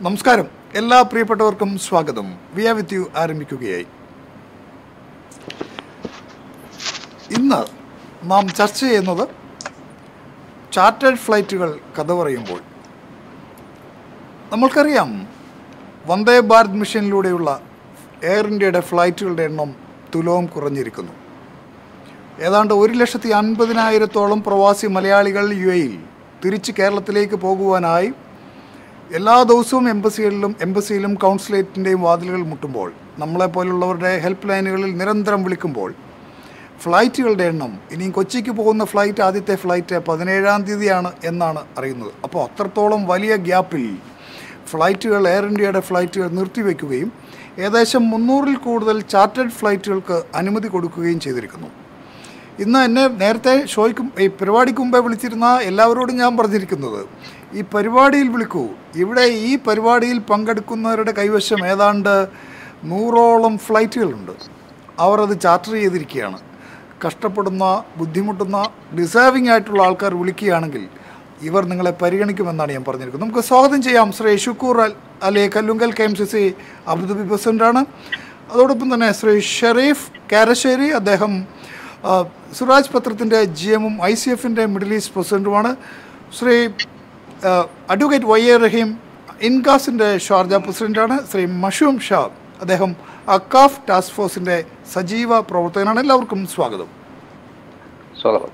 നമസ്കാരം എല്ലാ പ്രിയപ്പെട്ടവർക്കും സ്വാഗതം വി ആർ വിത്ത് യു ആരംഭിക്കുകയായി ഇന്ന് നാം ചർച്ച ചെയ്യുന്നത് ചാർട്ടേഡ് ഫ്ലൈറ്റുകൾ കഥ പറയുമ്പോൾ നമ്മൾക്കറിയാം വന്ദേ ഭാരത് മിഷനിലൂടെയുള്ള എയർ ഇന്ത്യയുടെ ഫ്ലൈറ്റുകളുടെ എണ്ണം തുലവും കുറഞ്ഞിരിക്കുന്നു ഏതാണ്ട് ഒരു ലക്ഷത്തി അൻപതിനായിരത്തോളം പ്രവാസി മലയാളികൾ യു എയിൽ തിരിച്ച് കേരളത്തിലേക്ക് പോകുവാനായി എല്ലാ ദിവസവും എംബസികളിലും എംബസിയിലും കൗൺസിലേറ്റിൻ്റെയും വാതിലുകൾ മുട്ടുമ്പോൾ നമ്മളെപ്പോലുള്ളവരുടെ ഹെൽപ്പ് ലൈനുകളിൽ നിരന്തരം വിളിക്കുമ്പോൾ ഫ്ലൈറ്റുകളുടെ എണ്ണം ഇനിയും കൊച്ചിക്ക് പോകുന്ന ഫ്ലൈറ്റ് ആദ്യത്തെ ഫ്ലൈറ്റ് പതിനേഴാം തീയതിയാണ് എന്നാണ് അറിയുന്നത് അപ്പോൾ അത്രത്തോളം വലിയ ഗ്യാപ്പിൽ ഫ്ലൈറ്റുകൾ എയർ ഇന്ത്യയുടെ ഫ്ലൈറ്റുകൾ നിർത്തിവെക്കുകയും ഏകദേശം മുന്നൂറിൽ കൂടുതൽ ചാർട്ടേഡ് ഫ്ലൈറ്റുകൾക്ക് അനുമതി കൊടുക്കുകയും ചെയ്തിരിക്കുന്നു ഇന്ന് എന്നെ നേരത്തെ ഷോയ്ക്ക് ഈ പരിപാടിക്ക് മുമ്പേ വിളിച്ചിരുന്ന എല്ലാവരോടും ഞാൻ പറഞ്ഞിരിക്കുന്നത് ഈ പരിപാടിയിൽ വിളിക്കൂ ഇവിടെ ഈ പരിപാടിയിൽ പങ്കെടുക്കുന്നവരുടെ കൈവശം ഏതാണ്ട് നൂറോളം ഫ്ലൈറ്റുകളുണ്ട് അവർ അത് ചാർട്ടർ ചെയ്തിരിക്കുകയാണ് കഷ്ടപ്പെടുന്ന ബുദ്ധിമുട്ടുന്ന ഡിസേർവിംഗ് ആയിട്ടുള്ള ആൾക്കാർ വിളിക്കുകയാണെങ്കിൽ ഇവർ നിങ്ങളെ പരിഗണിക്കുമെന്നാണ് ഞാൻ പറഞ്ഞിരിക്കുന്നത് നമുക്ക് സ്വാഗതം ചെയ്യാം Shri Shukoor Al Ali Kallungal K M C C Abu Dhabi പ്രസിഡൻ്റാണ് അതോടൊപ്പം തന്നെ ശ്രീ ഷെറീഫ് കാരശ്ശേരി അദ്ദേഹം ആ, സുരാജ് പത്രത്തിൻ്റെ ജി എമ്മും ഐ സി എഫിൻ്റെ മിഡിൽ ഈസ്റ്റ് പ്രസിഡൻറ്റുമാണ് ശ്രീ ആ, അഡ്വക്കേറ്റ് വൈ എ റഹീം ഇൻകാസിൻ്റെ ഷാർജ പ്രസിഡൻ്റാണ് ശ്രീ മഷൂം ഷാ അദ്ദേഹം അക്കാഫ് ടാസ്ക് ഫോഴ്സിൻ്റെ സജീവ പ്രവർത്തകനാണ് എല്ലാവർക്കും സ്വാഗതം സ്വാഗതം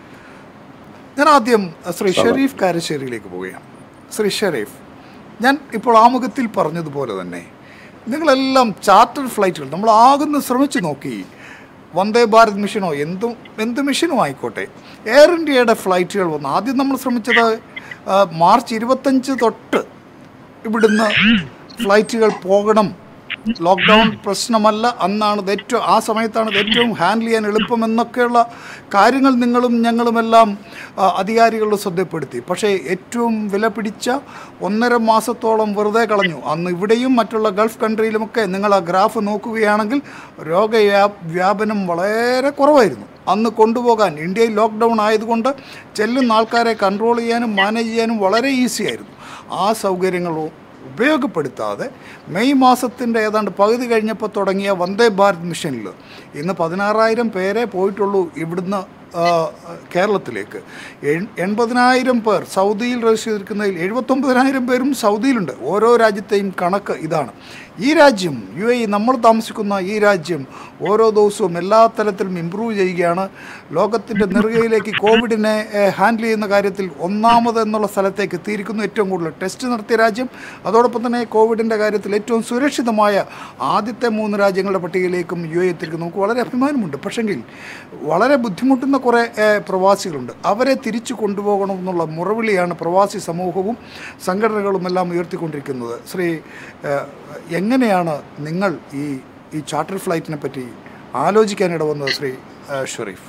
ഞാൻ ആദ്യം ശ്രീ ഷെരീഫ് കാരശ്ശേരിയിലേക്ക് പോവുകയാണ് ശ്രീ ഷെരീഫ് ഞാൻ ഇപ്പോൾ ആമുഖത്തിൽ പറഞ്ഞതുപോലെ തന്നെ നിങ്ങളെല്ലാം ചാർട്ടർ ഫ്ലൈറ്റുകൾ നമ്മൾ ആകുന്ന ശ്രമിച്ചു നോക്കി വന്ദേ ഭാരത് മിഷനോ എന്തും എന്ത് മിഷനും ആയിക്കോട്ടെ എയർ ഇന്ത്യയുടെ ഫ്ലൈറ്റുകൾ വന്നു ആദ്യം നമ്മൾ ശ്രമിച്ചത് ആ, മാർച്ച് ഇരുപത്തഞ്ച് തൊട്ട് ഇവിടുന്ന് ഫ്ലൈറ്റുകൾ പോകണം ലോക്ക്ഡൗൺ പ്രശ്നമല്ല അന്നാണ് ഇത് ഏറ്റവും ആ സമയത്താണ് ഇത് ഏറ്റവും ഹാൻഡിൽ ചെയ്യാൻ എളുപ്പമെന്നൊക്കെയുള്ള കാര്യങ്ങൾ നിങ്ങളും ഞങ്ങളുമെല്ലാം ആ, അധികാരികളുടെ ശ്രദ്ധപ്പെടുത്തി പക്ഷേ ഏറ്റവും വില പിടിച്ച ഒന്നര മാസത്തോളം വെറുതെ കളഞ്ഞു അന്ന് ഇവിടെയും മറ്റുള്ള ഗൾഫ് കൺട്രിയിലുമൊക്കെ നിങ്ങൾ ആ ഗ്രാഫ് നോക്കുകയാണെങ്കിൽ രോഗവ്യാ വ്യാപനം വളരെ കുറവായിരുന്നു അന്ന് കൊണ്ടുപോകാൻ ഇന്ത്യയിൽ ലോക്ക്ഡൗൺ ആയതുകൊണ്ട് ചെല്ലുന്ന ആൾക്കാരെ കൺട്രോൾ ചെയ്യാനും മാനേജ് ചെയ്യാനും വളരെ ഈസി ആയിരുന്നു ആ സൗകര്യങ്ങളും ഉപയോഗപ്പെടുത്താതെ മെയ് മാസത്തിൻ്റെ ഏതാണ്ട് പകുതി കഴിഞ്ഞപ്പോൾ തുടങ്ങിയ വന്ദേ ഭാരത് മിഷനിൽ ഇന്ന് പതിനാറായിരം പേരെ പോയിട്ടുള്ളൂ ഇവിടുന്ന് ആ, കേരളത്തിലേക്ക് എൺ- എൺപതിനായിരം പേർ സൗദിയിൽ രജിസ്റ്റർ ചെയ്തിരിക്കുന്നതിൽ എഴുപത്തൊമ്പതിനായിരം പേരും സൗദിയിലുണ്ട് ഓരോ രാജ്യത്തെയും കണക്ക് ഇതാണ് ഈ രാജ്യം യു എ നമ്മൾ താമസിക്കുന്ന ഈ രാജ്യം ഓരോ ദിവസവും എല്ലാ തരത്തിലും ഇമ്പ്രൂവ് ചെയ്യുകയാണ് ലോകത്തിൻ്റെ നെറുകയിലേക്ക് കോവിഡിനെ ഹാൻഡിൽ ചെയ്യുന്ന കാര്യത്തിൽ ഒന്നാമത് എന്നുള്ള സ്ഥലത്തേക്ക് എത്തിയിരിക്കുന്നു ഏറ്റവും കൂടുതൽ ടെസ്റ്റ് നടത്തിയ രാജ്യം അതോടൊപ്പം തന്നെ കോവിഡിൻ്റെ കാര്യത്തിൽ ഏറ്റവും സുരക്ഷിതമായ ആദ്യത്തെ മൂന്ന് രാജ്യങ്ങളുടെ പട്ടികയിലേക്കും യു എ എത്തിയിരിക്കുന്നു നമുക്ക് വളരെ അഭിമാനമുണ്ട് പക്ഷെങ്കിൽ വളരെ ബുദ്ധിമുട്ടുന്ന കുറേ ഏഹ്, പ്രവാസികളുണ്ട് അവരെ തിരിച്ചു കൊണ്ടുപോകണമെന്നുള്ള മുറവിളിയാണ് പ്രവാസി സമൂഹവും സംഘടനകളും എല്ലാം ഉയർത്തിക്കൊണ്ടിരിക്കുന്നത് ശ്രീ ഏഹ്, എങ്ങനെയാണ് നിങ്ങൾ ഈ ഈ ചാർട്ടർ ഫ്ലൈറ്റിനെ പറ്റി ആലോചിക്കാനിട വന്നത് ശ്രീ ഏഹ്, ഷെറീഫ്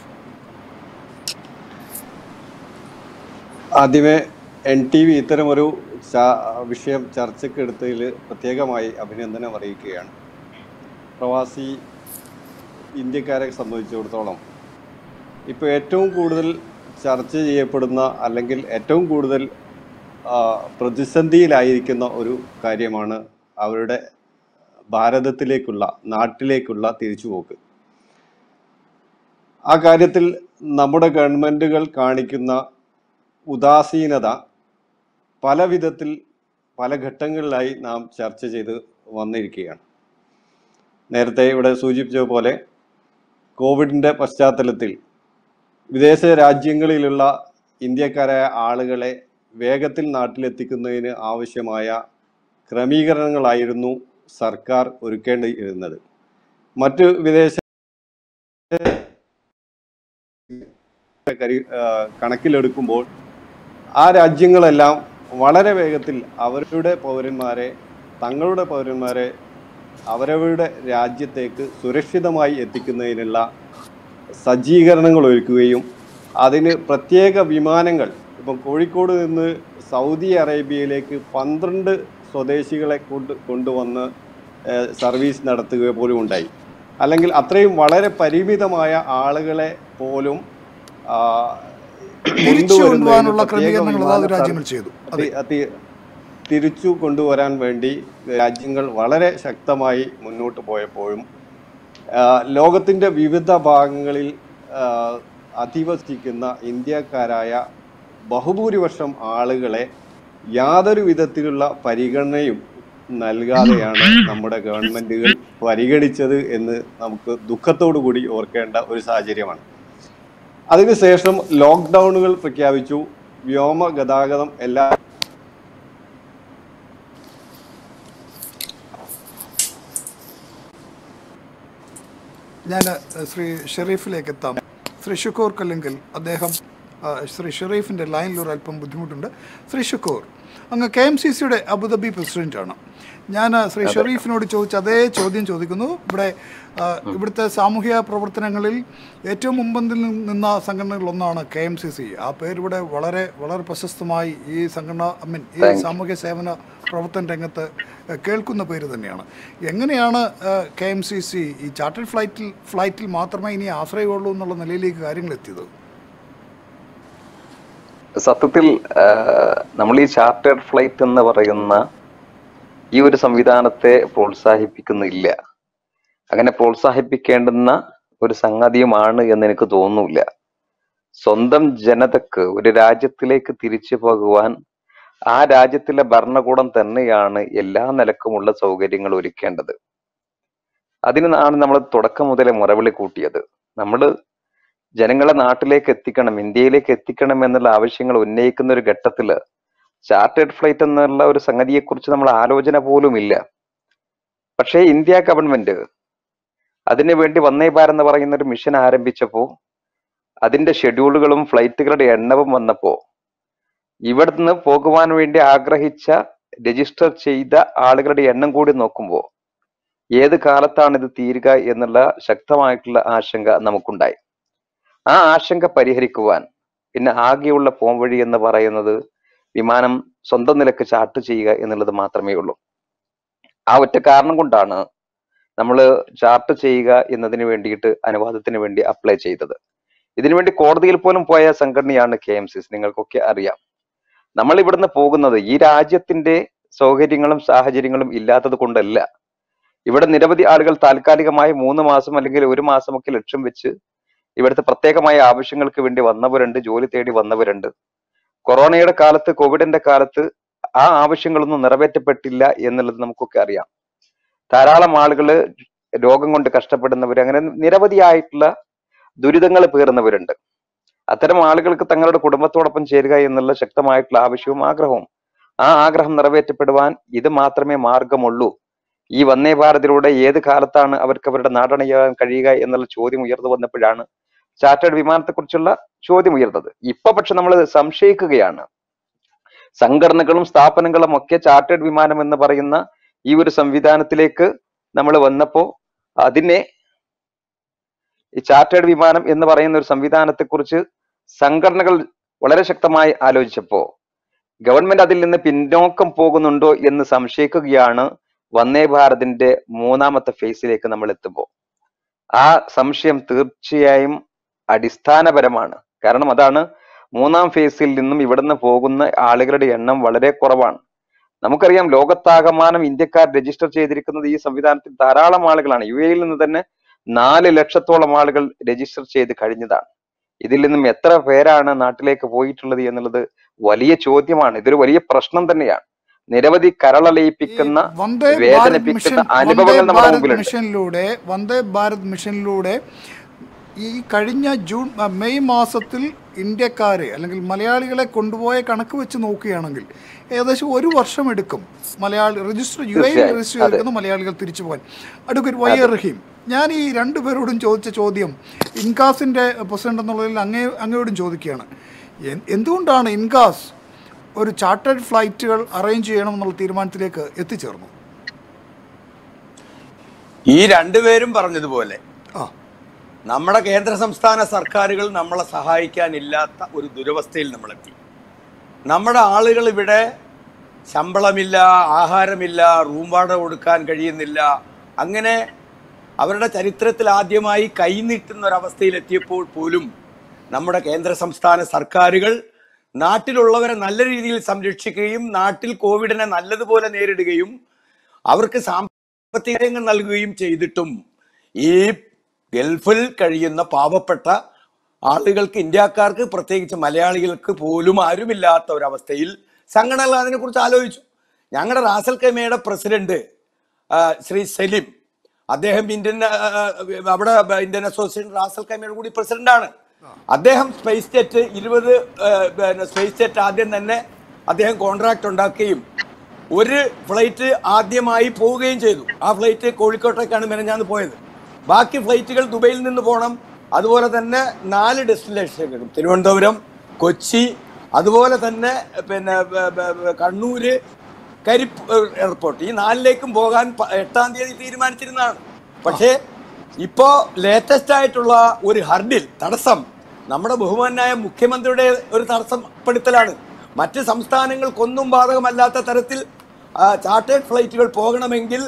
ആദ്യമേ എൻ ടി വി ഇത്തരമൊരു ചാ- വിഷയം ചർച്ചയ്ക്ക് എടുത്തതിൽ പ്രത്യേകമായി അഭിനന്ദനം അറിയിക്കുകയാണ് പ്രവാസി ഇന്ത്യക്കാരെ സംബന്ധിച്ചിടത്തോളം ഇപ്പോൾ ഏറ്റവും കൂടുതൽ ചർച്ച ചെയ്യപ്പെടുന്ന അല്ലെങ്കിൽ ഏറ്റവും കൂടുതൽ ആ, പ്രതിസന്ധിയിലായിരിക്കുന്ന ഒരു കാര്യമാണ് അവരുടെ ഭാരതത്തിലേക്കുള്ള നാട്ടിലേക്കുള്ള തിരിച്ചുപോക്ക് ആ കാര്യത്തിൽ നമ്മുടെ ഗവൺമെൻറ്റുകൾ കാണിക്കുന്ന ഉദാസീനത പല വിധത്തിൽ പല ഘട്ടങ്ങളിലായി നാം ചർച്ച ചെയ്ത് വന്നിരിക്കുകയാണ് നേരത്തെ ഇവിടെ സൂചിപ്പിച്ച പോലെ കോവിഡിൻ്റെ പശ്ചാത്തലത്തിൽ വിദേശ രാജ്യങ്ങളിലുള്ള ഇന്ത്യക്കാരായ ആളുകളെ വേഗത്തിൽ നാട്ടിലെത്തിക്കുന്നതിന് ആവശ്യമായ ക്രമീകരണങ്ങളായിരുന്നു സർക്കാർ ഒരുക്കേണ്ടിയിരുന്നത് മറ്റ് വിദേശ കരി- ആ, കണക്കിലെടുക്കുമ്പോൾ ആ രാജ്യങ്ങളെല്ലാം വളരെ വേഗത്തിൽ അവരുടെ പൗരന്മാരെ തങ്ങളുടെ പൗരന്മാരെ അവരവരുടെ രാജ്യത്തേക്ക് സുരക്ഷിതമായി എത്തിക്കുന്നതിനുള്ള സജ്ജീകരണങ്ങൾ ഒരുക്കുകയും അതിന് പ്രത്യേക വിമാനങ്ങൾ ഇപ്പം കോഴിക്കോട് നിന്ന് സൗദി അറേബ്യയിലേക്ക് പന്ത്രണ്ട് സ്വദേശികളെ കൊണ്ട് കൊണ്ടുവന്ന് ഏഹ്, സർവീസ് നടത്തുക പോലും ഉണ്ടായി അല്ലെങ്കിൽ അത്രയും വളരെ പരിമിതമായ ആളുകളെ പോലും ആ, തിരിച്ചു കൊണ്ടുവരുന്നതിന് കൊണ്ടുപോകാനുള്ള പ്രത്യേക ക്രമീകരണങ്ങൾ വിമാന അതാത് സർ- രാജ്യങ്ങൾ ചെയ്തു അതെ അതി- അതി- തിരിച്ചു കൊണ്ടുവരാൻ വേണ്ടി രാജ്യങ്ങൾ വളരെ ശക്തമായി മുന്നോട്ട് പോയപ്പോഴും ആ, ലോകത്തിൻ്റെ വിവിധ ഭാഗങ്ങളിൽ ആ, അധിവസിക്കുന്ന ഇന്ത്യക്കാരായ ബഹുഭൂരിപക്ഷം ആളുകളെ യാതൊരു വിധത്തിലുള്ള പരിഗണനയും നൽകാതെയാണ് നമ്മുടെ ഗവൺമെന്റുകൾ പരിഗണിച്ചത് എന്ന് നമുക്ക് ദുഃഖത്തോടു കൂടി ഓർക്കേണ്ട ഒരു സാഹചര്യമാണ് അതിനുശേഷം ലോക്ക്ഡൗണുകൾ പ്രഖ്യാപിച്ചു വ്യോമ ഗതാഗതം എല്ലാ ഞാൻ ശ്രീ ഷെറീഫിലേക്ക് എത്താം ശ്രീ ഷുക്കൂർ കല്ലെങ്കിൽ അദ്ദേഹം ആ, ശ്രീ ഷെറീഫിൻ്റെ ലൈനിൽ ഒരു അല്പം ബുദ്ധിമുട്ടുണ്ട് ശ്രീ ഷുക്കൂർ അങ്ങ് കെ എം സി സിയുടെ അബുദാബി പ്രസിഡൻ്റാണ് ഞാൻ ആ, ശ്രീ ഷെറീഫിനോട് ചോദിച്ച അതേ ചോദ്യം ചോദിക്കുന്നു ഇവിടെ ആ, ഇവിടുത്തെ സാമൂഹ്യ പ്രവർത്തനങ്ങളിൽ ഏറ്റവും മുമ്പന്തിൽ നിന്ന സംഘടനകളിലൊന്നാണ് കെ എം സി സി ആ പേരിവിടെ വളരെ വളരെ പ്രശസ്തമായി ഈ സംഘടന ഐ മീൻ ഈ സാമൂഹ്യ സേവന പ്രവർത്തന രംഗത്ത് ഏഹ്, കേൾക്കുന്ന പേര് തന്നെയാണ് എങ്ങനെയാണ് കെ എം സി സി ഈ ചാർട്ടേഡ് ഫ്ലൈറ്റിൽ ഫ്ലൈറ്റിൽ മാത്രമേ ഇനി ആശ്രയമുള്ളൂ എന്നുള്ള നിലയിലേക്ക് കാര്യങ്ങൾ എത്തിയത് സത്യത്തിൽ നമ്മൾ ഈ ചാർട്ടേഡ് ഫ്ലൈറ്റ് എന്ന് പറയുന്ന ഈ ഒരു സംവിധാനത്തെ പ്രോത്സാഹിപ്പിക്കുന്നില്ല അങ്ങനെ പ്രോത്സാഹിപ്പിക്കേണ്ടുന്ന ഒരു സംഗതിയുമാണ് എന്ന് എനിക്ക് തോന്നുന്നില്ല സ്വന്തം ജനതക്ക് ഒരു രാജ്യത്തിലേക്ക് തിരിച്ചു പോകുവാൻ ആ രാജ്യത്തിലെ ഭരണകൂടം തന്നെയാണ് എല്ലാ നിലക്കുമുള്ള സൗകര്യങ്ങൾ ഒരുക്കേണ്ടത് അതിനാണ് നമ്മൾ തുടക്കം മുതലേ മുറവിളി കൂട്ടിയത് നമ്മൾ ജനങ്ങളെ നാട്ടിലേക്ക് എത്തിക്കണം ഇന്ത്യയിലേക്ക് എത്തിക്കണം എന്നുള്ള ആവശ്യങ്ങൾ ഉന്നയിക്കുന്ന ഒരു ഘട്ടത്തില് ചാർട്ടേഡ് ഫ്ലൈറ്റ് എന്നുള്ള ഒരു സംഗതിയെക്കുറിച്ച് നമ്മൾ ആലോചന പോലും ഇല്ല പക്ഷേ ഇന്ത്യ ഗവൺമെന്റ് അതിനു വേണ്ടി വന്നേ ഭാരത് എന്ന് പറയുന്ന ഒരു മിഷൻ ആരംഭിച്ചപ്പോ അതിന്റെ ഷെഡ്യൂളുകളും ഫ്ലൈറ്റുകളുടെ എണ്ണവും വന്നപ്പോ ഇവിടുന്ന് പോകുവാൻ വേണ്ടി ആഗ്രഹിച്ച രജിസ്റ്റർ ചെയ്ത ആളുകളുടെ എണ്ണം കൂടി നോക്കുമ്പോൾ ഏത് കാലത്താണ് ഇത് തീരുക എന്നുള്ള ശക്തമായിട്ടുള്ള ആശങ്ക നമുക്കുണ്ടായി ആ ആശങ്ക പരിഹരിക്കുവാൻ പിന്നെ ആകെയുള്ള പോംവഴി എന്ന് പറയുന്നത് വിമാനം സ്വന്തം നിലക്ക് ചാർട്ട് ചെയ്യുക എന്നുള്ളത് മാത്രമേ ഉള്ളൂ ആ ഒറ്റ കാരണം കൊണ്ടാണ് നമ്മൾ ചാർട്ട് ചെയ്യുക എന്നതിന് വേണ്ടിയിട്ട് അനുവാദത്തിന് വേണ്ടി അപ്ലൈ ചെയ്തത് ഇതിനുവേണ്ടി കോടതിയിൽ പോലും പോയ സംഘടനയാണ് കെ എം സിസ് നിങ്ങൾക്കൊക്കെ അറിയാം നമ്മൾ ഇവിടുന്ന് പോകുന്നത് ഈ രാജ്യത്തിന്റെ സൗകര്യങ്ങളും സാഹചര്യങ്ങളും ഇല്ലാത്തത് കൊണ്ടല്ല ഇവിടെ നിരവധി ആളുകൾ താൽക്കാലികമായി മൂന്ന് മാസം അല്ലെങ്കിൽ ഒരു മാസമൊക്കെ ലക്ഷ്യം വെച്ച് ഇവിടുത്തെ പ്രത്യേകമായ ആവശ്യങ്ങൾക്ക് വേണ്ടി വന്നവരുണ്ട് ജോലി തേടി വന്നവരുണ്ട് കൊറോണയുടെ കാലത്ത് കോവിഡിന്റെ കാലത്ത് ആ ആവശ്യങ്ങളൊന്നും നിറവേറ്റപ്പെട്ടില്ല എന്നുള്ളത് നമുക്കൊക്കെ അറിയാം ധാരാളം ആളുകൾ രോഗം കൊണ്ട് കഷ്ടപ്പെടുന്നവർ അങ്ങനെ നിരവധിയായിട്ടുള്ള ദുരിതങ്ങൾ പേറുന്നവരുണ്ട് അത്തരം ആളുകൾക്ക് തങ്ങളുടെ കുടുംബത്തോടൊപ്പം ചേരുക എന്നുള്ള ശക്തമായിട്ടുള്ള ആവശ്യവും ആഗ്രഹവും ആ ആഗ്രഹം നിറവേറ്റപ്പെടുവാൻ ഇത് മാത്രമേ മാർഗമുള്ളൂ ഈ വന്നേ ഭാരതിലൂടെ ഏത് കാലത്താണ് അവർക്ക് അവരുടെ നാടണയാൻ കഴിയുക എന്നുള്ള ചോദ്യം ഉയർന്നു വന്നപ്പോഴാണ് ചാർട്ടേഡ് വിമാനത്തെക്കുറിച്ചുള്ള ചോദ്യം ഉയർന്നത് ഇപ്പൊ പക്ഷെ നമ്മൾ സംശയിക്കുകയാണ് സംഘടനകളും സ്ഥാപനങ്ങളും ഒക്കെ ചാർട്ടേഡ് വിമാനം എന്ന് പറയുന്ന ഈ ഒരു സംവിധാനത്തിലേക്ക് നമ്മൾ വന്നപ്പോ അതിനെ ഈ ചാർട്ടേഡ് വിമാനം എന്ന് പറയുന്ന ഒരു സംവിധാനത്തെക്കുറിച്ച് സംഘടനകൾ വളരെ ശക്തമായി ആലോചിച്ചപ്പോ ഗവൺമെന്റ് അതിൽ നിന്ന് പിന്നോക്കം പോകുന്നുണ്ടോ എന്ന് സംശയിക്കുകയാണ് വന്ദേ ഭാരതിന്റെ മൂന്നാമത്തെ ഫേസിലേക്ക് നമ്മൾ എത്തുമ്പോൾ ആ സംശയം തീർച്ചയായും അടിസ്ഥാനപരമാണ് കാരണം അതാണ് മൂന്നാം ഫേസിൽ നിന്നും ഇവിടുന്ന് പോകുന്ന ആളുകളുടെ എണ്ണം വളരെ കുറവാണ് നമുക്കറിയാം ലോകത്താകമാനം ഇന്ത്യക്കാർ രജിസ്റ്റർ ചെയ്തിരിക്കുന്നത് ഈ സംവിധാനത്തിൽ ധാരാളം ആളുകളാണ് യു എയിൽ നിന്ന് തന്നെ നാല് ലക്ഷത്തോളം ആളുകൾ രജിസ്റ്റർ ചെയ്ത് കഴിഞ്ഞതാണ് ഇതിൽ നിന്നും എത്ര പേരാണ് നാട്ടിലേക്ക് പോയിട്ടുള്ളത് എന്നുള്ളത് വലിയ ചോദ്യമാണ് ഇതൊരു വലിയ പ്രശ്നം തന്നെയാണ് നിരവധി കരളലയിപ്പിക്കുന്ന ഈ വന്ദേ ഭാരത് വേദനിപ്പിക്കുന്ന മിഷൻ അനുഭവങ്ങൾ വന്ദേ നമ്മുടെ ഭാരത് മുമ്പിലുണ്ട് മിഷനിലൂടെ വന്ദേ ഭാരത് മിഷനിലൂടെ ഈ കഴിഞ്ഞ ജൂൺ ആ, മെയ് മാസത്തിൽ ഇന്ത്യക്കാരെ അല്ലെങ്കിൽ മലയാളികളെ കൊണ്ടുപോയ കണക്ക് വെച്ച് നോക്കുകയാണെങ്കിൽ ഏകദേശം ഒരു വർഷം എടുക്കും മലയാളി രജിസ്റ്റർ യു എയിൽ തീർച്ചയായും. രജിസ്റ്റർ ചെയ്തിരിക്കുന്ന മലയാളികൾ തിരിച്ചു പോകാൻ അഡ്വക്കേറ്റ് വൈ എ റഹീം ഞാൻ ഈ രണ്ടുപേരോടും ചോദിച്ച ചോദ്യം ഇൻകാസിൻ്റെ പ്രസിഡന്റ് എന്നുള്ളതിൽ അങ്ങേ അങ്ങയോടും ചോദിക്കുകയാണ് എൻ- എന്തുകൊണ്ടാണ് ഇൻകാസ് ഒരു ചാർട്ടേഡ് ഫ്ലൈറ്റുകൾ അറേഞ്ച് ചെയ്യണം എന്നുള്ള തീരുമാനത്തിലേക്ക് എത്തിച്ചേർന്നു ഈ രണ്ടുപേരും പറഞ്ഞതുപോലെ ആ നമ്മുടെ കേന്ദ്ര സംസ്ഥാന സർക്കാരുകൾ നമ്മളെ സഹായിക്കാനില്ലാത്ത ഒരു ദുരവസ്ഥയിൽ നമ്മളെത്തി നമ്മുടെ ആളുകൾ ഇവിടെ ശമ്പളമില്ല ആഹാരമില്ല റൂം വാടക കൊടുക്കാൻ കഴിയുന്നില്ല അങ്ങനെ അവരുടെ ചരിത്രത്തിൽ ആദ്യമായി കൈനീട്ടുന്ന ഒരവസ്ഥയിലെത്തിയപ്പോൾ പോലും നമ്മുടെ കേന്ദ്ര സംസ്ഥാന സർക്കാരുകൾ നാട്ടിലുള്ളവരെ നല്ല രീതിയിൽ സംരക്ഷിക്കുകയും നാട്ടിൽ കോവിഡിനെ നല്ലതുപോലെ നേരിടുകയും അവർക്ക് സാമ്പത്തിക രംഗം നൽകുകയും ചെയ്തിട്ടും ഈ ഗൾഫിൽ കഴിയുന്ന പാവപ്പെട്ട ആളുകൾക്ക് ഇന്ത്യക്കാർക്ക് പ്രത്യേകിച്ച് മലയാളികൾക്ക് പോലും ആരുമില്ലാത്ത ഒരവസ്ഥയിൽ സംഘടനകൾ അതിനെക്കുറിച്ച് ആലോചിച്ചു ഞങ്ങളുടെ റാസൽ കൈമയുടെ പ്രസിഡന്റ് ആ, ശ്രീ സലീം അദ്ദേഹം ഇന്ത്യൻ ആ, ആ, അവിടെ ഇന്ത്യൻ അസോസിയേഷൻ റാസൽ കൈമയുടെ കൂടി പ്രസിഡന്റാണ് അദ്ദേഹം സ്പേസ് ജെറ്റ് ഇരുപത് ആ, പിന്നെ സ്പേസ് ജെറ്റ് ആദ്യം തന്നെ അദ്ദേഹം കോൺട്രാക്ട് ഉണ്ടാക്കുകയും ഒരു ഫ്ലൈറ്റ് ആദ്യമായി പോവുകയും ചെയ്തു ആ ഫ്ലൈറ്റ് കോഴിക്കോട്ടേക്കാണ് മെനഞ്ഞാന്ന് പോയത് ബാക്കി ഫ്ലൈറ്റുകൾ ദുബൈയിൽ നിന്ന് പോകണം അതുപോലെ തന്നെ നാല് ഡെസ്റ്റിനേഷനുകളും തിരുവനന്തപുരം കൊച്ചി അതുപോലെ തന്നെ പിന്നെ ബ- ബ- ബ- കണ്ണൂര് കരിപ്പ് എയർപോർട്ട് ഈ നാലിലേക്കും പോകാൻ പ- എട്ടാം തീയതി തീരുമാനിച്ചിരുന്നതാണ് പക്ഷേ ഇപ്പോ ലേറ്റസ്റ്റ് ആയിട്ടുള്ള ഒരു ഹർഡിൽ തടസ്സം നമ്മുടെ ബഹുമാനായ മുഖ്യമന്ത്രിയുടെ ഒരു തടസ്സപ്പെടുത്തലാണ് മറ്റ് സംസ്ഥാനങ്ങൾക്കൊന്നും ബാധകമല്ലാത്ത തരത്തിൽ ചാർട്ടേഡ് ഫ്ലൈറ്റുകൾ പോകണമെങ്കിൽ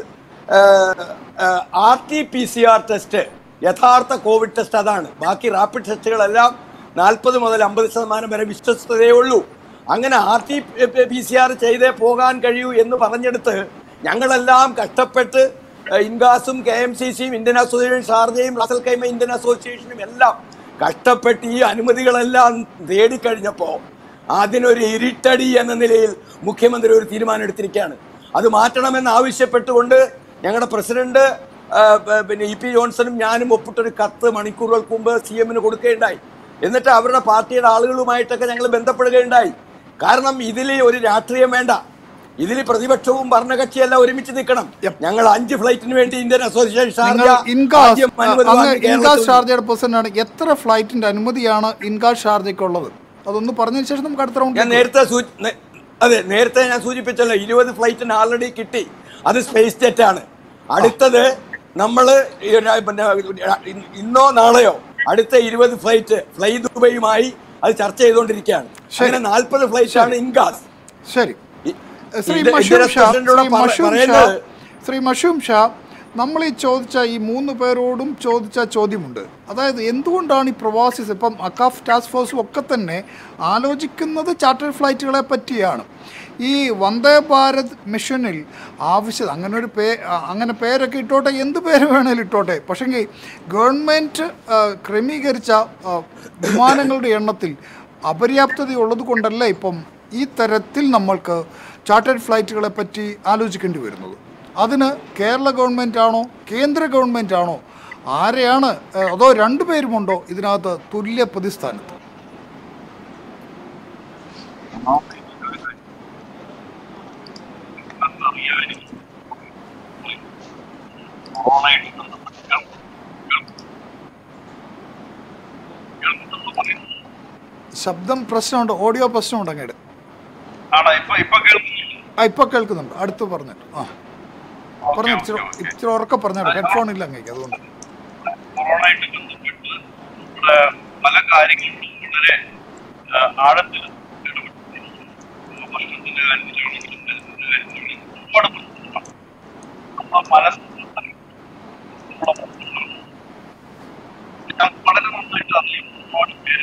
R T P C R test യഥാർത്ഥ കോവിഡ് ടെസ്റ്റ് അതാണ് ബാക്കി റാപ്പിഡ് ടെസ്റ്റുകളെല്ലാം നാൽപ്പത് മുതൽ അമ്പത് ശതമാനം വരെ വിശ്വസ്തതയേ ഉള്ളൂ അങ്ങനെ R T P C R ചെയ്തേ പോകാൻ കഴിയൂ എന്ന് പറഞ്ഞെടുത്ത് ഞങ്ങളെല്ലാം കഷ്ടപ്പെട്ട് ഏഹ്, ഇൻഗാസും കെ എം സി സിയും ഇന്ത്യൻ അസോസിയേഷൻ ഷാർജയും റസൽ കൈമ ഇന്ത്യൻ അസോസിയേഷനും എല്ലാം കഷ്ടപ്പെട്ട് ഈ അനുമതികളെല്ലാം നേടിക്കഴിഞ്ഞപ്പോൾ അതിനൊരു ഇരുട്ടടി എന്ന നിലയിൽ മുഖ്യമന്ത്രി ഒരു തീരുമാനം എടുത്തിരിക്കുകയാണ് അത് മാറ്റണമെന്ന് ആവശ്യപ്പെട്ടുകൊണ്ട് ഞങ്ങളുടെ പ്രസിഡന്റ് ആ, പ- പിന്നെ ഇ പി ജോൺസണും ഞാനും ഒപ്പിട്ടൊരു കത്ത് മണിക്കൂറുകൾക്ക് മുമ്പ് സി എമ്മിന് കൊടുക്കുകയുണ്ടായി എന്നിട്ട് അവരുടെ പാർട്ടിയുടെ ആളുകളുമായിട്ടൊക്കെ ഞങ്ങൾ ബന്ധപ്പെടുകയുണ്ടായി കാരണം ഇതിൽ ഒരു രാഷ്ട്രീയം വേണ്ട ഇതിൽ പ്രതിപക്ഷവും ഭരണകക്ഷിയെല്ലാം ഒരുമിച്ച് നിൽക്കണം ഞങ്ങൾ അഞ്ച് ഫ്ലൈറ്റിന് വേണ്ടി ഇന്ത്യൻ അസോസിയേഷൻ ഷാർജ നിങ്ങൾ ഇൻകാസ് ആദ്യം അനുമതി അങ്ങ് വാങ്ങി ഇൻകാസ് കേരളത്തിൽ ഷാർജയുടെ പ്രസിഡന്റാണ് എത്ര ഫ്ലൈറ്റിന്റെ അനുമതിയാണ് ഇൻകാസ് ഷാർജയ്ക്കുള്ളത് അതൊന്ന് പറഞ്ഞതിന് ശേഷം നമുക്ക് അടുത്ത ഞാൻ റൗണ്ട് നേരത്തെ സൂ- നേ- അതെ നേരത്തെ ഞാൻ സൂചിപ്പിച്ചല്ലോ ഇരുപത് ഫ്ലൈറ്റിന് ആൾറെഡി കിട്ടി അത് സ്പേസ് ജെറ്റ് ആണ് അടുത്തത് നമ്മൾ പിന്നെ ഇന്നോ നാളെയോ അടുത്ത ഇരുപത് ഫ്ലൈറ്റ് ഫ്ലൈ ദുബൈയുമായി അത് ചർച്ച ചെയ്തുകൊണ്ടിരിക്കുകയാണ് അങ്ങനെ നാൽപ്പത് ഫ്ലൈറ്റ് ആണ് ഇൻഗാസ് ശരി ഈ- ശ്രീ ഇന്ത്യ- മഷൂം ഇന്ത്യൻ ഷാ പ്രസിഡന്റിനോട് ശ്രീ പറ- മഷൂം ഷാ പറയുന്നത് ശ്രീ മഷൂം ഷാ നമ്മൾ ഈ ചോദിച്ച ഈ മൂന്ന് പേരോടും ചോദിച്ച ചോദ്യമുണ്ട് അതായത് എന്തുകൊണ്ടാണ് ഈ പ്രവാസീസ് ഇപ്പം അക്കാഫ് ടാസ്ക് ഫോഴ്സും ഒക്കെ തന്നെ ആലോചിക്കുന്നത് ചാർട്ടേഡ് ഫ്ലൈറ്റുകളെ പറ്റിയാണ് ഈ വന്ദേ ഭാരത് മിഷനിൽ ആവശ്യം അങ്ങനെ ഒരു പേ ആ, അങ്ങനെ പേരൊക്കെ ഇട്ടോട്ടെ എന്ത് പേര് വേണേലും ഇട്ടോട്ടെ പക്ഷെങ്കിൽ ഗവൺമെൻറ് ക്രമീകരിച്ച ആ, വിമാനങ്ങളുടെ എണ്ണത്തിൽ അപര്യാപ്തത ഉള്ളത് കൊണ്ടല്ല ഇപ്പം ഈ തരത്തിൽ നമ്മൾക്ക് ചാർട്ടേഡ് ഫ്ലൈറ്റുകളെ പറ്റി ആലോചിക്കേണ്ടി വരുന്നത് അതിന് കേരള ഗവൺമെൻറ് ആണോ കേന്ദ്ര ഗവൺമെൻറ് ആണോ ആരെയാണ് ഏ, അതോ രണ്ടു പേരുമുണ്ടോ ഇതിനകത്ത് തുല്യ പ്രതിസ്ഥാനത്ത് ശബ്ദം പ്രശ്നമുണ്ട് ഓഡിയോ പ്രശ്നമുണ്ട് അങ്ങയുടെ ആണോ ഇപ്പൊ ഇപ്പൊ കേൾക്കുന്നില്ല ആ ഇപ്പൊ കേൾക്കുന്നുണ്ട് അടുത്ത് പറഞ്ഞിട്ട് ആ പറഞ്ഞു ഇച്ചിരി ഇച്ചിരി ഉറക്കെ പറഞ്ഞിട്ട് ഹെഡ്ഫോൺ ഇല്ല അങ്ങേക്ക് അതുകൊണ്ട് കൊറോണയായിട്ട് ബന്ധപ്പെട്ട് നമ്മുടെ പല കാര്യങ്ങളും വളരെ ആ, ആഴത്തിൽ ഇടപെട്ടിരിക്കുന്നു ഭക്ഷണത്തിന്റെ കാര്യത്തിലാണെങ്കിലും മരുന്നിന്റെ കാര്യത്തിലാണെങ്കിലും ഒരുപാട് പ്രശ്നങ്ങളാണ് അപ്പൊ പല സംസ്ഥാനങ്ങളിലും നമ്മുടെ പ്രശ്നങ്ങളാണ്. ഞാൻ വളരെ നന്നായിട്ട് അറിയും ഒരുപാട് പേര്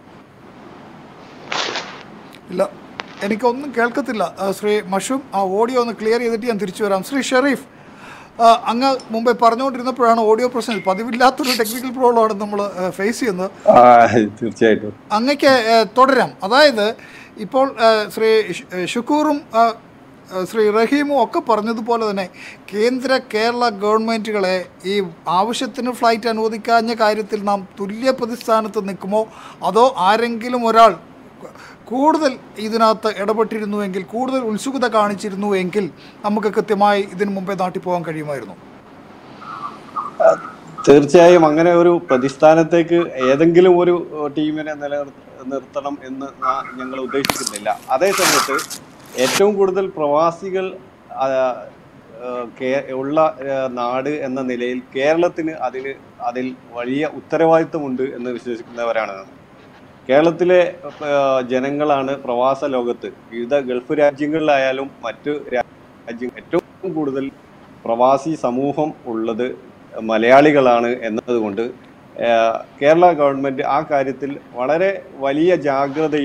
ഇല്ല എനിക്കൊന്നും കേൾക്കത്തില്ല ആ, ശ്രീ മഷൂം ആ ഓഡിയോ ഒന്ന് ക്ലിയർ ചെയ്തിട്ട് ഞാൻ തിരിച്ചു വരാം ശ്രീ ഷെറീഫ് ആ, അങ്ങ് മുമ്പേ പറഞ്ഞുകൊണ്ടിരുന്നപ്പോഴാണ് ഓഡിയോ പ്രശ്നം പതിവില്ലാത്തൊരു ടെക്നിക്കൽ പ്രോബ്ലമാണ് നമ്മൾ ഫേസ് ചെയ്യുന്നത് ആ, തീർച്ചയായിട്ടും അങ്ങക്ക് ഏ, തുടരാം അതായത് ഇപ്പോൾ ഏ, ശ്രീ ഷ്- ഏ, ഷുക്കൂറും ആ, ഏ, ശ്രീ റഹീമും ഒക്കെ പറഞ്ഞതുപോലെ തന്നെ കേന്ദ്ര കേരള ഗവൺമെൻറ്റുകളെ ഈ ആവശ്യത്തിന് ഫ്ലൈറ്റ് അനുവദിക്കാഞ്ഞ കാര്യത്തിൽ നാം തുല്യ പ്രതിസ്ഥാനത്ത് നിൽക്കുമോ അതോ ആരെങ്കിലും ഒരാൾ കൂടുതൽ ഇതിനകത്ത് ഇടപെട്ടിരുന്നുവെങ്കിൽ കൂടുതൽ ഉത്സുകത കാണിച്ചിരുന്നുവെങ്കിൽ നമുക്ക് കൃത്യമായി ഇതിനു മുമ്പേ നാട്ടിൽ പോകാൻ കഴിയുമായിരുന്നു തീർച്ചയായും അങ്ങനെ ഒരു പ്രതിസ്ഥാനത്തേക്ക് ഏതെങ്കിലും ഒരു ടീമിനെ നിലനിർ നിർത്തണം എന്ന് നാ- ഞങ്ങൾ ഉദ്ദേശിക്കുന്നില്ല അതേ സമയത്ത് ഏറ്റവും കൂടുതൽ പ്രവാസികൾ ആ, ആ, കേ- ഉള്ള ആ, നാട് എന്ന നിലയിൽ കേരളത്തിന് അതിന് അതിൽ വലിയ ഉത്തരവാദിത്വമുണ്ട് എന്ന് വിശ്വസിക്കുന്നവരാണ് നാം. കേരളത്തിലെ ആ, ജനങ്ങളാണ് പ്രവാസ ലോകത്ത് വിവിധ ഗൾഫ് രാജ്യങ്ങളിലായാലും മറ്റു രാജ്യം ഏറ്റവും കൂടുതൽ പ്രവാസി സമൂഹം ഉള്ളത് മലയാളികളാണ് എന്നതുകൊണ്ട് ആ, കേരള ഗവൺമെന്റ് ആ കാര്യത്തിൽ വളരെ വലിയ ജാഗ്രതയും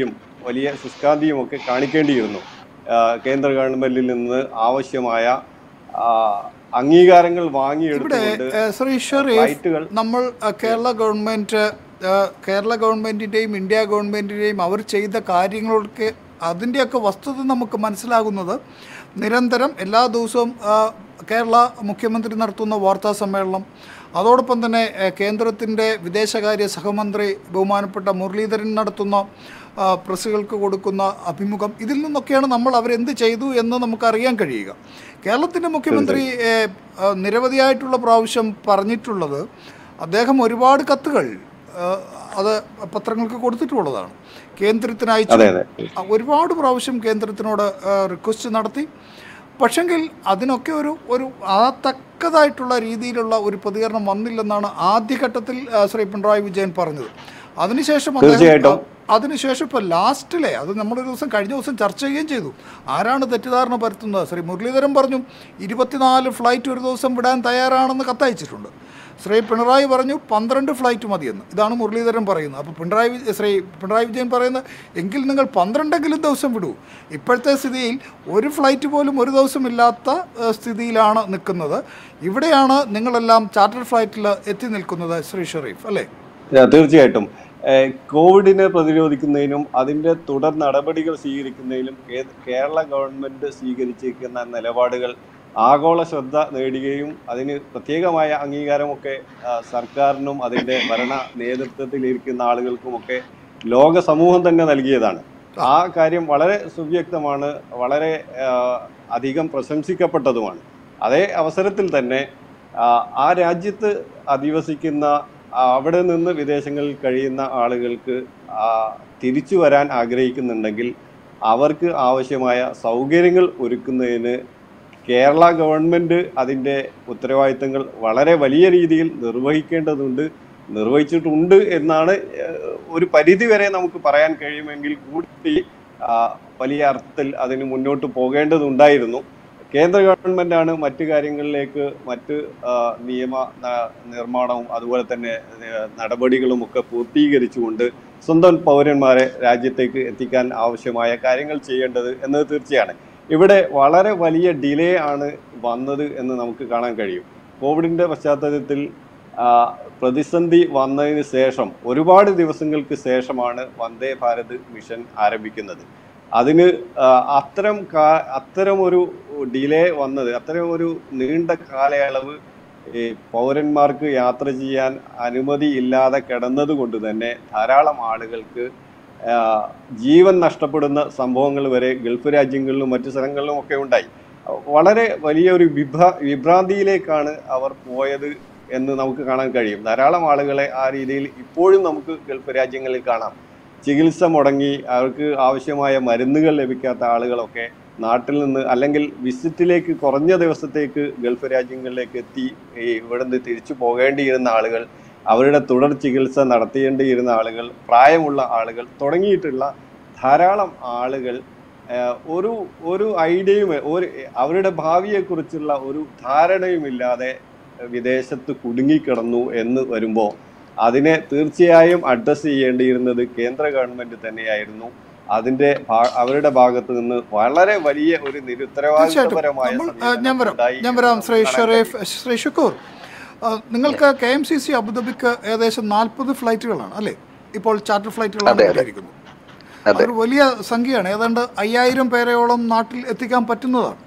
വലിയ ശുഷ്കാന്തിയും ഒക്കെ കാണിക്കേണ്ടിയിരുന്നു ആ, കേന്ദ്ര ഗവൺമെന്റിൽ നിന്ന് ആവശ്യമായ ആ, അംഗീകാരങ്ങൾ ഇവിടെ വാങ്ങിയെടുത്തുകൊണ്ട് ഏഹ്, ശ്രീ ഷെറീഫ് ഫ്ലൈറ്റുകൾ നമ്മൾ അഹ്, കേരള ഗവൺമെന്റ് അഹ്, കേരള ഗവൺമെന്റിന്റെയും ഇന്ത്യ ഗവൺമെന്റിന്റെയും അവർ ചെയ്ത കാര്യങ്ങളൊക്കെ അതിൻ്റെയൊക്കെ വസ്തുത നമുക്ക് മനസ്സിലാകുന്നത് നിരന്തരം എല്ലാ ദിവസവും അഹ്, കേരള മുഖ്യമന്ത്രി നടത്തുന്ന വാർത്താ സമ്മേളനം അതോടൊപ്പം തന്നെ ഏഹ്, കേന്ദ്രത്തിൻ്റെ വിദേശകാര്യ സഹമന്ത്രി ബഹുമാനപ്പെട്ട മുരളീധരൻ നടത്തുന്ന ആ, പ്രസ്സുകൾക്ക് കൊടുക്കുന്ന അഭിമുഖം ഇതിൽ നിന്നൊക്കെയാണ് നമ്മൾ അവരെന്ത് ചെയ്തു എന്ന് നമുക്കറിയാൻ കഴിയുക കേരളത്തിൻ്റെ മുഖ്യമന്ത്രി ഏഹ്, ആ, നിരവധിയായിട്ടുള്ള പ്രാവശ്യം പറഞ്ഞിട്ടുള്ളത് അദ്ദേഹം ഒരുപാട് കത്തുകൾ ആ, അത് പത്രങ്ങൾക്ക് കൊടുത്തിട്ടുള്ളതാണ് കേന്ദ്രത്തിന് അയച്ചു അതെ അതെ ആ, ഒരുപാട് പ്രാവശ്യം കേന്ദ്രത്തിനോട് റിക്വസ്റ്റ് നടത്തി പക്ഷെങ്കിൽ അതിനൊക്കെ ഒരു ഒരു ആ തക്കതായിട്ടുള്ള രീതിയിലുള്ള ഒരു പ്രതികരണം വന്നില്ലെന്നാണ് ആദ്യഘട്ടത്തിൽ ആ, ശ്രീ പിണറായി വിജയൻ പറഞ്ഞത് അതിനുശേഷം അദ്ദേഹം തീർച്ചയായിട്ടും. അതിനുശേഷം ഇപ്പോൾ ലാസ്റ്റിലെ അത് നമ്മളൊരു ദിവസം കഴിഞ്ഞ ദിവസം ചർച്ച ചെയ്യുകയും ചെയ്തു ആരാണ് തെറ്റിദ്ധാരണ പരത്തുന്നത് ശ്രീ മുരളീധരൻ പറഞ്ഞു ഇരുപത്തിനാല് ഫ്ലൈറ്റ് ഒരു ദിവസം വിടാൻ തയ്യാറാണെന്ന് കത്തയച്ചിട്ടുണ്ട് ശ്രീ പിണറായി പറഞ്ഞു പന്ത്രണ്ട് ഫ്ലൈറ്റ് മതിയെന്ന് ഇതാണ് മുരളീധരൻ പറയുന്നത് അപ്പോൾ പിണറായി വിജ- ശ്രീ പിണറായി വിജയൻ പറയുന്നത് എങ്കിൽ നിങ്ങൾ പന്ത്രണ്ടെങ്കിലും ദിവസം വിടൂ ഇപ്പോഴത്തെ സ്ഥിതിയിൽ ഒരു ഫ്ലൈറ്റ് പോലും ഒരു ദിവസം ഇല്ലാത്ത ഏഹ്, സ്ഥിതിയിലാണ് നിൽക്കുന്നത് ഇവിടെയാണ് നിങ്ങളെല്ലാം ചാർട്ടർ ഫ്ലൈറ്റിൽ എത്തി നിൽക്കുന്നത് ശ്രീ ഷെറീഫ് അല്ലേ ആ, തീർച്ചയായിട്ടും ഏഹ് കോവിഡിനെ പ്രതിരോധിക്കുന്നതിനും അതിന്റെ തുടർ നടപടികൾ സ്വീകരിക്കുന്നതിലും കേ- കേരള ഗവൺമെന്റ് സ്വീകരിച്ചിരിക്കുന്ന നിലപാടുകൾ ആഗോള ശ്രദ്ധ നേടുകയും അതിന് പ്രത്യേകമായ അംഗീകാരമൊക്കെ ആ, സർക്കാരിനും അതിന്റെ ഭരണ നേതൃത്വത്തിലിരിക്കുന്ന ആളുകൾക്കുമൊക്കെ ലോക സമൂഹം തന്നെ നൽകിയതാണ് ആ കാര്യം വളരെ സുവ്യക്തമാണ് വളരെ ആ, അധികം പ്രശംസിക്കപ്പെട്ടതുമാണ് അതേ അവസരത്തിൽ തന്നെ ആ, ആ രാജ്യത്ത് അധിവസിക്കുന്ന ആ, അവിടെ നിന്ന് വിദേശങ്ങളിൽ കഴിയുന്ന ആളുകൾക്ക് ആ, തിരിച്ചു വരാൻ ആഗ്രഹിക്കുന്നുണ്ടെങ്കിൽ അവർക്ക് ആവശ്യമായ സൗകര്യങ്ങൾ ഒരുക്കുന്നതിന് കേരള ഗവൺമെന്റ് അതിൻ്റെ ഉത്തരവാദിത്തങ്ങൾ വളരെ വലിയ രീതിയിൽ നിർവഹിക്കേണ്ടതുണ്ട് നിർവഹിച്ചിട്ടുണ്ട് എന്നാണ് ഏഹ്, ഒരു പരിധി വരെ നമുക്ക് പറയാൻ കഴിയുമെങ്കിൽ കൂടി ആ, വലിയ അർത്ഥത്തിൽ അതിന് മുന്നോട്ട് പോകേണ്ടതുണ്ടായിരുന്നു കേന്ദ്ര ഗവൺമെന്റാണ് മറ്റു കാര്യങ്ങളിലേക്ക് മറ്റ് ആ, നിയമ ന- നിർമ്മാണവും അതുപോലെ തന്നെ ഏഹ്, നടപടികളും ഒക്കെ പൂർത്തീകരിച്ചുകൊണ്ട് സ്വന്തം പൗരന്മാരെ രാജ്യത്തേക്ക് എത്തിക്കാൻ ആവശ്യമായ കാര്യങ്ങൾ ചെയ്യേണ്ടത് എന്നത് തീർച്ചയാണ് ഇവിടെ വളരെ വലിയ ഡിലേ ആണ് വന്നത് എന്ന് നമുക്ക് കാണാൻ കഴിയും കോവിഡിന്റെ പശ്ചാത്തലത്തിൽ ആ, പ്രതിസന്ധി വന്നതിന് ശേഷം ഒരുപാട് ദിവസങ്ങൾക്ക് ശേഷമാണ് വന്ദേ ഭാരത് മിഷൻ ആരംഭിക്കുന്നത് അതിന് ആ, അത്തരം കാ അത്തരം ഒരു ഡിലേ വന്നത് അത്തരം ഒരു നീണ്ട കാലയളവ് ഈ പൗരന്മാർക്ക് യാത്ര ചെയ്യാൻ അനുമതി ഇല്ലാതെ കിടന്നത് കൊണ്ട് തന്നെ ധാരാളം ആളുകൾക്ക് ആ, ജീവൻ നഷ്ടപ്പെടുന്ന സംഭവങ്ങൾ വരെ ഗൾഫ് രാജ്യങ്ങളിലും മറ്റു സ്ഥലങ്ങളിലും ഒക്കെ ഉണ്ടായി വളരെ വലിയ ഒരു വിഭ്ര വിഭ്രാന്തിയിലേക്കാണ് അവർ പോയത് എന്ന് നമുക്ക് കാണാൻ കഴിയും ധാരാളം ആളുകളെ ആ രീതിയിൽ ഇപ്പോഴും നമുക്ക് ഗൾഫ് രാജ്യങ്ങളിൽ കാണാം ചികിത്സ മുടങ്ങി അവർക്ക് ആവശ്യമായ മരുന്നുകൾ ലഭിക്കാത്ത ആളുകളൊക്കെ നാട്ടിൽ നിന്ന് അല്ലെങ്കിൽ വിസിറ്റിലേക്ക് കുറഞ്ഞ ദിവസത്തേക്ക് ഗൾഫ് രാജ്യങ്ങളിലേക്ക് എത്തി ഈ ഇവിടുന്ന് തിരിച്ചു പോകേണ്ടിയിരുന്ന ആളുകൾ അവരുടെ തുടർ ചികിത്സ നടത്തേണ്ടിയിരുന്ന ആളുകൾ പ്രായമുള്ള ആളുകൾ തുടങ്ങിയിട്ടുള്ള ധാരാളം ആളുകൾ ആഹ്, ഒരു ഒരു ഐഡിയയും ഒരു അവരുടെ ഭാവിയെക്കുറിച്ചുള്ള ഒരു ധാരണയുമില്ലാതെ വിദേശത്ത് കുടുങ്ങിക്കിടന്നു എന്ന് വരുമ്പോൾ അതിനെ തീർച്ചയായും അഡ്രസ്സ് ചെയ്യേണ്ടിയിരുന്നത് കേന്ദ്ര ഗവൺമെന്റ് തന്നെയായിരുന്നു അതിന്റെ ഭാ- അവരുടെ ഭാഗത്ത് നിന്ന് വളരെ വലിയ ഒരു തീർച്ചയായിട്ടും നിരുത്തരവാദിത്തപരമായ നമ്മൾ ആ, സമീപനം ഞാൻ വരാം ഉണ്ടായി ഞാൻ വരാം എന്ന് ശ്രീ കാണാൻ ഷെറീഫ് ശ്രീ ഷുക്കൂർ ആ, നിങ്ങൾക്ക് കെ എം സി സി അബുദാബിക്ക് ഏകദേശം നാൽപ്പത് ഫ്ലൈറ്റുകളാണ് അല്ലേ ഇപ്പോൾ ചാർട്ടർ ഫ്ലൈറ്റുകളാണ് അതെ, അതെ. കിട്ടിയിരിക്കുന്നത് അതെ. അതൊരു വലിയ സംഖ്യയാണ് ഏതാണ്ട് അയ്യായിരം പേരെയോളം നാട്ടിൽ എത്തിക്കാൻ പറ്റുന്നതാണ്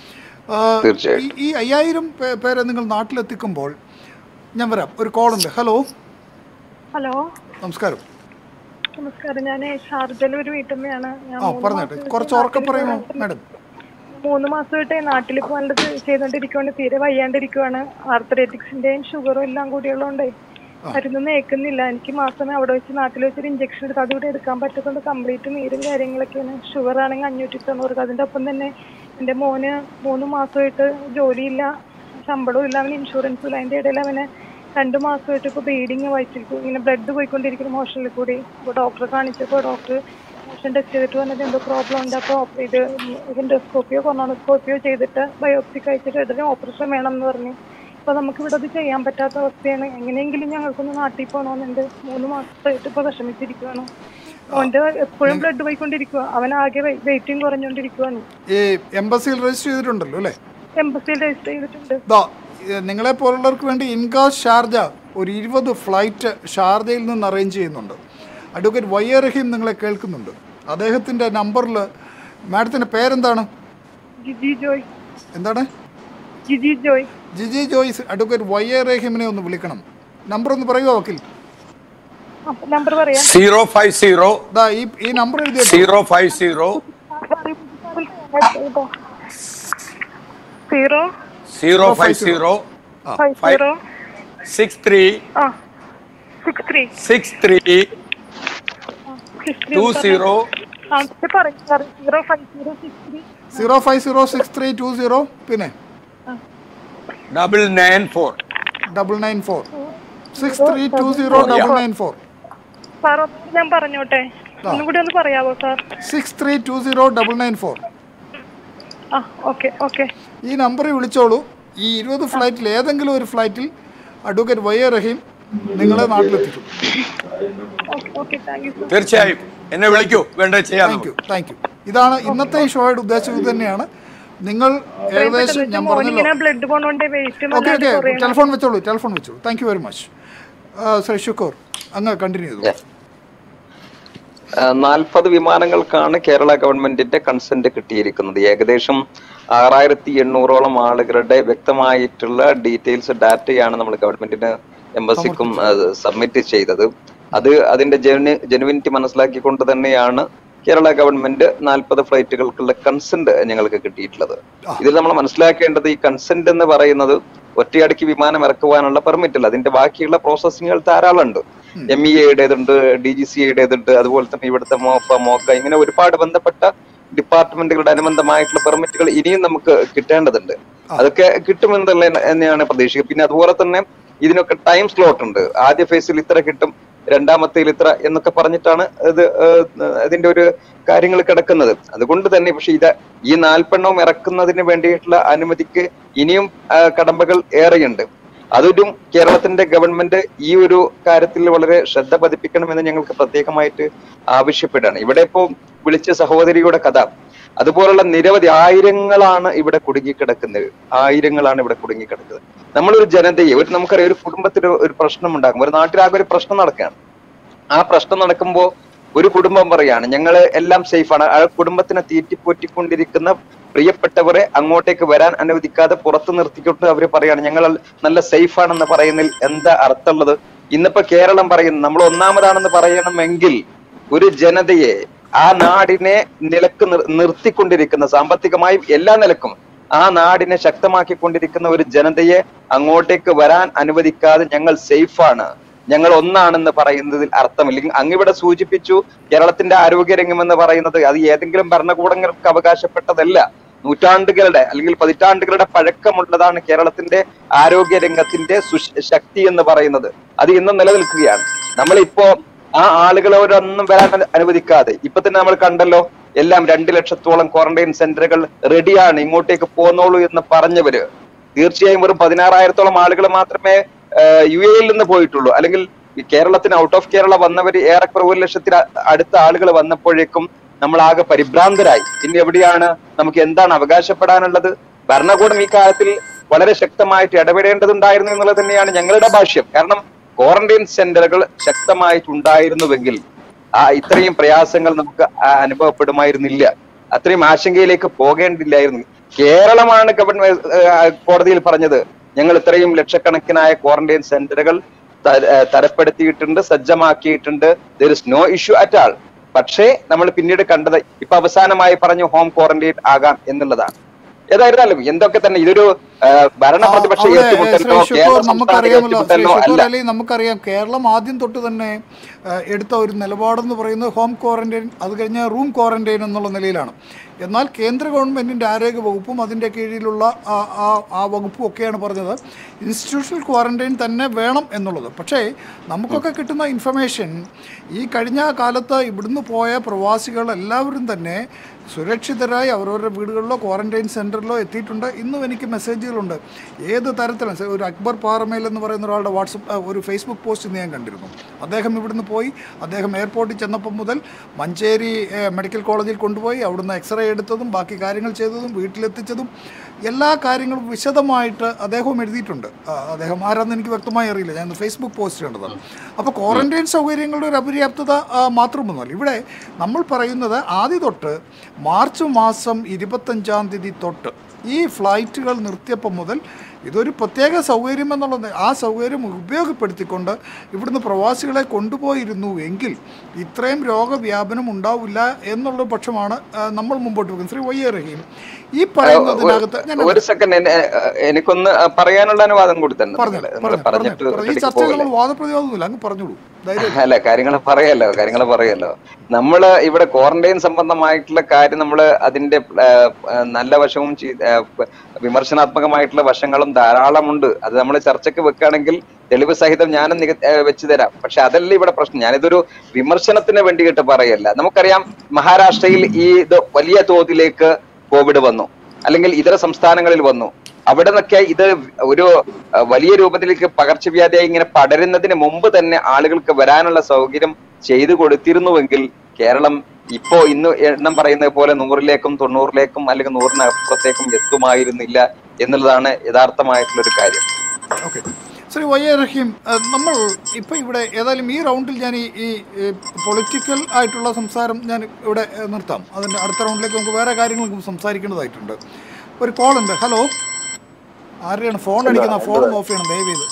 ആ, തീർച്ചയായും. ഈ- ഈ അയ്യായിരം പേ- പേരെ നിങ്ങൾ നാട്ടിലെത്തിക്കുമ്പോൾ ഞാൻ വരാം ഒരു കോളുണ്ട് ഹലോ ഹലോ നമസ്കാരം നമസ്കാരം ഞാൻ ഷാർജയിൽ ഒരു വീട്ടമ്മയാണ് ഞാൻ ആ മൂന്ന് പറഞ്ഞോട്ടെ മാസമായിട്ട് കുറച്ച് ഉറക്കം നാട്ടിൽ പറയുമോ പോകാൻ- മാഡം മൂന്ന് മാസമായിട്ട് നാട്ടിൽ പോകാനുള്ളത് ചെയ്തോണ്ടിരിക്കുവാണ് തീരെ വയ്യാണ്ടിരിക്കുവാണ് ആർത്തറേറ്റിക്സിന്റെയും ഷുഗറും എല്ലാം കൂടിയുള്ളതുകൊണ്ടേ മരുന്നൊന്നും ഏൽക്കുന്നില്ല എനിക്ക് മാസം അവിടെ വെച്ച് നാട്ടിൽ വെച്ചൊരു ഇഞ്ചക്ഷൻ എടുത്ത് അതുകൂടെ എടുക്കാൻ പറ്റാത്തതുകൊണ്ട് കംപ്ലീറ്റ് നീരും കാര്യങ്ങളൊക്കെയാണ് ഷുഗർ ആണെങ്കിൽ അഞ്ഞൂറ്റി തൊണ്ണൂറ് അതിൻ്റെ ഒപ്പം തന്നെ എൻ്റെ മോന് മൂന്ന് മാസമായിട്ട് ജോലിയില്ല ശമ്പളവും ഇല്ല അവന് ഇൻഷുറൻസും ഇല്ല അതിൻ്റെ ഇടയിൽ അവന് രണ്ട് മാസമായിട്ട് ഇപ്പോൾ ബ്ലീഡിങ് വയറ്റിൽ കൂ- ഇങ്ങനെ ബ്ലഡ് പോയിക്കൊണ്ടിരിക്കുന്നു മോഷനിൽ കൂടി ഇപ്പോൾ ഡോക്ടറെ കാണിച്ചപ്പോൾ ഡോക്ടർ മോഷൻ ടെസ്റ്റ് ചെയ്തിട്ട് വന്നിട്ട് എന്തോ പ്രോബ്ലം ഉണ്ട് അപ്പോൾ ഇത് എൻഡോസ്കോപ്പിയോ കൊറോണോസ്കോപ്പിയോ ചെയ്തിട്ട് ബയോപ്സി കഴിച്ചിട്ട് ഉടനെ ഓപ്പറേഷൻ വേണം എന്ന് പറഞ്ഞു അപ്പോൾ നമുക്ക് ഇവിടെ അത് ചെയ്യാൻ പറ്റാത്ത അവസ്ഥയാണ് എങ്ങനെയെങ്കിലും ഞങ്ങൾക്കൊന്ന് നാട്ടിൽ പോകണമെന്നുണ്ട് മൂന്ന് മാസമായിട്ട് ഇപ്പോൾ വിഷമിച്ചിരിക്കുകയാണ് അവന്റെ എപ്പോഴും ബ്ലഡ് പോയിക്കൊണ്ടിരിക്കുക അവൻ ആകെ വെയിറ്റിംഗ് കുറഞ്ഞുകൊണ്ടിരിക്കുവാണ് ഈ എംബസിയിൽ രജിസ്റ്റർ ചെയ്തിട്ടുണ്ടല്ലോ അല്ലേ എംബസിയിൽ രജിസ്റ്റർ ചെയ്തിട്ടുണ്ട് ദാ ഏ, നിങ്ങളെ പോലുള്ളവർക്ക് വേണ്ടി ഇൻകാസ് ഷാർജ ഒരു ഇരുപത് ഫ്ലൈറ്റ് ഷാർജയിൽ നിന്ന് അറേഞ്ച് ചെയ്യുന്നുണ്ട് അഡ്വക്കേറ്റ് വൈ എ റഹീം നിങ്ങളെ കേൾക്കുന്നുണ്ട് അദ്ദേഹത്തിൻ്റെ നമ്പറിൽ മാഡത്തിൻ്റെ പേരെന്താണ് ജിജി ജോയ് എന്താണ് ജിജി ജോയ് ജിജി ജോയ്സ് അഡ്വക്കേറ്റ് വൈ എ റഹീമിനെ ഒന്ന് വിളിക്കണം നമ്പർ ഒന്ന് പറയുമോ വക്കീൽ നമ്പർ പറയാം സീറോ ഫൈവ് സീറോ ദാ ഈ ഈ നമ്പർ എഴുതിയിട്ട് zero five zero zero zero five zero five zero six three ആ six three six three six three two zero ആ പറയും sir zero five zero six three zero five zero six three two zero പിന്നെ double nine four double nine four six three two zero double nine four sir ഒന്നുകൂടി ഞാൻ പറഞ്ഞോട്ടെ ഒന്നും കൂടി ഒന്ന് പറയാവോ sir six three two zero double nine four ആ okay okay ഈ നമ്പറിൽ വിളിച്ചോളൂ ഈ ഇരുപത് ഫ്ലൈറ്റിൽ ഏതെങ്കിലും ഒരു ഫ്ലൈറ്റിൽ അഡ്വക്കേറ്റ് വൈ എ റഹീം നിങ്ങളെ നാട്ടിലെത്തിക്കും okay okay thank you sir തീർച്ചയായും എന്നെ വിളിക്കൂ വേണ്ടത് ചെയ്യാം താങ്ക് യു താങ്ക് യു ഇതാണ് ഇന്നത്തെ ഈ ഷോയുടെ ഉദ്ദേശം ഇത് തന്നെയാണ് നിങ്ങൾ ഏകദേശം ഞാൻ പറഞ്ഞല്ലോ മോനിങ്ങനെ ബ്ലഡ് പോണോണ്ട് വെയിറ്റ് ഓക്കെ ഓക്കെ ടെലിഫോൺ വെച്ചോളൂ ടെലിഫോൺ വെച്ചോളൂ thank you very much Shri Shukoor അങ്ങ് കണ്ടിന്യൂ ചെയ്തു നാൽപ്പത് വിമാനങ്ങൾക്കാണ് കേരള ഗവൺമെന്റിന്റെ കൺസെന്റ് കിട്ടിയിരിക്കുന്നത് ഏകദേശം ആറായിരത്തി എണ്ണൂറോളം ആളുകളുടെ വ്യക്തമായിട്ടുള്ള ഡീറ്റെയിൽസ് ഡാറ്റയാണ് നമ്മൾ ഗവൺമെന്റിന് എംബസിക്കും സബ്മിറ്റ് ചെയ്തത് അത് അതിന്റെ ജെനു ജെനുവിനിറ്റി മനസ്സിലാക്കിക്കൊണ്ട് തന്നെയാണ് കേരള ഗവൺമെന്റ് നാൽപ്പത് ഫ്ലൈറ്റുകൾക്കുള്ള കൺസെന്റ് ഞങ്ങൾക്ക് കിട്ടിയിട്ടുള്ളത് ഇതിൽ നമ്മൾ മനസ്സിലാക്കേണ്ടത് ഈ കൺസെന്റ് എന്ന് പറയുന്നത് ഒറ്റയടിക്ക് വിമാനം ഇറക്കുവാനുള്ള പെർമിറ്റ് അല്ല അതിന്റെ ബാക്കിയുള്ള പ്രോസസ്സിങ്ങുകൾ ധാരാളം ഉണ്ട് എം ഇ എയുടേതുണ്ട് ഡി ജി സി എയുടേതുണ്ട് അതുപോലെ തന്നെ ഇവിടുത്തെ മോപ്പ മോക്ക ഇങ്ങനെ ഒരുപാട് ബന്ധപ്പെട്ട ഡിപ്പാർട്ട്മെന്റുകളുടെ അനുബന്ധമായിട്ടുള്ള പെർമിറ്റുകൾ ഇനിയും നമുക്ക് കിട്ടേണ്ടതുണ്ട് അതൊക്കെ കിട്ടുമെന്നുള്ള തന്നെയാണ് പ്രതീക്ഷിക്കുക പിന്നെ അതുപോലെ തന്നെ ഇതിനൊക്കെ ടൈം സ്ലോട്ട് ഉണ്ട് ആദ്യ ഫേസിൽ ഇത്ര കിട്ടും രണ്ടാമത്തേൽ ഇത്ര എന്നൊക്കെ പറഞ്ഞിട്ടാണ് ഇത് ഏഹ്, അതിന്റെ ഒരു കാര്യങ്ങൾ കിടക്കുന്നത് അതുകൊണ്ട് തന്നെ പക്ഷെ ഇത് ഈ നാൽപ്പെണ്ണവും ഇറക്കുന്നതിന് വേണ്ടിയിട്ടുള്ള അനുമതിക്ക് ഇനിയും ആ, കടമ്പകൾ ഏറെയുണ്ട് അതൊരു കേരളത്തിന്റെ ഗവൺമെന്റ് ഈ ഒരു കാര്യത്തിൽ വളരെ ശ്രദ്ധ പതിപ്പിക്കണമെന്ന് ഞങ്ങൾക്ക് പ്രത്യേകമായിട്ട് ആവശ്യപ്പെടുകയാണ് ഇവിടെ ഇപ്പോ വിളിച്ച സഹോദരിയുടെ കഥ അതുപോലുള്ള നിരവധി ആയിരങ്ങളാണ് ഇവിടെ കുടുങ്ങിക്കിടക്കുന്നത് ആയിരങ്ങളാണ് ഇവിടെ കുടുങ്ങിക്കിടക്കുന്നത് നമ്മളൊരു ജനതയെ ഒരു നമുക്കറിയാം ഒരു കുടുംബത്തിൽ ഒരു പ്രശ്നം ഉണ്ടാകും ഒരു നാട്ടിലാകെ ഒരു പ്രശ്നം നടക്കുകയാണ് ആ പ്രശ്നം നടക്കുമ്പോൾ ഒരു കുടുംബം പറയാണ് ഞങ്ങൾ എല്ലാം സേഫാണ് ആ കുടുംബത്തിനെ തീറ്റിപ്പോറ്റിക്കൊണ്ടിരിക്കുന്ന പ്രിയപ്പെട്ടവരെ അങ്ങോട്ടേക്ക് വരാൻ അനുവദിക്കാതെ പുറത്തു നിർത്തിക്കൊണ്ട് അവർ പറയാണ് ഞങ്ങൾ നല്ല സേഫ് ആണെന്ന് പറയുന്നതിൽ എന്താ അർത്ഥമുള്ളത് ഇന്നിപ്പോ കേരളം പറയുന്നു നമ്മൾ ഒന്നാമതാണെന്ന് പറയണമെങ്കിൽ ഒരു ജനതയെ ആ നാടിനെ നിലക്ക് നിർ- നിർത്തിക്കൊണ്ടിരിക്കുന്ന സാമ്പത്തികമായും എല്ലാ നിലക്കും ആ നാടിനെ ശക്തമാക്കിക്കൊണ്ടിരിക്കുന്ന ഒരു ജനതയെ അങ്ങോട്ടേക്ക് വരാൻ അനുവദിക്കാതെ ഞങ്ങൾ സേഫാണ് ഞങ്ങൾ ഒന്നാണെന്ന് പറയുന്നതിൽ അർത്ഥമില്ല അങ്ങിവിടെ സൂചിപ്പിച്ചു കേരളത്തിന്റെ ആരോഗ്യരംഗം എന്ന് പറയുന്നത് അത് ഏതെങ്കിലും ഭരണകൂടങ്ങൾക്ക് അവകാശപ്പെട്ടതല്ല നൂറ്റാണ്ടുകളുടെ അല്ലെങ്കിൽ പതിറ്റാണ്ടുകളുടെ പഴക്കമുള്ളതാണ് കേരളത്തിന്റെ ആരോഗ്യ രംഗത്തിന്റെ സുശ- ശക്തി എന്ന് പറയുന്നത് അത് ഇന്നും നിലനിൽക്കുകയാണ് നമ്മളിപ്പോ ആ ആളുകളോടൊന്നും വരാൻ അനു- അനുവദിക്കാതെ ഇപ്പൊ തന്നെ നമ്മൾ കണ്ടല്ലോ എല്ലാം രണ്ട് ലക്ഷത്തോളം ക്വാറന്റൈൻ സെന്ററുകൾ റെഡിയാണ് ഇങ്ങോട്ടേക്ക് പോന്നോളൂ എന്ന് പറഞ്ഞവര് തീർച്ചയായും വെറും പതിനാറായിരത്തോളം ആളുകൾ മാത്രമേ യു എയിൽ നിന്ന് പോയിട്ടുള്ളൂ അല്ലെങ്കിൽ ഈ കേരളത്തിന് ഔട്ട് ഓഫ് കേരള വന്നവർ ഏറെക്കുറെ ഒരു ലക്ഷത്തിൽ അ- അടുത്ത ആളുകൾ വന്നപ്പോഴേക്കും നമ്മൾ ആകെ പരിഭ്രാന്തരായി ഇനി എവിടെയാണ് നമുക്ക് എന്താണ് അവകാശപ്പെടാനുള്ളത് ഭരണകൂടം ഈ കാര്യത്തിൽ വളരെ ശക്തമായിട്ട് ഇടപെടേണ്ടതുണ്ടായിരുന്നു എന്നുള്ളത് തന്നെയാണ് ഞങ്ങളുടെ ഭാഷ്യം കാരണം ക്വാറന്റൈൻ സെന്ററുകൾ ശക്തമായിട്ടുണ്ടായിരുന്നുവെങ്കിൽ ആ ഇത്രയും പ്രയാസങ്ങൾ നമുക്ക് ആ അനുഭവപ്പെടുമായിരുന്നില്ല അത്രയും ആശങ്കയിലേക്ക് പോകേണ്ടില്ലായിരുന്നു കേരളമാണ് ഗവൺമെന്റ് കോടതിയിൽ പറഞ്ഞത് ഞങ്ങൾ ഇത്രയും ലക്ഷക്കണക്കിനായ ക്വാറന്റൈൻ സെന്ററുകൾ ത- ഏഹ് തരപ്പെടുത്തിയിട്ടുണ്ട് സജ്ജമാക്കിയിട്ടുണ്ട് there is no issue at all പക്ഷേ നമ്മൾ പിന്നീട് കണ്ടത് ഇപ്പൊ അവസാനമായി പറഞ്ഞു ഹോം ക്വാറന്റൈൻ ആകാം എന്നുള്ളതാണ് ഏതായിരുന്നാലും എന്തൊക്കെ തന്നെ ഇതൊരു ഏഹ്, ഭരണ പ്രതിപക്ഷ അവിടെ, ഏറ്റുമുട്ടലോ ശ്രീ കേരള ഷുക്കൂർ സംസ്ഥാന നമുക്കറിയാമല്ലോ ശ്രീ ഏറ്റുമുട്ടലോ ഷുക്കൂർ അല്ല അലി നമുക്കറിയാം കേരളം ആദ്യം തൊട്ട് തന്നെ ആ, എടുത്ത ഒരു നിലപാടെന്ന് പറയുന്നത് ഹോം ക്വാറന്റൈൻ അത് കഴിഞ്ഞ് റൂം ക്വാറന്റൈൻ എന്നുള്ള നിലയിലാണ് എന്നാൽ കേന്ദ്ര ഗവൺമെന്റിന്റെ ആരോഗ്യ വകുപ്പും അതിന്റെ കീഴിലുള്ള ആ ആ ആ വകുപ്പും ഒക്കെയാണ് പറഞ്ഞത് ഇൻസ്റ്റിറ്റ്യൂഷണൽ ക്വാറന്റൈൻ തന്നെ വേണം എന്നുള്ളത് പക്ഷേ നമുക്കൊക്കെ കിട്ടുന്ന ഇൻഫർമേഷൻ ഈ കഴിഞ്ഞ കാലത്ത് ഇവിടുന്ന് പോയ പ്രവാസികൾ എല്ലാവരും തന്നെ സുരക്ഷിതരായി അവരവരുടെ വീടുകളിലോ ക്വാറന്റൈൻ സെൻറ്ററിലോ എത്തിയിട്ടുണ്ട് ഇന്നും എനിക്ക് മെസ്സേജ് മെസ്സേജുകളുണ്ട് ഏത് തരത്തിലും സ- ഒരു അക്ബർ പാറമേൽ എന്ന് പറയുന്ന ഒരാളുടെ വാട്സപ്പ് ഒരു ഫേസ്ബുക്ക് പോസ്റ്റ് ഇന്ന് ഞാൻ കണ്ടിരുന്നു അദ്ദേഹം ഇവിടുന്ന് പോയി അദ്ദേഹം എയർപോർട്ടിൽ ചെന്നപ്പം മുതൽ മഞ്ചേരി ഏഹ്, മെഡിക്കൽ കോളേജിൽ കൊണ്ടുപോയി അവിടുന്ന് എക്സ്റേ എടുത്തതും ബാക്കി കാര്യങ്ങൾ ചെയ്തതും വീട്ടിലെത്തിച്ചതും എല്ലാ കാര്യങ്ങളും വിശദമായിട്ട് അദ്ദേഹവും എഴുതിയിട്ടുണ്ട് ആ, അദ്ദേഹം ആരാന്ന് എനിക്ക് വ്യക്തമായി അറിയില്ല ഞാൻ ഫേസ്ബുക്ക് പോസ്റ്റ് കണ്ടതാണ് അപ്പോൾ ക്വാറന്റൈൻ സൗകര്യങ്ങളുടെ ഒരു അപര്യാപ്തത ആ, മാത്രമൊന്നുമല്ല ഇവിടെ നമ്മൾ പറയുന്നത് ആദ്യം തൊട്ട് മാർച്ച് മാസം ഇരുപത്തഞ്ചാം തീയതി തൊട്ട് ഈ ഫ്ലൈറ്റുകൾ നിർത്തിയപ്പം മുതൽ ഇതൊരു പ്രത്യേക സൗകര്യം എന്നുള്ളത് ആ സൗകര്യം ഉപയോഗപ്പെടുത്തിക്കൊണ്ട് ഇവിടുന്ന് പ്രവാസികളെ കൊണ്ടുപോയിരുന്നു എങ്കിൽ ഇത്രയും രോഗവ്യാപനം ഉണ്ടാവില്ല എന്നുള്ള പക്ഷമാണ് ആ, നമ്മൾ മുമ്പോട്ട് വെക്കുന്നത് ശ്രീ വയ്യ റഹീം ഈ പറയുന്നതിനകത്ത് ഞാൻ ഒരു സെക്കൻഡ് എനിക്കൊന്ന് പറയാനുള്ള അനുവാദം കൂടി തന്നെ പറഞ്ഞു നിങ്ങള്. പറഞ്ഞു നിങ്ങള് പറഞ്ഞിട്ട് പറഞ്ഞു ഈ ഒറ്റയ്ക്ക് ചർച്ചയിൽ പോകല്ലേ നമ്മൾ വാദപ്രതിവാദമൊന്നുമില്ല അങ്ങ് പറഞ്ഞോളൂ ധൈര്യം അല്ല കാര്യങ്ങൾ പറയല്ലോ കാര്യങ്ങൾ പറയല്ലോ നമ്മള് ഇവിടെ ക്വാറന്റൈൻ സംബന്ധമായിട്ടുള്ള കാര്യം നമ്മൾ അതിന്റെ ആ, ആ, നല്ല വശവും ചീ- ആ, പ- വിമർശനാത്മകമായിട്ടുള്ള വശങ്ങളും ധാരാളമുണ്ട് അത് നമ്മൾ ചർച്ചയ്ക്ക് വെക്കുകയാണെങ്കിൽ തെളിവ് സഹിതം ഞാനും നിക ആ, വെച്ച് തരാം പക്ഷെ അതല്ല ഇവിടെ പ്രശ്നം ഞാനിതൊരു വിമർശനത്തിന് വേണ്ടിയിട്ട് പറയല്ല നമുക്കറിയാം മഹാരാഷ്ട്രയിൽ ഈ ഇത് വലിയ തോതിലേക്ക് കോവിഡ് വന്നു അല്ലെങ്കിൽ ഇതര സംസ്ഥാനങ്ങളിൽ വന്നു അവിടെ നിന്നൊക്കെ ഇത് ഒരു അഹ്, വലിയ രൂപത്തിലേക്ക് പകർച്ചവ്യാധിയായി ഇങ്ങനെ പടരുന്നതിന് മുമ്പ് തന്നെ ആളുകൾക്ക് വരാനുള്ള സൗകര്യം ചെയ്തു കൊടുത്തിരുന്നുവെങ്കിൽ കേരളം ഇപ്പോ ഇന്ന് എണ്ണം പറയുന്നത് പോലെ നൂറിലേക്കും തൊണ്ണൂറിലേക്കും അല്ലെങ്കിൽ നൂറിനപ്പുറത്തേക്കും എത്തുമായിരുന്നില്ല എന്നുള്ളതാണ് യഥാർത്ഥമായിട്ടുള്ള ഒരു കാര്യം okay Shri Y A Rahim അഹ് നമ്മൾ ഇപ്പോൾ ഇവിടെ ഏതായാലും ഈ റൗണ്ടിൽ ഞാൻ ഈ ഈ പൊളിറ്റിക്കൽ ആയിട്ടുള്ള സംസാരം ഞാൻ ഇവിടെ അഹ് നിർത്താം അതിൻ്റെ അടുത്ത റൗണ്ടിലേക്ക് നമുക്ക് വേറെ കാര്യങ്ങൾ നമുക്ക് സംസാരിക്കേണ്ടതായിട്ടുണ്ട് ഒരു കോൾ ഉണ്ട് ഹലോ ആരെയാണ് ഫോൺ അടിക്കുന്ന ഫോൺ ഓഫ് ചെയ്യണം ദയവ് ചെയ്ത്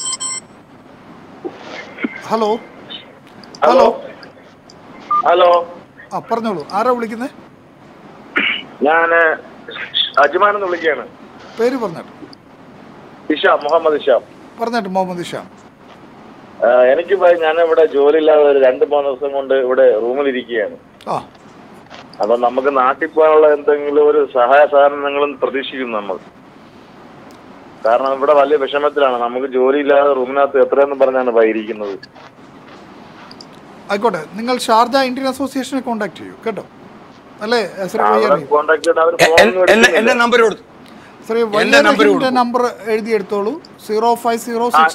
ഹലോ ഹലോ ഹലോ ആ പറഞ്ഞോളൂ ആരാ വിളിക്കുന്നത് ഞാൻ അജ്മാൻ എന്ന് വിളിക്കുകയാണ് പേര് പറഞ്ഞിട്ട് ഇഷാം മുഹമ്മദ് ഇഷാം പറഞ്ഞിട്ട് മുഹമ്മദ് ഇഷാം ആ, എനിക്ക് ഞാൻ ഇവിടെ ജോലിയില്ലാതെ ഒരു രണ്ട് മൂന്ന് ദിവസം കൊണ്ട് ഇവിടെ റൂമിലിരിക്കുകയാണ് ആ അപ്പൊ നമുക്ക് നാട്ടിൽ പോകാനുള്ള എന്തെങ്കിലും ഒരു സഹായ സഹകരണങ്ങളും പ്രതീക്ഷിക്കുന്നു നമ്മൾ കാരണം ഇവിടെ വലിയ വിഷമത്തിലാണ് നമുക്ക് ജോലിയില്ലാതെ റൂമിനകത്ത് എത്രയെന്ന് പറഞ്ഞാണ് ഇപ്പൊ ഇരിക്കുന്നത് ആയിക്കോട്ടെ നിങ്ങൾ ഷാർജ ഇന്ത്യൻ അസോസിയേഷനെ കോൺടാക്ട് ചെയ്യൂ കേട്ടോ അല്ലേ ശ്രീ വൈ എ അവിടെ റഹീം കോണ്ടാക്ട് ചെയ്ത് അവർ എ- എൻ- എന്നെ എന്റെ നമ്പർ കൊടുത്തു ശ്രീ എന്റെ number വൈദ്യരഹിന്റെ കൊടുക്കൂ. നമ്പർ എഴുതിയെടുത്തോളൂ zero five zero six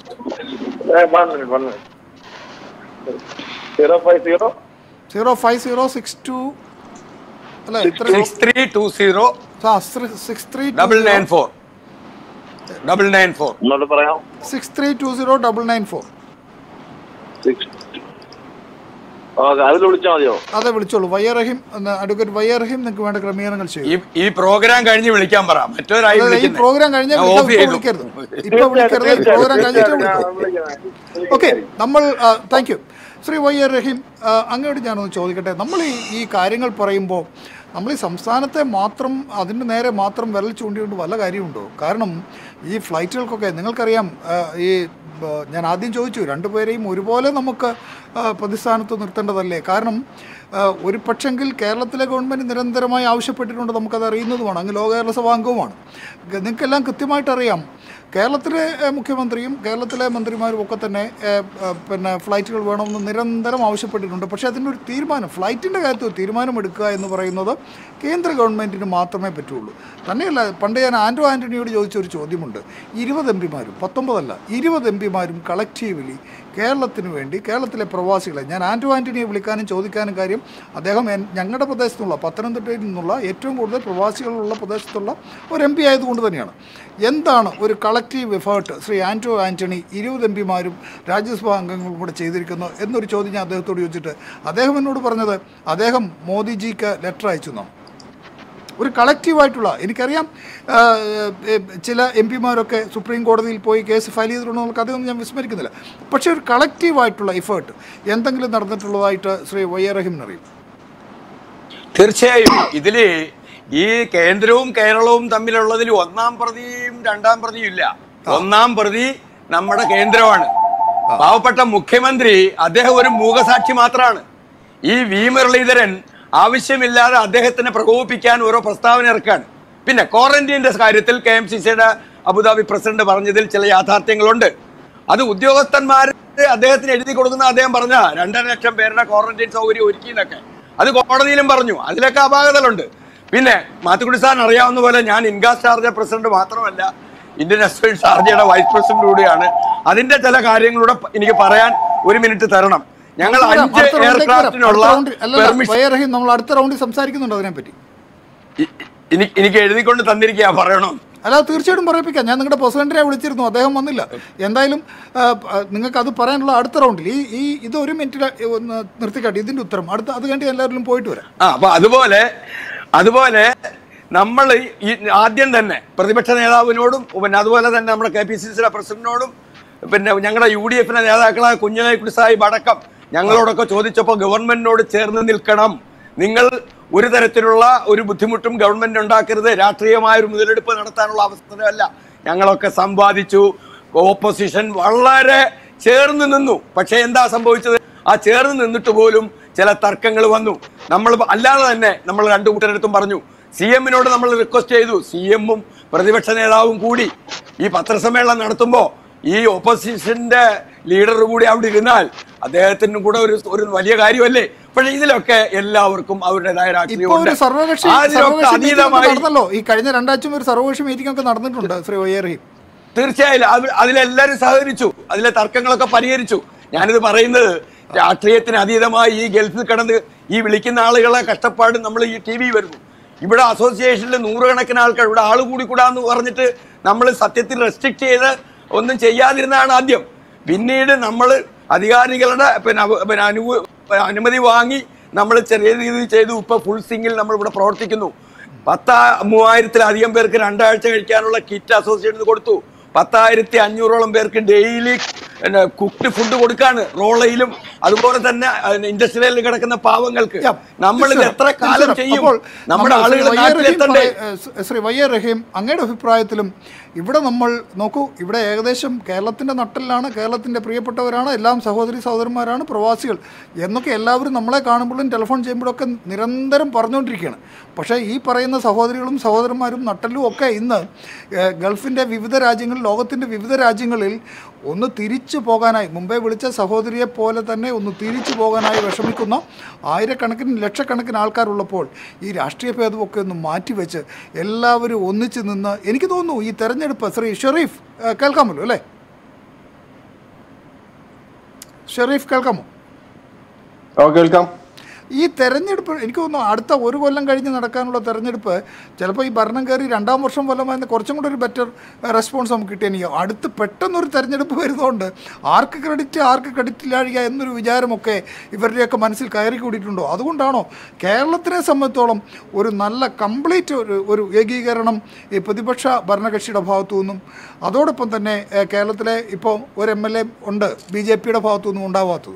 zero five zero zero five zero six two അല്ല ഇത്ര six three two zero six three double nine four double nine four ഒന്നുകൂടെ പറയാം six three two zero double nine four six okay അതിൽ വിളിച്ചാൽ മതിയോ അതെ വിളിച്ചോളൂ വയ്യറഹിം advocate വയ്യറഹിം നിങ്ങൾക്ക് വേണ്ട ക്രമീകരണങ്ങൾ ചെയ്യും ഈ ഈ പ്രോഗ്രാം കഴിഞ്ഞ് വിളിക്കാൻ പറ മറ്റൊരായി അതായത് ഈ വിളിക്കുന്നെ. പ്രോഗ്രാം കഴിഞ്ഞാൽ ഞാൻ വിളിക്കാം, ഓഫ് ഇപ്പൊ ചെയ്തു. വിളിക്കരുത് ഇപ്പൊ വിളിക്കരുത് ഈ പ്രോഗ്രാം കഴിഞ്ഞിട്ട് വിളിക്കാം ഓക്കെ നമ്മൾ thank you Shri Y R Rahim ആ, അങ്ങോട്ട് ഞാനൊന്ന് ചോദിക്കട്ടെ നമ്മൾ ഈ ഈ കാര്യങ്ങൾ പറയുമ്പോൾ നമ്മൾ ഈ സംസ്ഥാനത്തെ മാത്രം അതിൻ്റെ നേരെ മാത്രം വിരൽ ചൂണ്ടിക്കൊണ്ട് വല്ല കാര്യമുണ്ടോ കാരണം ഈ ഫ്ലൈറ്റുകൾക്കൊക്കെ നിങ്ങൾക്കറിയാം ആ, ഈ ആ, ഞാൻ ആദ്യം ചോദിച്ചു രണ്ടുപേരെയും ഒരുപോലെ നമുക്ക് ആ, പ്രതിസ്ഥാനത്ത് നിർത്തേണ്ടതല്ലേ കാരണം ആ, ഒരു പക്ഷെങ്കിൽ കേരളത്തിലെ ഗവൺമെൻറ് നിരന്തരമായി ആവശ്യപ്പെട്ടിട്ടുണ്ട് നമുക്കത് അറിയുന്നതുമാണ് അങ്ങ് ലോക കേരള സഭ അംഗവുമാണ് നിങ്ങൾക്കെല്ലാം കൃത്യമായിട്ട് അറിയാം കേരളത്തിലെ ഏഹ്, മുഖ്യമന്ത്രിയും കേരളത്തിലെ മന്ത്രിമാരും ഒക്കെ തന്നെ ഏഹ്, ഏഹ്, പിന്നെ ഫ്ലൈറ്റുകൾ വേണമെന്ന് നിരന്തരം ആവശ്യപ്പെട്ടിട്ടുണ്ട് പക്ഷേ അതിൻ്റെ ഒരു തീരുമാനം ഫ്ലൈറ്റിൻ്റെ കാര്യത്തിൽ ഒരു തീരുമാനം എടുക്കുക എന്ന് പറയുന്നത് കേന്ദ്ര ഗവൺമെൻറ്റിന് മാത്രമേ പറ്റുള്ളൂ തന്നെയല്ല പണ്ട് ഞാൻ ആൻഡ്രോ ആൻ്റണിയോട് ചോദിച്ച ഒരു ചോദ്യമുണ്ട് ഇരുപത് എം പിമാരും പത്തൊമ്പതല്ല ഇരുപത് എം പിമാരും കളക്റ്റീവ്ലി കേരളത്തിന് വേണ്ടി കേരളത്തിലെ പ്രവാസികളെ ഞാൻ ആൻഡ്രോ ആൻ്റണിയെ വിളിക്കാനും ചോദിക്കാനും കാര്യം അദ്ദേഹം എൻ- ഞങ്ങളുടെ പ്രദേശത്തുള്ള പത്തനംതിട്ടയിൽ നിന്നുള്ള ഏറ്റവും കൂടുതൽ പ്രവാസികളുള്ള പ്രദേശത്തുള്ള ഒരു എം പി ആയതുകൊണ്ട് തന്നെയാണ് എന്താണ് ഒരു കളക്റ്റീവ് എഫേർട്ട് ശ്രീ ആൻഡ്രോ ആൻ്റണി ഇരുപത് എം പിമാരും രാജ്യസഭാ അംഗങ്ങളും കൂടെ ചെയ്തിരിക്കുന്നത് എന്നൊരു ചോദ്യം ഞാൻ അദ്ദേഹത്തോട് ചോദിച്ചിട്ട് അദ്ദേഹം എന്നോട് പറഞ്ഞത് അദ്ദേഹം മോദിജിക്ക് ലെറ്റർ അയച്ചു എന്നാണ് ഒരു കളക്റ്റീവായിട്ടുള്ള എനിക്കറിയാം ആ, ഏ, ചില എം പിമാരൊക്കെ സുപ്രീം കോടതിയിൽ പോയി കേസ് ഫയൽ ചെയ്തിട്ടുണ്ടോ നമുക്ക് അതൊന്നും ഞാൻ വിസ്മരിക്കുന്നില്ല പക്ഷേ ഒരു കളക്റ്റീവായിട്ടുള്ള എഫേർട്ട് എന്തെങ്കിലും നടന്നിട്ടുള്ളതായിട്ട് ശ്രീ വൈ എ റഹീമിനറിയും തീർച്ചയായും ഇതില് ഈ കേന്ദ്രവും കേരളവും തമ്മിലുള്ളതിൽ ഒന്നാം പ്രതിയും രണ്ടാം പ്രതിയും ഇല്ല ഒന്നാം പ്രതി നമ്മുടെ കേന്ദ്രമാണ് പാവപ്പെട്ട മുഖ്യമന്ത്രി അദ്ദേഹം ഒരു മൂകസാക്ഷി മാത്രമാണ് ഈ വി മുരളീധരൻ ആവശ്യമില്ലാതെ അദ്ദേഹത്തിനെ പ്രകോപിപ്പിക്കാൻ ഓരോ പ്രസ്താവന ഇറക്കാണ് പിന്നെ ക്വാറന്റീന്റെ കാര്യത്തിൽ കെ എം സി സിയുടെ അബുദാബി പ്രസിഡന്റ് പറഞ്ഞതിൽ ചില യാഥാർത്ഥ്യങ്ങളുണ്ട് അത് ഉദ്യോഗസ്ഥന്മാർ അദ്ദേഹത്തിന് എഴുതി കൊടുക്കുന്ന അദ്ദേഹം പറഞ്ഞ രണ്ടര ലക്ഷം പേരുടെ ക്വാറന്റൈൻ സൗകര്യം ഒരുക്കി എന്നൊക്കെ അത് കോടതിയിലും പറഞ്ഞു അതിലൊക്കെ അപാകതകളുണ്ട് പിന്നെ മാത്തുക്കുടി സാറിന് അറിയാവുന്ന പോലെ ഞാൻ ഇൻഗാസ് ഷാർജ പ്രസിഡന്റ് മാത്രമല്ല ഇന്ത്യൻ എക്സ്പ്രസ് ഷാർജയുടെ വൈസ് പ്രസിഡന്റ് കൂടിയാണ് അതിന്റെ ചില കാര്യങ്ങളൂടെ പ- എനിക്ക് പറയാൻ ഒരു മിനിറ്റ് തരണം ഞങ്ങൾ വരാം, അഞ്ച് അടുത്ത റൗണ്ടിലേക്ക് വരാം. എയർക്രാഫ്റ്റിനുള്ള അടുത്ത റൗണ്ടിൽ- അല്ലല്ല, പെർമിഷൻ വൈ റഹീം നമ്മൾ അടുത്ത റൗണ്ടിൽ സംസാരിക്കുന്നുണ്ട് അതിനെപ്പറ്റി എനിക്ക് എനിക്ക് എഴുതിക്കൊണ്ട് തന്നിരിക്കുക പറയണം അല്ല തീർച്ചയായിട്ടും പറയിപ്പിക്കാം ഞാൻ നിങ്ങളുടെ പ്രസിഡന്റിനെ വിളിച്ചിരുന്നു അദ്ദേഹം വന്നില്ല എന്തായാലും ആ, ആ, നിങ്ങൾക്ക് അത് പറയാനുള്ള അടുത്ത റൗണ്ടിൽ ഈ ഈ ഇത് ഒരു മിനിറ്റിൽ ഒന്ന് നിർത്തിക്കാട്ടെ ഇതിന്റെ ഉത്തരം അടുത്ത അത് കഴിഞ്ഞ് എല്ലാവരിലും പോയിട്ട് വരാം ആ അപ്പൊ അതുപോലെ അതുപോലെ നമ്മൾ ഈ ആദ്യം തന്നെ പ്രതിപക്ഷ നേതാവിനോടും പിന്നെ അതുപോലെ തന്നെ നമ്മുടെ കെ പി സി സിയുടെ പ്രസിഡന്റിനോടും പിന്നെ ഞങ്ങളുടെ യു ഡി എഫിന്റെ നേതാക്കളായ കുഞ്ഞനായിക്കുടി സാഹിബ് അടക്കം ഞങ്ങളോടൊക്കെ ചോദിച്ചപ്പോൾ ഗവൺമെന്റിനോട് ചേർന്ന് നിൽക്കണം നിങ്ങൾ ഒരു തരത്തിലുള്ള ഒരു ബുദ്ധിമുട്ടും ഗവൺമെന്റ് ഉണ്ടാക്കരുത് രാഷ്ട്രീയമായ ഒരു മുതലെടുപ്പ് നടത്താനുള്ള അവസരമല്ല ഞങ്ങളൊക്കെ സമ്പാദിച്ചു ഓപ്പോസിഷൻ വളരെ ചേർന്ന് നിന്നു പക്ഷെ എന്താ സംഭവിച്ചത് ആ ചേർന്ന് നിന്നിട്ട് പോലും ചില തർക്കങ്ങൾ വന്നു നമ്മൾ അല്ലാതെ തന്നെ നമ്മൾ രണ്ടു കൂട്ടരടുത്തും പറഞ്ഞു സി എമ്മിനോട് നമ്മൾ റിക്വസ്റ്റ് ചെയ്തു സി എമ്മും പ്രതിപക്ഷ നേതാവും കൂടി ഈ പത്രസമ്മേളനം നടത്തുമ്പോൾ ഈ ഓപ്പോസിഷന്റെ ലീഡർ കൂടി അവിടെ ഇരുന്നാൽ അദ്ദേഹത്തിന് കൂടെ ഒരു ഒരു വലിയ കാര്യമല്ലേ പക്ഷെ ഇതിലൊക്കെ എല്ലാവർക്കും അവരുടേതായ ഇപ്പൊ രാഷ്ട്രീയമുണ്ട് ഒരു സർവകക്ഷി അതിലൊക്കെ സർവകക്ഷി meeting ഒക്കെ അതീതമായി നടന്നല്ലോ ഈ കഴിഞ്ഞ രണ്ടാഴ്ച ഒരു സർവകക്ഷി മീറ്റിംഗ് ഒക്കെ നടന്നിട്ടുണ്ട് ശ്രീ വൈ റഹീം തീർച്ചയായും അത് അതിലെല്ലാവരും സഹകരിച്ചു അതിലെ തർക്കങ്ങളൊക്കെ പരിഹരിച്ചു ഞാനിത് പറയുന്നത് രാഷ്ട്രീയത്തിന് അതീതമായി ഈ ഗൾഫിൽ കിടന്ന് ഈ വിളിക്കുന്ന ആളുകളെ കഷ്ടപ്പാട് നമ്മൾ ഈ ടി വി വരുന്നു ഇവിടെ അസോസിയേഷനിൽ നൂറുകണക്കിന് ആൾക്കാർ ഇവിടെ ആൾ കൂടി കൂടാന്ന് പറഞ്ഞിട്ട് നമ്മൾ സത്യത്തിൽ റെസ്ട്രിക്ട് ചെയ്ത് ഒന്നും ചെയ്യാതിരുന്നതാണ് ആദ്യം പിന്നീട് നമ്മൾ അധികാരികളുടെ പിന്നെ അവ- പിന്നെ അനു അനുമതി വാങ്ങി നമ്മൾ ചെറിയ രീതിയിൽ ചെയ്തു ഇപ്പൊ ഫുൾ സിംഗിൽ നമ്മൾ ഇവിടെ പ്രവർത്തിക്കുന്നു പത്താ മൂവായിരത്തിലധികം പേർക്ക് രണ്ടാഴ്ച കഴിക്കാനുള്ള കിറ്റ് അസോസിയേഷൻ കൊടുത്തു പത്തായിരത്തി അഞ്ഞൂറോളം പേർക്ക് ഡെയിലി കുക്ക്ഡ് ഫുഡ് കൊടുക്കാണ് റോളയിലും അതുപോലെ തന്നെ ഇൻഡസ്ട്രിയലിൽ കിടക്കുന്ന പാവങ്ങൾക്ക് Yeah, നമ്മൾ ഇത് തീർച്ചയായും, എത്ര കാലം തീർച്ചയായും. ചെയ്യും അപ്പോൾ നമ്മുടെ നമ്മൾ ശ്രീ ആളുകൾ വൈ എ റഹീം നാട്ടിലെത്തണ്ടേ പറയ- ഏഹ് സ് ശ്രീ വൈ എ റഹീം അങ്ങയുടെ അഭിപ്രായത്തിലും ഇവിടെ നമ്മൾ നോക്കൂ ഇവിടെ ഏകദേശം കേരളത്തിൻ്റെ നട്ടലിലാണ് കേരളത്തിൻ്റെ പ്രിയപ്പെട്ടവരാണ് എല്ലാം സഹോദരി സഹോദരന്മാരാണ് പ്രവാസികൾ എന്നൊക്കെ എല്ലാവരും നമ്മളെ കാണുമ്പോഴും ടെലിഫോൺ ചെയ്യുമ്പോഴൊക്കെ നിരന്തരം പറഞ്ഞുകൊണ്ടിരിക്കുകയാണ് പക്ഷേ ഈ പറയുന്ന സഹോദരികളും സഹോദരന്മാരും നട്ടലും ഒക്കെ ഇന്ന് ഏഹ് ഗൾഫിൻ്റെ വിവിധ രാജ്യങ്ങളിൽ ലോകത്തിൻ്റെ വിവിധ രാജ്യങ്ങളിൽ ഒന്ന് തിരിച്ചു പോകാനായി മുമ്പേ വിളിച്ച സഹോദരിയെ പോലെ തന്നെ ഒന്ന് തിരിച്ചു പോകാനായി വിഷമിക്കുന്ന ആയിരക്കണക്കിന് ലക്ഷക്കണക്കിന് ആൾക്കാരുള്ളപ്പോൾ ഈ രാഷ്ട്രീയ ഭേദമൊക്കെ ഒന്ന് മാറ്റിവെച്ച് എല്ലാവരും ഒന്നിച്ച് നിന്ന് എനിക്ക് തോന്നുന്നു ഈ തെരഞ്ഞെടുപ്പ് ശ്രീ ഷെറീഫ് ഏഹ്, കേൾക്കാമല്ലോ അല്ലേ ഷെറീഫ് കേൾക്കാമോ ഓ കേൾക്കാം ഈ തെരഞ്ഞെടുപ്പ് എനിക്ക് തോന്നുന്നു അടുത്ത ഒരു കൊല്ലം കഴിഞ്ഞ് നടക്കാനുള്ള തെരഞ്ഞെടുപ്പ് ചിലപ്പോൾ ഈ ഭരണം കയറി രണ്ടാം വർഷം കൊല്ലമായിരുന്ന കുറച്ചും കൂടെ ഒരു ബെറ്റർ റെസ്പോൺസ് നമുക്ക് കിട്ടിയെനിക്ക് അടുത്ത് പെട്ടെന്നൊരു തെരഞ്ഞെടുപ്പ് വരുന്നതുകൊണ്ട് ആർക്ക് ക്രെഡിറ്റ് ആർക്ക് ക്രെഡിറ്റ് ഇല്ലാഴിക എന്നൊരു വിചാരമൊക്കെ ഇവരുടെയൊക്കെ മനസ്സിൽ കയറി കൂടിയിട്ടുണ്ടോ അതുകൊണ്ടാണോ കേരളത്തിനെ സംബന്ധിച്ചോളം ഒരു നല്ല കംപ്ലീറ്റ് ഒരു ഒരു ഏകീകരണം ഈ പ്രതിപക്ഷ ഭരണകക്ഷിയുടെ ഭാഗത്തു നിന്നും അതോടൊപ്പം തന്നെ ഏഹ്, കേരളത്തിലെ ഇപ്പോൾ ഒരു എം എൽ എ ഉണ്ട് ബി ജെ പിയുടെ ഭാഗത്തു നിന്നും ഉണ്ടാവാത്തത്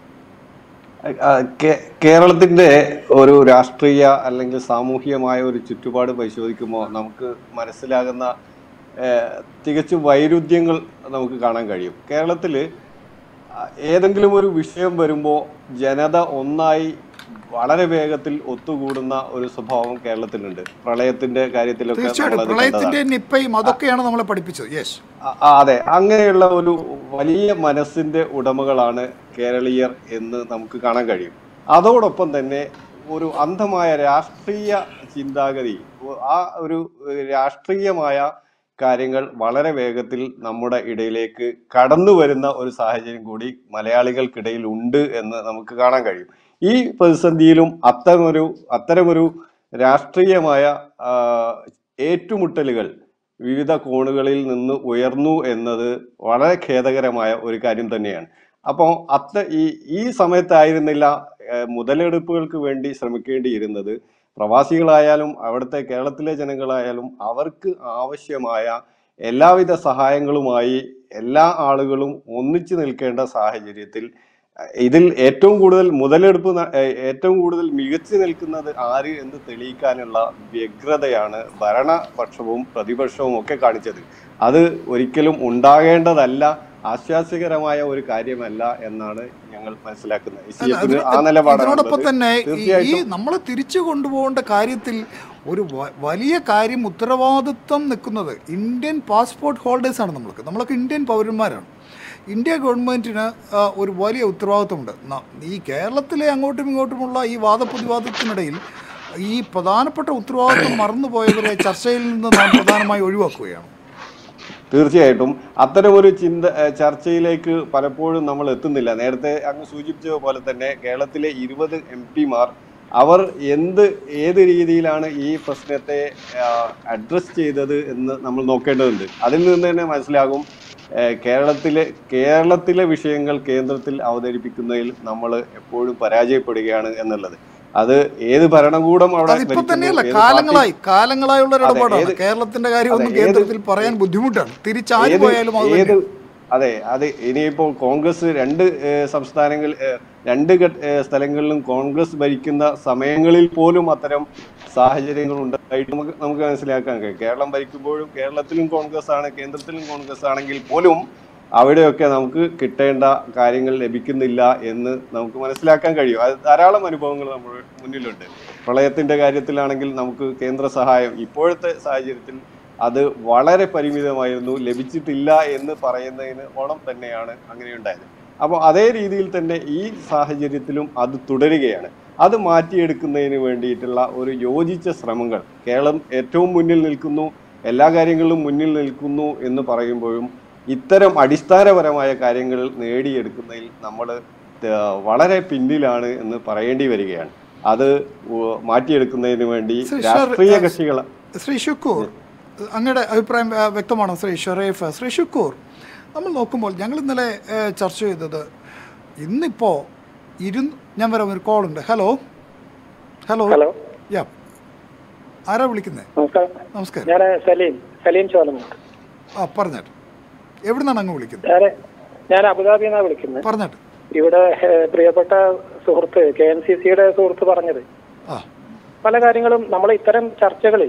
ആ, കേ- കേരളത്തിന്റെ ഒരു രാഷ്ട്രീയ അല്ലെങ്കിൽ സാമൂഹികമായ ഒരു ചുറ്റുപാട് പരിശോധിക്കുമ്പോൾ നമുക്ക് മനസ്സിലാകുന്ന ഏഹ്, തികച്ചും വൈരുദ്ധ്യങ്ങൾ നമുക്ക് കാണാൻ കഴിയും കേരളത്തിൽ ഏതെങ്കിലും ഒരു വിഷയം വരുമ്പോൾ ജനത ഒന്നായി വളരെ വേഗത്തിൽ ഒത്തുകൂടുന്ന ഒരു സ്വഭാവം കേരളത്തിലുണ്ട് പ്രളയത്തിന്റെ കാര്യത്തിലൊക്കെ തീർച്ചയായിട്ടും നമ്മളത് പ്രളയത്തിന്റെ കണ്ടതാണ്. നിപ്പയും അതൊക്കെയാണ് നമ്മളെ പഠിപ്പിച്ചത് യെസ് ആ, ആ, അതെ അങ്ങനെയുള്ള ഒരു വലിയ മനസ്സിന്റെ ഉടമകളാണ് കേരളീയർ എന്ന് നമുക്ക് കാണാൻ കഴിയും അതോടൊപ്പം തന്നെ ഒരു അന്ധമായ രാഷ്ട്രീയ ചിന്താഗതി ഒ- ആ ഒരു ഏഹ്, രാഷ്ട്രീയമായ കാര്യങ്ങൾ വളരെ വേഗത്തിൽ നമ്മുടെ ഇടയിലേക്ക് കടന്നു വരുന്ന ഒരു സാഹചര്യം കൂടി മലയാളികൾക്കിടയിൽ ഉണ്ട് എന്ന് നമുക്ക് കാണാൻ കഴിയും ഈ പ്രതിസന്ധിയിലും അത്തരമൊരു അത്തരമൊരു രാഷ്ട്രീയമായ ആ, ഏറ്റുമുട്ടലുകൾ വിവിധ കോണുകളിൽ നിന്ന് ഉയർന്നു എന്നത് വളരെ ഖേദകരമായ ഒരു കാര്യം തന്നെയാണ് അപ്പോൾ അത്ത ഈ ഈ സമയത്തായിരുന്നില്ല ഏഹ്, മുതലെടുപ്പുകൾക്ക് വേണ്ടി ശ്രമിക്കേണ്ടിയിരുന്നത് പ്രവാസികളായാലും അവിടുത്തെ കേരളത്തിലെ ജനങ്ങളായാലും അവർക്ക് ആവശ്യമായ എല്ലാവിധ സഹായങ്ങളുമായി എല്ലാ ആളുകളും ഒന്നിച്ചു നിൽക്കേണ്ട സാഹചര്യത്തിൽ അഹ് ഇതിൽ ഏറ്റവും കൂടുതൽ മുതലെടുപ്പ് ന- ഏഹ് ഏറ്റവും കൂടുതൽ മികച്ചു നിൽക്കുന്നത് ആര് എന്ന് തെളിയിക്കാനുള്ള വ്യഗ്രതയാണ് ഭരണപക്ഷവും പ്രതിപക്ഷവും ഒക്കെ കാണിച്ചത് അത് ഒരിക്കലും ഉണ്ടാകേണ്ടതല്ല ആശ്വാസ്യകരമായ ഒരു കാര്യമല്ല എന്നാണ് ഞങ്ങൾ മനസ്സിലാക്കുന്നത് ഈ അല്ല, CF ന് അതിന് ആ നിലപാടാണ് ഇതിനോടൊപ്പം ഉള്ളത്. തന്നെ ഈ- ഈ തീർച്ചയായിട്ടും നമ്മളെ തിരിച്ചു കൊണ്ടുപോകേണ്ട കാര്യത്തിൽ ഒരു വ- വലിയ കാര്യം ഉത്തരവാദിത്വം നിൽക്കുന്നത് ഇന്ത്യൻ പാസ്പോർട്ട് ഹോൾഡേഴ്സ് ആണ് നമ്മൾക്ക് നമ്മളൊക്കെ ഇന്ത്യൻ പൗരന്മാരാണ് ഇന്ത്യ ഗവൺമെൻറ്റിന് ഒരു വലിയ ഉത്തരവാദിത്വമുണ്ട് ന- ഈ കേരളത്തിലെ അങ്ങോട്ടും ഇങ്ങോട്ടുമുള്ള ഈ വാദപ്രതിവാദത്തിനിടയിൽ ഈ പ്രധാനപ്പെട്ട ഉത്തരവാദിത്വം മറന്നുപോയവരെ ചർച്ചയിൽ നിന്ന് നാം പ്രധാനമായി ഒഴിവാക്കുകയാണ് തീർച്ചയായിട്ടും അത്തരമൊരു ചിന്ത ഏഹ് ചർച്ചയിലേക്ക് പലപ്പോഴും നമ്മൾ എത്തുന്നില്ല നേരത്തെ അങ്ങ് സൂചിപ്പിച്ചത് പോലെ തന്നെ കേരളത്തിലെ ഇരുപത് എം പിമാർ അവർ എന്ത് ഏത് രീതിയിലാണ് ഈ പ്രശ്നത്തെ അഡ്രസ് ചെയ്തത് എന്ന് നമ്മൾ നോക്കേണ്ടതുണ്ട് അതിൽ നിന്ന് തന്നെ മനസ്സിലാകും ഏഹ് കേരളത്തിലെ കേരളത്തിലെ വിഷയങ്ങൾ കേന്ദ്രത്തിൽ അവതരിപ്പിക്കുന്നതിൽ നമ്മൾ എപ്പോഴും പരാജയപ്പെടുകയാണ് എന്നുള്ളത് അത് ഏത് ഭരണകൂടം അവിടെ അതിപ്പോ ഭരിക്കുന്നു, തന്നെയല്ല ഏത് പാർട്ടി- കാലങ്ങളായി കാലങ്ങളായുള്ള ഒരു അതെ, ഇടപാടാണ് ഏത്- കേരളത്തിന്റെ കാര്യമൊന്നും അതെ, ഏത്- കേന്ദ്രത്തിൽ പറയാൻ ബുദ്ധിമുട്ടാണ് തിരിച്ചാര് ഏത് പോയാലും അത് ഏത് തന്നെ. അതെ അത് ഇനിയിപ്പോൾ കോൺഗ്രസ് രണ്ട് ഏഹ്, സംസ്ഥാനങ്ങൾ ഏഹ്, രണ്ട് ഘട്ട- ഏഹ്, സ്ഥലങ്ങളിലും കോൺഗ്രസ് ഭരിക്കുന്ന സമയങ്ങളിൽ പോലും അത്തരം സാഹചര്യങ്ങൾ ഉണ്ടായിട്ട് നമുക്ക് നമുക്ക് മനസ്സിലാക്കാൻ കഴിയും കേരളം ഭരിക്കുമ്പോഴും കേരളത്തിലും കോൺഗ്രസ് ആണ് കേന്ദ്രത്തിലും കോൺഗ്രസ് ആണെങ്കിൽ പോലും അവിടെയൊക്കെ നമുക്ക് കിട്ടേണ്ട കാര്യങ്ങൾ ലഭിക്കുന്നില്ല എന്ന് നമുക്ക് മനസ്സിലാക്കാൻ കഴിയും അത് ധാരാളം അനുഭവങ്ങൾ നമ്മുടെ മുന്നിലുണ്ട് പ്രളയത്തിന്റെ കാര്യത്തിലാണെങ്കിൽ നമുക്ക് കേന്ദ്ര സഹായം ഇപ്പോഴത്തെ സാഹചര്യത്തിൽ അത് വളരെ പരിമിതമായിരുന്നു ലഭിച്ചിട്ടില്ല എന്ന് പറയുന്നതിന് ഓണം തന്നെയാണ് അങ്ങനെയുണ്ടായത് അപ്പോൾ അതേ രീതിയിൽ തന്നെ ഈ സാഹചര്യത്തിലും അത് തുടരുകയാണ് അത് മാറ്റിയെടുക്കുന്നതിന് വേണ്ടിയിട്ടുള്ള ഒരു യോജിച്ച ശ്രമങ്ങൾ കേരളം ഏറ്റവും മുന്നിൽ നിൽക്കുന്നു എല്ലാ കാര്യങ്ങളിലും മുന്നിൽ നിൽക്കുന്നു എന്ന് പറയുമ്പോഴും ഇത്തരം അടിസ്ഥാനപരമായ കാര്യങ്ങൾ നേടിയെടുക്കുന്നതിൽ നമ്മൾ വളരെ പിന്നിലാണ് എന്ന് പറയേണ്ടി വരികയാണ് അത് ഉ- മാറ്റിയെടുക്കുന്നതിന് വേണ്ടി ശ്രീ രാഷ്ട്രീയ ഷർ- കക്ഷികൾ ശ്രീ ഷുക്കൂർ അങ്ങയുടെ അഭിപ്രായം ആ, വ്യക്തമാണോ ശ്രീ ഷെറീഫ് ശ്രീ ഷുക്കൂർ നമ്മൾ നോക്കുമ്പോൾ ഞങ്ങൾ ഇന്നലെ ഏ, ചർച്ച ചെയ്തത് ഇന്നിപ്പോൾ ഇരു ഞാൻ വരാം ഒരു കോൾ ഉണ്ട് ഹലോ ഹലോ ഹലോ യാ ആരാ വിളിക്കുന്നത് നമസ്കാരം നമസ്കാരം ഞാൻ സലീം സലീം ചോലമുണ്ട് ആ പറഞ്ഞാട്ട് എവിടുന്നാണ് അങ്ങ് വിളിക്കുന്നത് ഞാൻ ഞാൻ അബുദാബിയിൽ നിന്നാണ് വിളിക്കുന്നത് പറഞ്ഞാട്ട് ഇവിടെ ഏഹ്, പ്രിയപ്പെട്ട സുഹൃത്ത് കെ എൻ സി സിയുടെ സുഹൃത്ത് പറഞ്ഞത് ആ പല കാര്യങ്ങളും നമ്മൾ ഇത്തരം ചർച്ചകളിൽ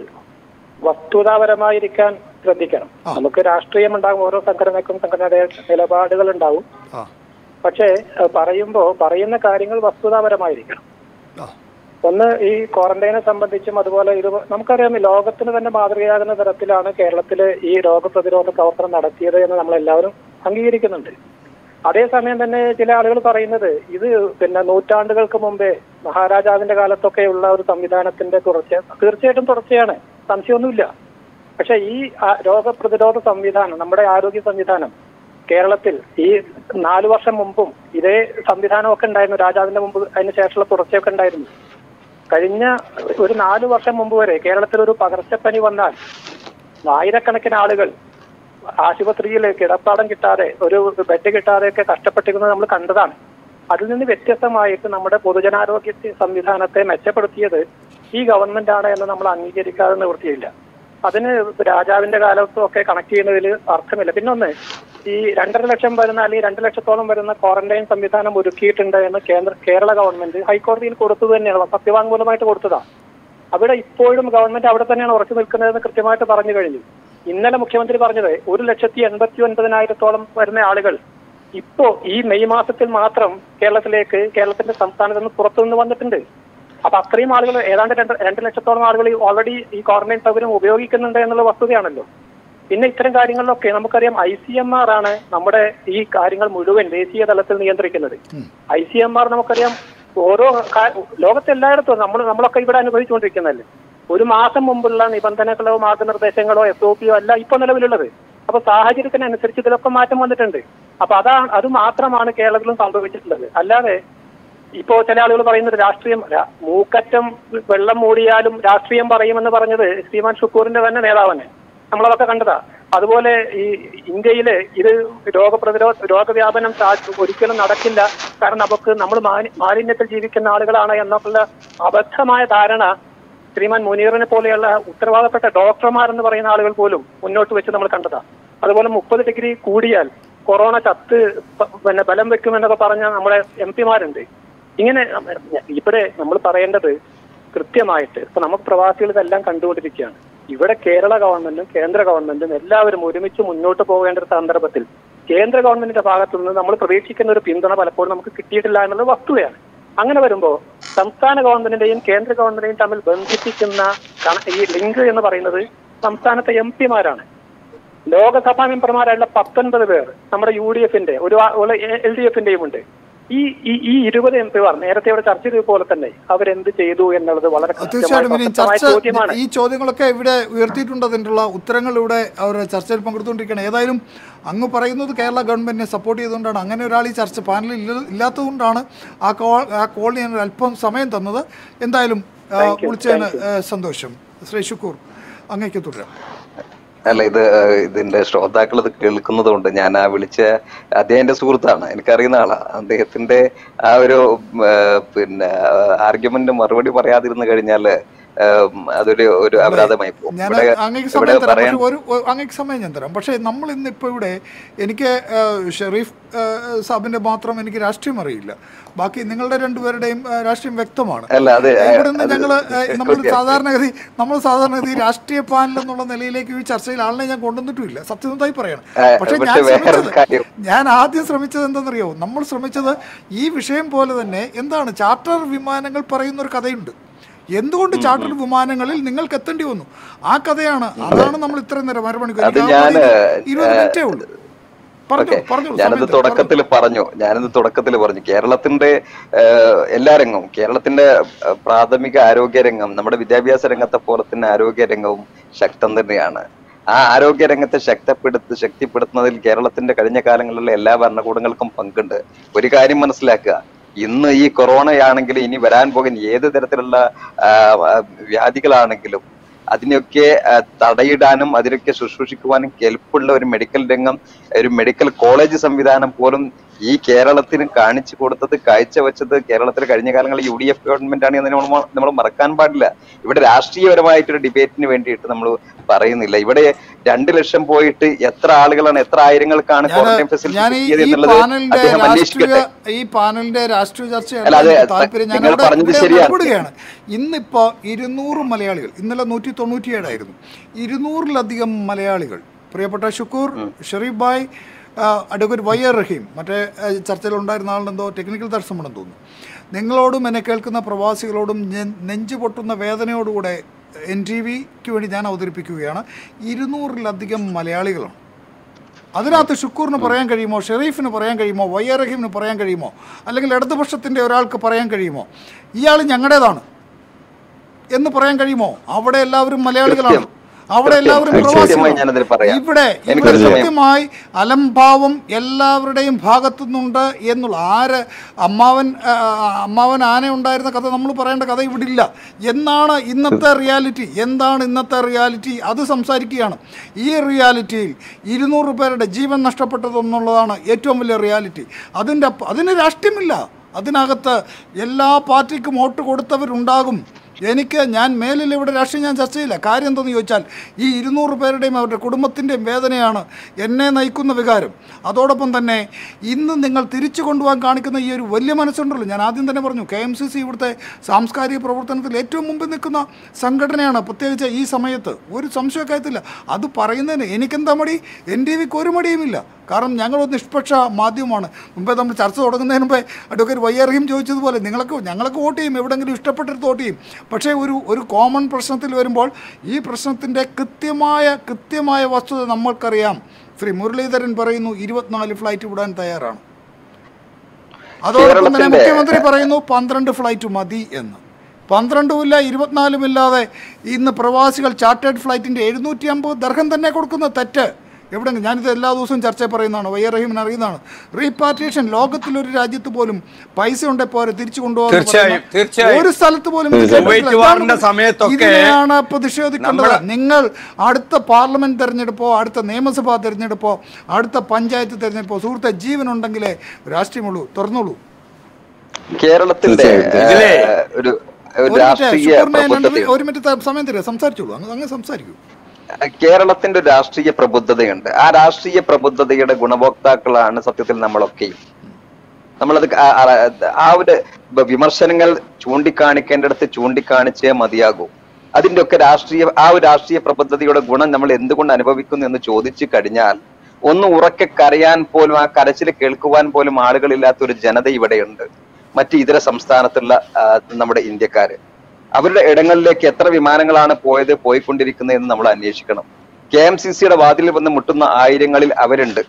വസ്തുതാപരമായിരിക്കാൻ ശ്രദ്ധിക്കണം ആ. നമുക്ക് രാഷ്ട്രീയം ഉണ്ടാകും ഓരോ സംഘടനക്കും സംഘടനയുടെ നിലപാടുകൾ ഉണ്ടാവും ആ പക്ഷേ ഏഹ്, പറയുമ്പോ പറയുന്ന കാര്യങ്ങൾ വസ്തുതാപരമായിരിക്കണം ആ ഒന്ന് ഈ ക്വാറന്റൈനെ സംബന്ധിച്ചും അതുപോലെ ഇത് നമുക്കറിയാം ഈ ലോകത്തിന് തന്നെ മാതൃകയാകുന്ന തരത്തിലാണ് കേരളത്തില് ഈ രോഗപ്രതിരോധ പ്രവർത്തനം നടത്തിയത് എന്ന് നമ്മൾ എല്ലാവരും അംഗീകരിക്കുന്നുണ്ട് അതേസമയം തന്നെ ചില ആളുകൾ പറയുന്നത് ഇത് പിന്നെ നൂറ്റാണ്ടുകൾക്ക് മുമ്പേ മഹാരാജാവിന്റെ കാലത്തൊക്കെയുള്ള ഒരു സംവിധാനത്തിന്റെ തുടർച്ച തീർച്ചയായിട്ടും തുടർച്ചയാണ് സംശയമൊന്നുമില്ല പക്ഷെ ഈ ആ- രോഗപ്രതിരോധ സംവിധാനം നമ്മുടെ ആരോഗ്യ സംവിധാനം കേരളത്തിൽ ഈ നാലു വർഷം മുമ്പും ഇതേ സംവിധാനമൊക്കെ ഉണ്ടായിരുന്നു രാജാവിന്റെ മുമ്പ് അതിന് ശേഷമുള്ള തുടർച്ചയൊക്കെ ഉണ്ടായിരുന്നു കഴിഞ്ഞ ഒരു നാലു വർഷം മുമ്പ് വരെ കേരളത്തിൽ ഒരു പകർച്ചപ്പനി വന്നാൽ ആയിരക്കണക്കിന് ആളുകൾ ആശുപത്രിയിൽ കിടപ്പാടം കിട്ടാതെ ഒരു ബെഡ് കിട്ടാതെയൊക്കെ കഷ്ടപ്പെട്ടിരുന്നത് നമ്മൾ കണ്ടതാണ് അതിൽ നിന്ന് വ്യത്യസ്തമായിട്ട് നമ്മുടെ പൊതുജനാരോഗ്യ സംവിധാനത്തെ മെച്ചപ്പെടുത്തിയത് ഈ ഗവൺമെന്റ് ആണ് എന്ന് നമ്മൾ അംഗീകരിക്കാതെ നിവൃത്തിയില്ല അതിന് രാജാവിന്റെ കാലത്തും ഒക്കെ കണക്ട് ചെയ്യുന്നതിൽ അർത്ഥമില്ല പിന്നെ ഒന്ന് ഈ രണ്ടര ലക്ഷം വരുന്ന അല്ലെങ്കിൽ രണ്ട് ലക്ഷത്തോളം വരുന്ന ക്വാറന്റൈൻ സംവിധാനം ഒരുക്കിയിട്ടുണ്ട് എന്ന് കേന്ദ്ര കേരള ഗവൺമെന്റ് ഹൈക്കോടതിയിൽ കൊടുത്തത് തന്നെയാണ് സത്യവാങ്മൂലമായിട്ട് കൊടുത്തതാ അവിടെ ഇപ്പോഴും ഗവൺമെന്റ് അവിടെ തന്നെയാണ് ഉറച്ചു നിൽക്കുന്നതെന്ന് കൃത്യമായിട്ട് പറഞ്ഞു കഴിഞ്ഞു ഇന്നലെ മുഖ്യമന്ത്രി പറഞ്ഞത് ഒരു ലക്ഷത്തി എൺപത്തി ഒൻപതിനായിരത്തോളം വരുന്ന ആളുകൾ ഇപ്പോ ഈ മെയ് മാസത്തിൽ മാത്രം കേരളത്തിലേക്ക് കേരളത്തിന്റെ സംസ്ഥാനത്ത് നിന്ന് പുറത്തുനിന്ന് വന്നിട്ടുണ്ട് അപ്പൊ അത്രയും ആളുകൾ ഏതാണ്ട് രണ്ട് രണ്ട് ലക്ഷത്തോളം ആളുകൾ ഓൾറെഡി ഈ ക്വാറന്റൈൻ സൗകര്യം ഉപയോഗിക്കുന്നുണ്ട് എന്നുള്ള വസ്തുതയാണല്ലോ പിന്നെ ഇത്തരം കാര്യങ്ങളിലൊക്കെ നമുക്കറിയാം ഐ സി എം ആർ ആണ് നമ്മുടെ ഈ കാര്യങ്ങൾ മുഴുവൻ ദേശീയ തലത്തിൽ നിയന്ത്രിക്കുന്നത് ഐ സി എം ആർ നമുക്കറിയാം ഓരോ കാ- ലോകത്തെ എല്ലായിടത്തും നമ്മൾ നമ്മളൊക്കെ ഇവിടെ അനുഭവിച്ചുകൊണ്ടിരിക്കുന്നതല്ലേ ഒരു മാസം മുമ്പുള്ള നിബന്ധനകളോ മാർഗനിർദ്ദേശങ്ങളോ എസ് ഒ പിയോ അല്ല ഇപ്പൊ നിലവിലുള്ളത് അപ്പൊ സാഹചര്യത്തിനനുസരിച്ച് ഇതിലൊക്കെ മാറ്റം വന്നിട്ടുണ്ട് അപ്പൊ അതാണ് അത് മാത്രമാണ് കേരളത്തിലും സംഭവിച്ചിട്ടുള്ളത് അല്ലാതെ ഇപ്പോ ചില ആളുകൾ പറയുന്നത് രാഷ്ട്രീയം രാ- മൂക്കറ്റം വെള്ളം മൂടിയാലും രാഷ്ട്രീയം പറയുമെന്ന് പറഞ്ഞത് ശ്രീമാൻ ഷുക്കൂറിന്റെ തന്നെ നേതാവന്നെ നമ്മളതൊക്കെ കണ്ടതാ അതുപോലെ ഈ ഇന്ത്യയില് ഇത് രോഗപ്രതിരോധ രോഗവ്യാപനം സാ- ഒരിക്കലും നടക്കില്ല കാരണം നമുക്ക് നമ്മൾ മാലി- മാലിന്യത്തിൽ ജീവിക്കുന്ന ആളുകളാണ് എന്നൊക്കെയുള്ള അബദ്ധമായ ധാരണ ശ്രീമാൻ മുനീറിനെ പോലെയുള്ള ഉത്തരവാദപ്പെട്ട ഡോക്ടർമാരെന്ന് പറയുന്ന ആളുകൾ പോലും മുന്നോട്ട് വെച്ച് നമ്മൾ കണ്ടതാ അതുപോലെ മുപ്പത് ഡിഗ്രി കൂടിയാൽ കൊറോണ ചത്ത് പ- പിന്നെ ബലം വെക്കുമെന്നൊക്കെ പറഞ്ഞ നമ്മുടെ എം പിമാരുണ്ട് ഇങ്ങനെ ഇവിടെ നമ്മൾ പറയേണ്ടത് കൃത്യമായിട്ട് ഇപ്പൊ നമുക്ക് പ്രവാസികൾ ഇതെല്ലാം കണ്ടുകൊണ്ടിരിക്കുകയാണ് ഇവിടെ കേരള ഗവൺമെന്റും കേന്ദ്ര ഗവൺമെന്റും എല്ലാവരും ഒരുമിച്ച് മുന്നോട്ട് പോകേണ്ട ഒരു സന്ദർഭത്തിൽ കേന്ദ്ര ഗവൺമെന്റിന്റെ ഭാഗത്തു നിന്ന് നമ്മൾ പ്രതീക്ഷിക്കുന്ന ഒരു പിന്തുണ പലപ്പോഴും നമുക്ക് കിട്ടിയിട്ടില്ല എന്നുള്ളത് വസ്തുതയാണ് അങ്ങനെ വരുമ്പോ സംസ്ഥാന ഗവൺമെന്റിന്റെയും കേന്ദ്ര ഗവൺമെന്റിന്റെയും തമ്മിൽ ബന്ധിപ്പിക്കുന്ന കണ- ഈ ലിങ്ക് എന്ന് പറയുന്നത് സംസ്ഥാനത്തെ എം പിമാരാണ് ലോകസഭാ മെമ്പർമാരായുള്ള പത്തൊൻപത് പേർ നമ്മുടെ യു ഡി എഫിന്റെ ഒരു എൽ ഡി എഫിന്റെയും ഉണ്ട് ഈ ഈ ഈ ഇരുപത് എം പിമാർ നേരത്തെ ഇവിടെ ചർച്ച ചെയ്തതുപോലെ തന്നെ അവരെന്ത് ചെയ്തു എന്നുള്ളത് വളരെ കൃത്യമായ തീർച്ചയായിട്ടും ഇനി പ്രസക്തമായ ചർച്ച ചോദ്യമാണ് ഈ ചോദ്യങ്ങളൊക്കെ ഇവിടെ ഉയർത്തിയിട്ടുണ്ട് അതിനുള്ള ഉത്തരങ്ങൾ ഇവിടെ അവർ ചർച്ചയിൽ പങ്കെടുത്തുകൊണ്ടിരിക്കുകയാണ് ഏതായാലും അങ്ങ് പറയുന്നത് കേരള ഗവൺമെന്റിനെ സപ്പോർട്ട് ചെയ്തുകൊണ്ടാണ് അങ്ങനെ ഒരാൾ ഈ ചർച്ച പാനലിൽ ഇല്ല- ഇല്ലാത്തതുകൊണ്ടാണ് ആ കോൾ ആ കോളിന് ഞാൻ ഒരു അല്പം സമയം തന്നത് എന്തായാലും ആ, Thank you, വിളിച്ചതിന് thank you. ആ, സന്തോഷം ശ്രീ ശുക്കൂർ അങ്ങേക്ക് തുടരാം അല്ല ഇത് ഏഹ്, ഇതിന്റെ ശ്രോതാക്കൾ ഇത് കേൾക്കുന്നത് കൊണ്ട് ഞാൻ ആ വിളിച്ച അദ്ദേഹം എന്റെ സുഹൃത്താണ് എനിക്കറിയുന്ന ആളാ അദ്ദേഹത്തിന്റെ ആ ഒരു ഏഹ്, പിന്നെ ആർഗ്യുമെന്റ് മറുപടി പറയാതിരുന്നു കഴിഞ്ഞാല് ഏഹ്, അതൊരു ഒരു അപരാധമായി പോകും ഞാൻ ഇവിടെ അങ്ങേക്ക് ഇവിടെ സമയം തരാം പറയാൻ പക്ഷേ ഒരു ഒരു- അങ്ങേക്ക് സമയം ഞാൻ തരാം പക്ഷേ നമ്മൾ ഇന്ന് ഇപ്പോൾ ഇവിടെ എനിക്ക് ആ, ഷെറീഫ് ആ, സാബിന്റെ മാത്രം എനിക്ക് രാഷ്ട്രീയം അറിയില്ല ബാക്കി നിങ്ങളുടെ രണ്ടുപേരുടെയും ആ, രാഷ്ട്രീയം വ്യക്തമാണ് അല്ല അത് ഇവിടെ നിന്ന് അത് ഞങ്ങൾ നമ്മൾ കൃത്യം. സാധാരണഗതി നമ്മൾ സാധാരണഗതി രാഷ്ട്രീയ പാനൽ എന്നുള്ള നിലയിലേക്ക് ഈ ചർച്ചയിൽ ആളിനെ ഞാൻ കൊണ്ടുവന്നിട്ടുമില്ല സത്യസന്ധമായി പറയണം ആ, പക്ഷേ ഞാൻ പക്ഷേ വേറൊരു ശ്രമിച്ചത് കാര്യം. ഞാൻ ആദ്യം ശ്രമിച്ചത് എന്താണെന്നറിയോ നമ്മൾ ശ്രമിച്ചത് ഈ വിഷയം പോലെ തന്നെ എന്താണ് ചാർട്ടർ വിമാനങ്ങൾ പറയുന്ന ഒരു കഥയുണ്ട് എന്തുകൊണ്ട് ചാർട്ടർ വിമാനങ്ങളിൽ നിങ്ങൾക്ക് എത്തേണ്ടി വന്നു ആ കഥയാണ് അതാണ് നമ്മൾ ഇത്രയും നേരം അരമണിക്കൂർ അത് എനിക്ക് ഞാൻ, ആകെ ഇരുപത് ഏഹ്, മിനിറ്റേ ഉള്ളൂ പറഞ്ഞു ഓക്കെ പറഞ്ഞു ഞാനത് തുടക്കത്തിൽ പറഞ്ഞു ഞാനത് തുടക്കത്തിൽ പറഞ്ഞു കേരളത്തിന്റെ ഏഹ്, എല്ലാ രംഗവും കേരളത്തിന്റെ ഏഹ്, പ്രാഥമിക ആരോഗ്യ രംഗം നമ്മുടെ വിദ്യാഭ്യാസ രംഗത്തെ പോലെ തന്നെ ആരോഗ്യ രംഗവും ശക്തം തന്നെയാണ് ആ ആരോഗ്യ രംഗത്തെ ശക്തപ്പെടുത്ത് ശക്തിപ്പെടുത്തുന്നതിൽ കേരളത്തിന്റെ കഴിഞ്ഞ കാലങ്ങളിലുള്ള എല്ലാ ഭരണകൂടങ്ങൾക്കും പങ്കുണ്ട് ഒരു കാര്യം മനസ്സിലാക്കുക ഇന്ന് ഈ കൊറോണയാണെങ്കിലും ഇനി വരാൻ പോകുന്ന ഏത് തരത്തിലുള്ള ആ, ആ, വ്യാധികളാണെങ്കിലും അതിനൊക്കെ ആ, തടയിടാനും അതിനൊക്കെ ശുശ്രൂഷിക്കുവാനും കെൽപ്പുള്ള ഒരു മെഡിക്കൽ രംഗം ഒരു മെഡിക്കൽ കോളേജ് സംവിധാനം പോലും ഈ കേരളത്തിന് കാണിച്ചു കൊടുത്തത് കാഴ്ചവെച്ചത് കേരളത്തിലെ കഴിഞ്ഞ കാലങ്ങളിൽ യു ഡി എഫ് ഗവൺമെന്റ് ആണ് എന്ന് നമ്മൾ നമ്മൾ മറക്കാൻ പാടില്ല ഇവിടെ രാഷ്ട്രീയപരമായിട്ടൊരു ഡിബേറ്റിന് വേണ്ടിയിട്ട് നമ്മൾ പറയുന്നില്ല ഇവിടെ രണ്ട് ലക്ഷം പോയിട്ട് എത്ര ആളുകളാണ് എത്ര ആയിരങ്ങൾക്കാണ് ക്വാറന്റൈൻ ഫെസിലിറ്റി ഞാൻ ഈ കിട്ടിയത് ഈ എന്നുള്ളത് പാനലിന്റെ അദ്ദേഹം രാഷ്ട്രീയ അന്വേഷിക്കട്ടെ ഈ പാനലിന്റെ രാഷ്ട്രീയ ചർച്ചയല്ല അല്ല, അത് എനിക്ക് താല്പര്യം ഞാൻ നിങ്ങൾ അവിടെ പറഞ്ഞത് ഇവിടെ ശരിയാണ്. ഇടപെടുകയാണ് ഇന്നിപ്പോ ഇരുന്നൂറ് മലയാളികൾ ഇന്നലെ നൂറ്റി തൊണ്ണൂറ്റിയേഴായിരുന്നു ഇരുന്നൂറിലധികം മലയാളികൾ പ്രിയപ്പെട്ട ഷുക്കൂർ ഷെറീഫ് ബായ് ആ, അഡ്വക്കേറ്റ് വൈ ആർ റഹീം മറ്റേ ആ, ചർച്ചയിലുണ്ടായിരുന്ന ആളിനെന്തോ ടെക്നിക്കൽ തടസ്സമുണ്ടെന്ന് തോന്നുന്നു നിങ്ങളോടും എന്നെ കേൾക്കുന്ന പ്രവാസികളോടും നെ- നെഞ്ചു പൊട്ടുന്ന വേദനയോടുകൂടെ എൻ ടി വിക്ക് വേണ്ടി ഞാൻ അവതരിപ്പിക്കുകയാണ് ഇരുന്നൂറിലധികം മലയാളികളാണ് അതിനകത്ത് ഷുക്കൂറിന് പറയാൻ കഴിയുമോ ഷെറീഫിന് പറയാൻ കഴിയുമോ വൈ ആർ റഹീമിന് പറയാൻ കഴിയുമോ അല്ലെങ്കിൽ ഇടതുപക്ഷത്തിൻ്റെ ഒരാൾക്ക് പറയാൻ കഴിയുമോ ഇയാൾ ഞങ്ങളുടേതാണ് എന്ന് പറയാൻ കഴിയുമോ അവിടെ എല്ലാവരും മലയാളികളാണ് കൃത്യം. അവിടെ എല്ലാവരും കൃത്യമായി പ്രവാസികളാണ് ഞാനതിൽ പറയാം. ഇവിടെ എനിക്കൊരു ഇവിടെ സമയം. കൃത്യമായി അലംഭാവം എല്ലാവരുടെയും ഭാഗത്തുനിന്നുണ്ട് എന്നുള്ള ആര് അമ്മാവൻ ആ, അമ്മാവൻ ആന ഉണ്ടായിരുന്ന കഥ നമ്മൾ പറയേണ്ട കഥ ഇവിടെ ഇല്ല എന്നാണ് ഇന്നത്തെ റിയാലിറ്റി എന്താണ് ഇന്നത്തെ റിയാലിറ്റി അത് സംസാരിക്കുകയാണ് ഈ റിയാലിറ്റിയിൽ ഇരുന്നൂറ് പേരുടെ ജീവൻ നഷ്ടപ്പെട്ടതെന്നുള്ളതാണ് ഏറ്റവും വലിയ റിയാലിറ്റി അതിൻ്റെ അപ്പ- അതിന് രാഷ്ട്രീയമില്ല അതിനകത്ത് എല്ലാ പാർട്ടിക്കും വോട്ട് കൊടുത്തവരുണ്ടാകും എനിക്ക് ഞാൻ മേലിൽ ഇവിടെ രാഷ്ട്രീയം ഞാൻ ചർച്ച ചെയ്യില്ല കാര്യം എന്തെന്ന് ചോദിച്ചാൽ ഈ ഇരുന്നൂറ് പേരുടെയും അവരുടെ കുടുംബത്തിൻ്റെയും വേദനയാണ് എന്നെ നയിക്കുന്ന വികാരം അതോടൊപ്പം തന്നെ ഇന്ന് നിങ്ങൾ തിരിച്ചു കൊണ്ടുപോകാൻ കാണിക്കുന്ന ഈ ഒരു വലിയ മനസ്സുണ്ടല്ലോ ഞാൻ ആദ്യം തന്നെ പറഞ്ഞു കെ എം സി സി ഇവിടുത്തെ സാംസ്കാരിക പ്രവർത്തനത്തിൽ ഏറ്റവും മുമ്പിൽ നിൽക്കുന്ന സംഘടനയാണ് പ്രത്യേകിച്ച് ഈ സമയത്ത് ഒരു സംശയക്കാര്യത്തില്ല അത് പറയുന്നതിന് എനിക്കെന്താ മടി എൻ ടി വിക്ക് ഒരു മടിയുമില്ല കാരണം ഞങ്ങളൊരു നിഷ്പക്ഷ മാധ്യമമാണ് മുമ്പേ നമ്മൾ ചർച്ച തുടങ്ങുന്നതിന് മുമ്പേ അഡ്വക്കേറ്റ് വൈ ആർ റഹീം ചോദിച്ചതുപോലെ നിങ്ങളൊക്കെ ഞങ്ങളൊക്കെ വോട്ട് ചെയ്യും എവിടെയെങ്കിലും ഇഷ്ടപ്പെട്ടിടത്ത് വോട്ട് ചെയ്യും പക്ഷേ ഒരു ഒരു കോമൺ പ്രശ്നത്തിൽ വരുമ്പോൾ ഈ പ്രശ്നത്തിൻ്റെ കൃത്യമായ കൃത്യമായ വസ്തുത നമ്മൾക്കറിയാം ശ്രീ മുരളീധരൻ പറയുന്നു ഇരുപത്തിനാല് ഫ്ലൈറ്റ് വിടാൻ തയ്യാറാണ് അതോടൊപ്പം തന്നെ കേരളത്തിന്റെ- മുഖ്യമന്ത്രി പറയുന്നു പന്ത്രണ്ട് ഫ്ലൈറ്റ് മതി എന്ന് പന്ത്രണ്ടുമില്ല ഇരുപത്തിനാലും ഇല്ലാതെ ഇന്ന് പ്രവാസികൾ ചാർട്ടേഡ് ഫ്ലൈറ്റിൻ്റെ എഴുന്നൂറ്റി അമ്പത് ദർഹം തന്നെ കൊടുക്കുന്ന തെറ്റ് എവിടെയെങ്കിലും ഞാനിത് എല്ലാ ദിവസവും ചർച്ച പറയുന്നതാണ് വൈ ആർ റഹീമിന് അറിയുന്നതാണ് റീപാർട്ടീഷൻ ലോകത്തിലൊരു രാജ്യത്ത് പോലും പൈസ ഉണ്ടെ പോരെ തിരിച്ചു കൊണ്ടുപോകാൻ തീർച്ചയായും, തീർച്ചയായും. ഒരു സ്ഥലത്ത് പോലും ഇത് തീർച്ചയായും. കേട്ടിട്ടില്ല. കുവൈറ്റ് വാറിന്റെ ഇതാണ് സമയത്തൊക്കെ ഇതിനെയാണ് പ്രതിഷേധിക്കേണ്ടത് നമ്മള് നിങ്ങൾ അടുത്ത പാർലമെന്റ് തെരഞ്ഞെടുപ്പോ അടുത്ത നിയമസഭാ തെരഞ്ഞെടുപ്പോ അടുത്ത പഞ്ചായത്ത് തെരഞ്ഞെടുപ്പോ സുഹൃത്തെ ജീവനുണ്ടെങ്കിലേ രാഷ്ട്രീയമുള്ളൂ തുറന്നോളൂ കേരളത്തിന്റെ ഇതിലെ ഏഹ്, ഒരു ഒരു ഒരു മിനിറ്റ് രാഷ്ട്രീയ ശുക്കൂറിനെ രണ്ട് പ്രബുദ്ധതയുണ്ട് ഒരു മിനിറ്റ് ത- സമയം തരിക സംസാരിച്ചോളൂ അങ്ങ് അങ്ങ് സംസാരിക്കൂ കേരളത്തിന്റെ ഒരു രാഷ്ട്രീയ പ്രബുദ്ധതയുണ്ട് ആ രാഷ്ട്രീയ പ്രബുദ്ധതയുടെ ഗുണഭോക്താക്കളാണ് സത്യത്തിൽ നമ്മളൊക്കെയും നമ്മളത് ആ- ആ- ആ ഒരു ബ- വിമർശനങ്ങൾ ചൂണ്ടിക്കാണിക്കേണ്ടടുത്ത് ചൂണ്ടിക്കാണിച്ചേ മതിയാകൂ അതിന്റെ ഒക്കെ രാഷ്ട്രീയ ആ ഒരു രാഷ്ട്രീയ പ്രബുദ്ധതയുടെ ഗുണം നമ്മൾ എന്തുകൊണ്ട് അനുഭവിക്കുന്നു എന്ന് ചോദിച്ചു കഴിഞ്ഞാൽ ഒന്ന് ഉറക്കെ കരയാൻ പോലും ആ കരച്ചിൽ കേൾക്കുവാൻ പോലും ആളുകളില്ലാത്ത ഒരു ജനത ഇവിടെയുണ്ട് മറ്റ് ഇതര സംസ്ഥാനത്തുള്ള ആ, നമ്മുടെ ഇന്ത്യക്കാര് അവരുടെ ഇടങ്ങളിലേക്ക് എത്ര വിമാനങ്ങളാണ് പോയത് പോയിക്കൊണ്ടിരിക്കുന്നത് എന്ന് നമ്മൾ അന്വേഷിക്കണം കെ എം സി സിയുടെ വാതിലിൽ വന്ന് മുട്ടുന്ന ആയിരങ്ങളിൽ അവരുണ്ട്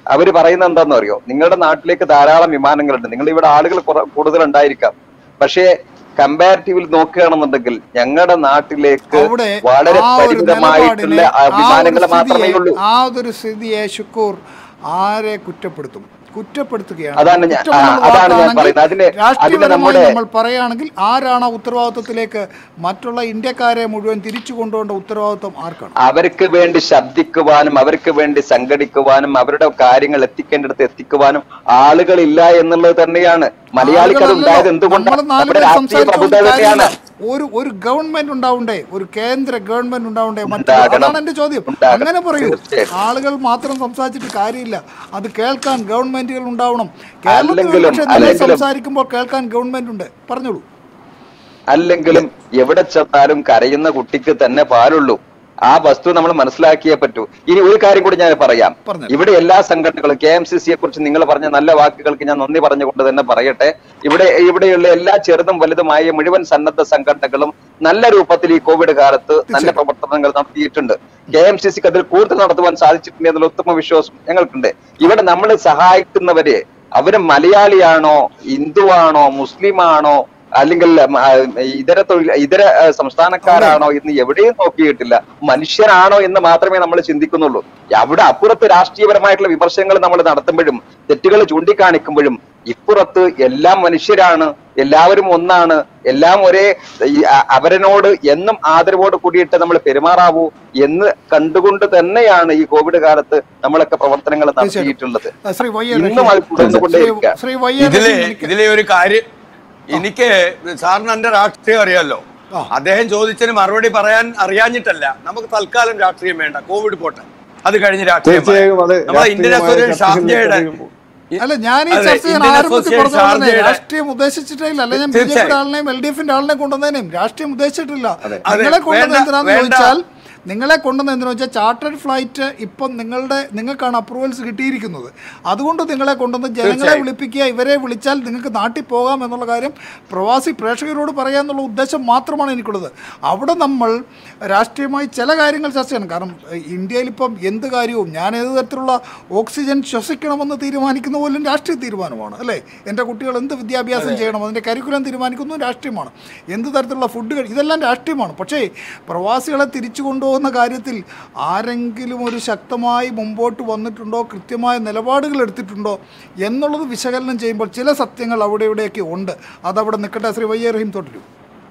അവര് പറയുന്നത് എന്താണെന്ന് അറിയോ നിങ്ങളുടെ നാട്ടിലേക്ക് ധാരാളം വിമാനങ്ങളുണ്ട് നിങ്ങൾ ഇവിടെ ആളുകൾ കുറ- കൂടുതൽ ഉണ്ടായിരിക്കാം പക്ഷേ കമ്പാരിറ്റീവിൽ നോക്കുകയാണെന്നുണ്ടെങ്കിൽ ഞങ്ങളുടെ നാട്ടിലേക്ക് അവിടെ വളരെ ആ ഒരു പരിമിതമായിട്ടുള്ള നിലപാടിനെ, ആ ആ ഒരു വിമാനങ്ങൾ മാത്രമേ സ്ഥിതിയെ- ഉള്ളൂ ആ ഒരു സ്ഥിതിയെ ശുക്കൂർ ആരെ കുറ്റപ്പെടുത്തും കുറ്റപ്പെടുത്തുകയാണ് അതാണ് ഞാൻ- കുറ്റം എന്നുള്ള ആ, അതാണ് ഞാൻ വാക്കാണെങ്കിൽ പറയുന്നത്. അതിന് അതിന് രാഷ്ട്രീയപരമായി നമ്മുടെ- നമ്മൾ പറയുകയാണെങ്കിൽ ആരാണ് ആ ഉത്തരവാദിത്വത്തിലേക്ക് മറ്റുള്ള ഇന്ത്യക്കാരെ മുഴുവൻ തിരിച്ചു കൊണ്ടുപോകേണ്ട ഉത്തരവാദിത്വം ആർക്കാണ് അവർക്ക് വേണ്ടി ശബ്ദിക്കുവാനും അവർക്ക് വേണ്ടി സംഘടിക്കുവാനും അവരുടെ കാര്യങ്ങൾ എത്തിക്കേണ്ടിടത്ത് എത്തിക്കുവാനും ആളുകളില്ല എന്നുള്ളത് തന്നെയാണ് മലയാളിക്ക് അത് ഉണ്ടായത് എന്തുകൊണ്ടാണ് നമ്മള് നാല് നമ്മുടെ പേര് രാഷ്ട്രീയ സംസാരിച്ചുകൊണ്ട് പ്രബുദ്ധത തന്നെയാണ് കാര്യമില്ല. ഒരു ഒരു ഗവൺമെന്റ് ഉണ്ടാവണ്ടേ ഒരു കേന്ദ്ര ഗവൺമെന്റ് ഉണ്ടാവണ്ടേ മറ്റു ഉണ്ടാകണം. അതാണ് എന്റെ ചോദ്യം ഉണ്ടാകണം. അങ്ങനെ പറയൂ തീർച്ചയായും. ആളുകൾ മാത്രം സംസാരിച്ചിട്ട് കാര്യമില്ല അത് കേൾക്കാൻ ഗവൺമെന്റുകൾ ഉണ്ടാവണം കേരളത്തിൽ അല്ലെങ്കിലും- പക്ഷേ നിങ്ങൾ അല്ലെങ്കിലും- സംസാരിക്കുമ്പോൾ കേൾക്കാൻ ഗവൺമെന്റ് ഉണ്ട് പറഞ്ഞോളൂ അല്ലെങ്കിലും എവിടെ ചെന്നാലും കരയുന്ന കുട്ടിക്ക് തന്നെ പാലുള്ളൂ ആ വസ്തു നമ്മൾ മനസ്സിലാക്കിയേ പറ്റൂ ഇനി ഒരു കാര്യം കൂടി ഞാൻ പറയാം പറഞ്ഞോ. ഇവിടെ എല്ലാ സംഘടനകളും കെ എം സി സിയെ കുറിച്ച് നിങ്ങൾ പറഞ്ഞ നല്ല വാക്കുകൾക്ക് ഞാൻ നന്ദി പറഞ്ഞുകൊണ്ട് തന്നെ പറയട്ടെ ഇവിടെ ഇവിടെയുള്ള എല്ലാ ചെറുതും വലുതുമായ മുഴുവൻ സന്നദ്ധ സംഘടനകളും നല്ല രൂപത്തിൽ ഈ കോവിഡ് കാലത്ത് നല്ല പ്രവർത്തനങ്ങൾ നടത്തിയിട്ടുണ്ട് കെ എം സി സിക്ക് അതിൽ കൂടുതൽ നടത്തുവാൻ സാധിച്ചിട്ടുണ്ട് എന്നുള്ള ഉത്തമ വിശ്വാസം ഞങ്ങൾക്കുണ്ട് ഇവിടെ നമ്മൾ സഹായിക്കുന്നവരെ അവര് മലയാളിയാണോ ഹിന്ദുവാണോ മുസ്ലിമാണോ അല്ലെങ്കിൽ ഉം, ആ, ഇതര തൊഴിൽ ഇതര ആ, സംസ്ഥാനക്കാരാണോ എന്ന് എവിടെയും നോക്കിയിട്ടില്ല മനുഷ്യരാണോ എന്ന് മാത്രമേ നമ്മൾ ചിന്തിക്കുന്നുള്ളൂ അവിടെ അപ്പുറത്ത് രാഷ്ട്രീയപരമായിട്ടുള്ള വിമർശനങ്ങൾ നമ്മൾ നടത്തുമ്പോഴും തെറ്റുകൾ ചൂണ്ടിക്കാണിക്കുമ്പോഴും ഇപ്പുറത്ത് എല്ലാം മനുഷ്യരാണ് എല്ലാവരും ഒന്നാണ് എല്ലാം ഒരേ ഈ, അ- അവരനോട് എന്നും ആദരവോട് കൂടിയിട്ട് നമ്മൾ പെരുമാറാവൂ എന്ന് കണ്ടുകൊണ്ട് തന്നെയാണ് ഈ കോവിഡ് കാലത്ത് നമ്മളൊക്കെ പ്രവർത്തനങ്ങൾ നടത്തിയിട്ടുള്ളത് ആ, ശ്രീ വൈ എ ഇന്നും അത് റഹീം. തുടർന്നുകൊണ്ടേയിരിക്കുക. ശ്രീ വൈ എ ഇതിലെ റഹീം എനിക്ക് ഇതിലെ ഒരു കാര്യം എനിക്ക് സാറിന് എന്റെ രാഷ്ട്രീയം അറിയാലോ ആ. അദ്ദേഹം ചോദിച്ചതിന് മറുപടി പറയാൻ അറിയാഞ്ഞിട്ടല്ല നമുക്ക് തൽക്കാലം രാഷ്ട്രീയം വേണ്ട കോവിഡ് പോട്ടെ അത് കഴിഞ്ഞ് രാഷ്ട്രീയം തീർച്ചയായും അത് പറയാം. നമ്മളെ ഇന്ത്യൻ രാഷ്ട്രീയമായ അസോസിയേഷൻ ഷാർജയുടെ ചർച്ചകളിലേക്ക് അല്ല ഞാൻ ഈ അതെ, ചർച്ച ചെയ്യാൻ ഇന്ത്യൻ ആരംഭത്തിൽ അസോസിയേഷൻ പറഞ്ഞ പോലെ തന്നെ ഷാർജയുടെ- രാഷ്ട്രീയം ഉദ്ദേശിച്ചിട്ടേ ഇല്ല അല്ല ഞാൻ ബി ജെ പിയുടെ തീർച്ചയായും. ആളിനെയും എൽ ഡി എഫിന്റെ ആളിനെ കൊണ്ടുവന്നതിനെയും രാഷ്ട്രീയം ഉദ്ദേശിച്ചിട്ടില്ല അതെ, നിങ്ങളെ കൊണ്ടുവന്ന വേണ്ട, എന്തിനാന്ന് വേണ്ട. ചോദിച്ചാൽ നിങ്ങളെ കൊണ്ടുവന്ന എന്തിനാ വെച്ചാൽ ചാർട്ടേഡ് ഫ്ലൈറ്റ് ഇപ്പം നിങ്ങളുടെ നിങ്ങൾക്കാണ് അപ്രൂവൽസ് കിട്ടിയിരിക്കുന്നത് അതുകൊണ്ട് നിങ്ങളെ കൊണ്ടുവന്ന് ജനങ്ങളെ തീർച്ചയായും. വിളിപ്പിക്കുക ഇവരെ വിളിച്ചാൽ നിങ്ങൾക്ക് നാട്ടിൽ പോകാം എന്നുള്ള കാര്യം പ്രവാസി പ്രേക്ഷകരോട് പറയാന്നുള്ള ഉദ്ദേശം മാത്രമാണ് എനിക്കുള്ളത് അവിടെ നമ്മൾ രാഷ്ട്രീയമായി ചില കാര്യങ്ങൾ ചർച്ച ചെയ്യണം കാരണം ഏഹ്, ഇന്ത്യയിൽ ഇപ്പം എന്ത് കാര്യവും ഞാൻ ഏത് തരത്തിലുള്ള ഓക്സിജൻ ശ്വസിക്കണമെന്ന് തീരുമാനിക്കുന്ന പോലും രാഷ്ട്രീയ തീരുമാനമാണ് അല്ലേ എൻ്റെ കുട്ടികൾ എന്ത് വിദ്യാഭ്യാസം ചെയ്യണം അതിൻ്റെ കരിക്കുലം തീരുമാനിക്കുന്നതും രാഷ്ട്രീയമാണ് എന്ത് തരത്തിലുള്ള ഫുഡ് കഴി ഇതെല്ലാം രാഷ്ട്രീയമാണ് പക്ഷേ പ്രവാസികളെ തിരിച്ചു കൊണ്ടുപോകുന്ന കാര്യത്തിൽ ആരെങ്കിലും ഒരു ശക്തമായി മുമ്പോട്ട് വന്നിട്ടുണ്ടോ കൃത്യമായ നിലപാടുകൾ എടുത്തിട്ടുണ്ടോ എന്നുള്ളത് വിശകലനം ചെയ്യുമ്പോൾ ചില സത്യങ്ങൾ അവിടെ ഇവിടെയൊക്കെ ഉണ്ട് അതവിടെ നിൽക്കട്ടെ ശ്രീ വയ്യ റഹീം തൊട്ടിരു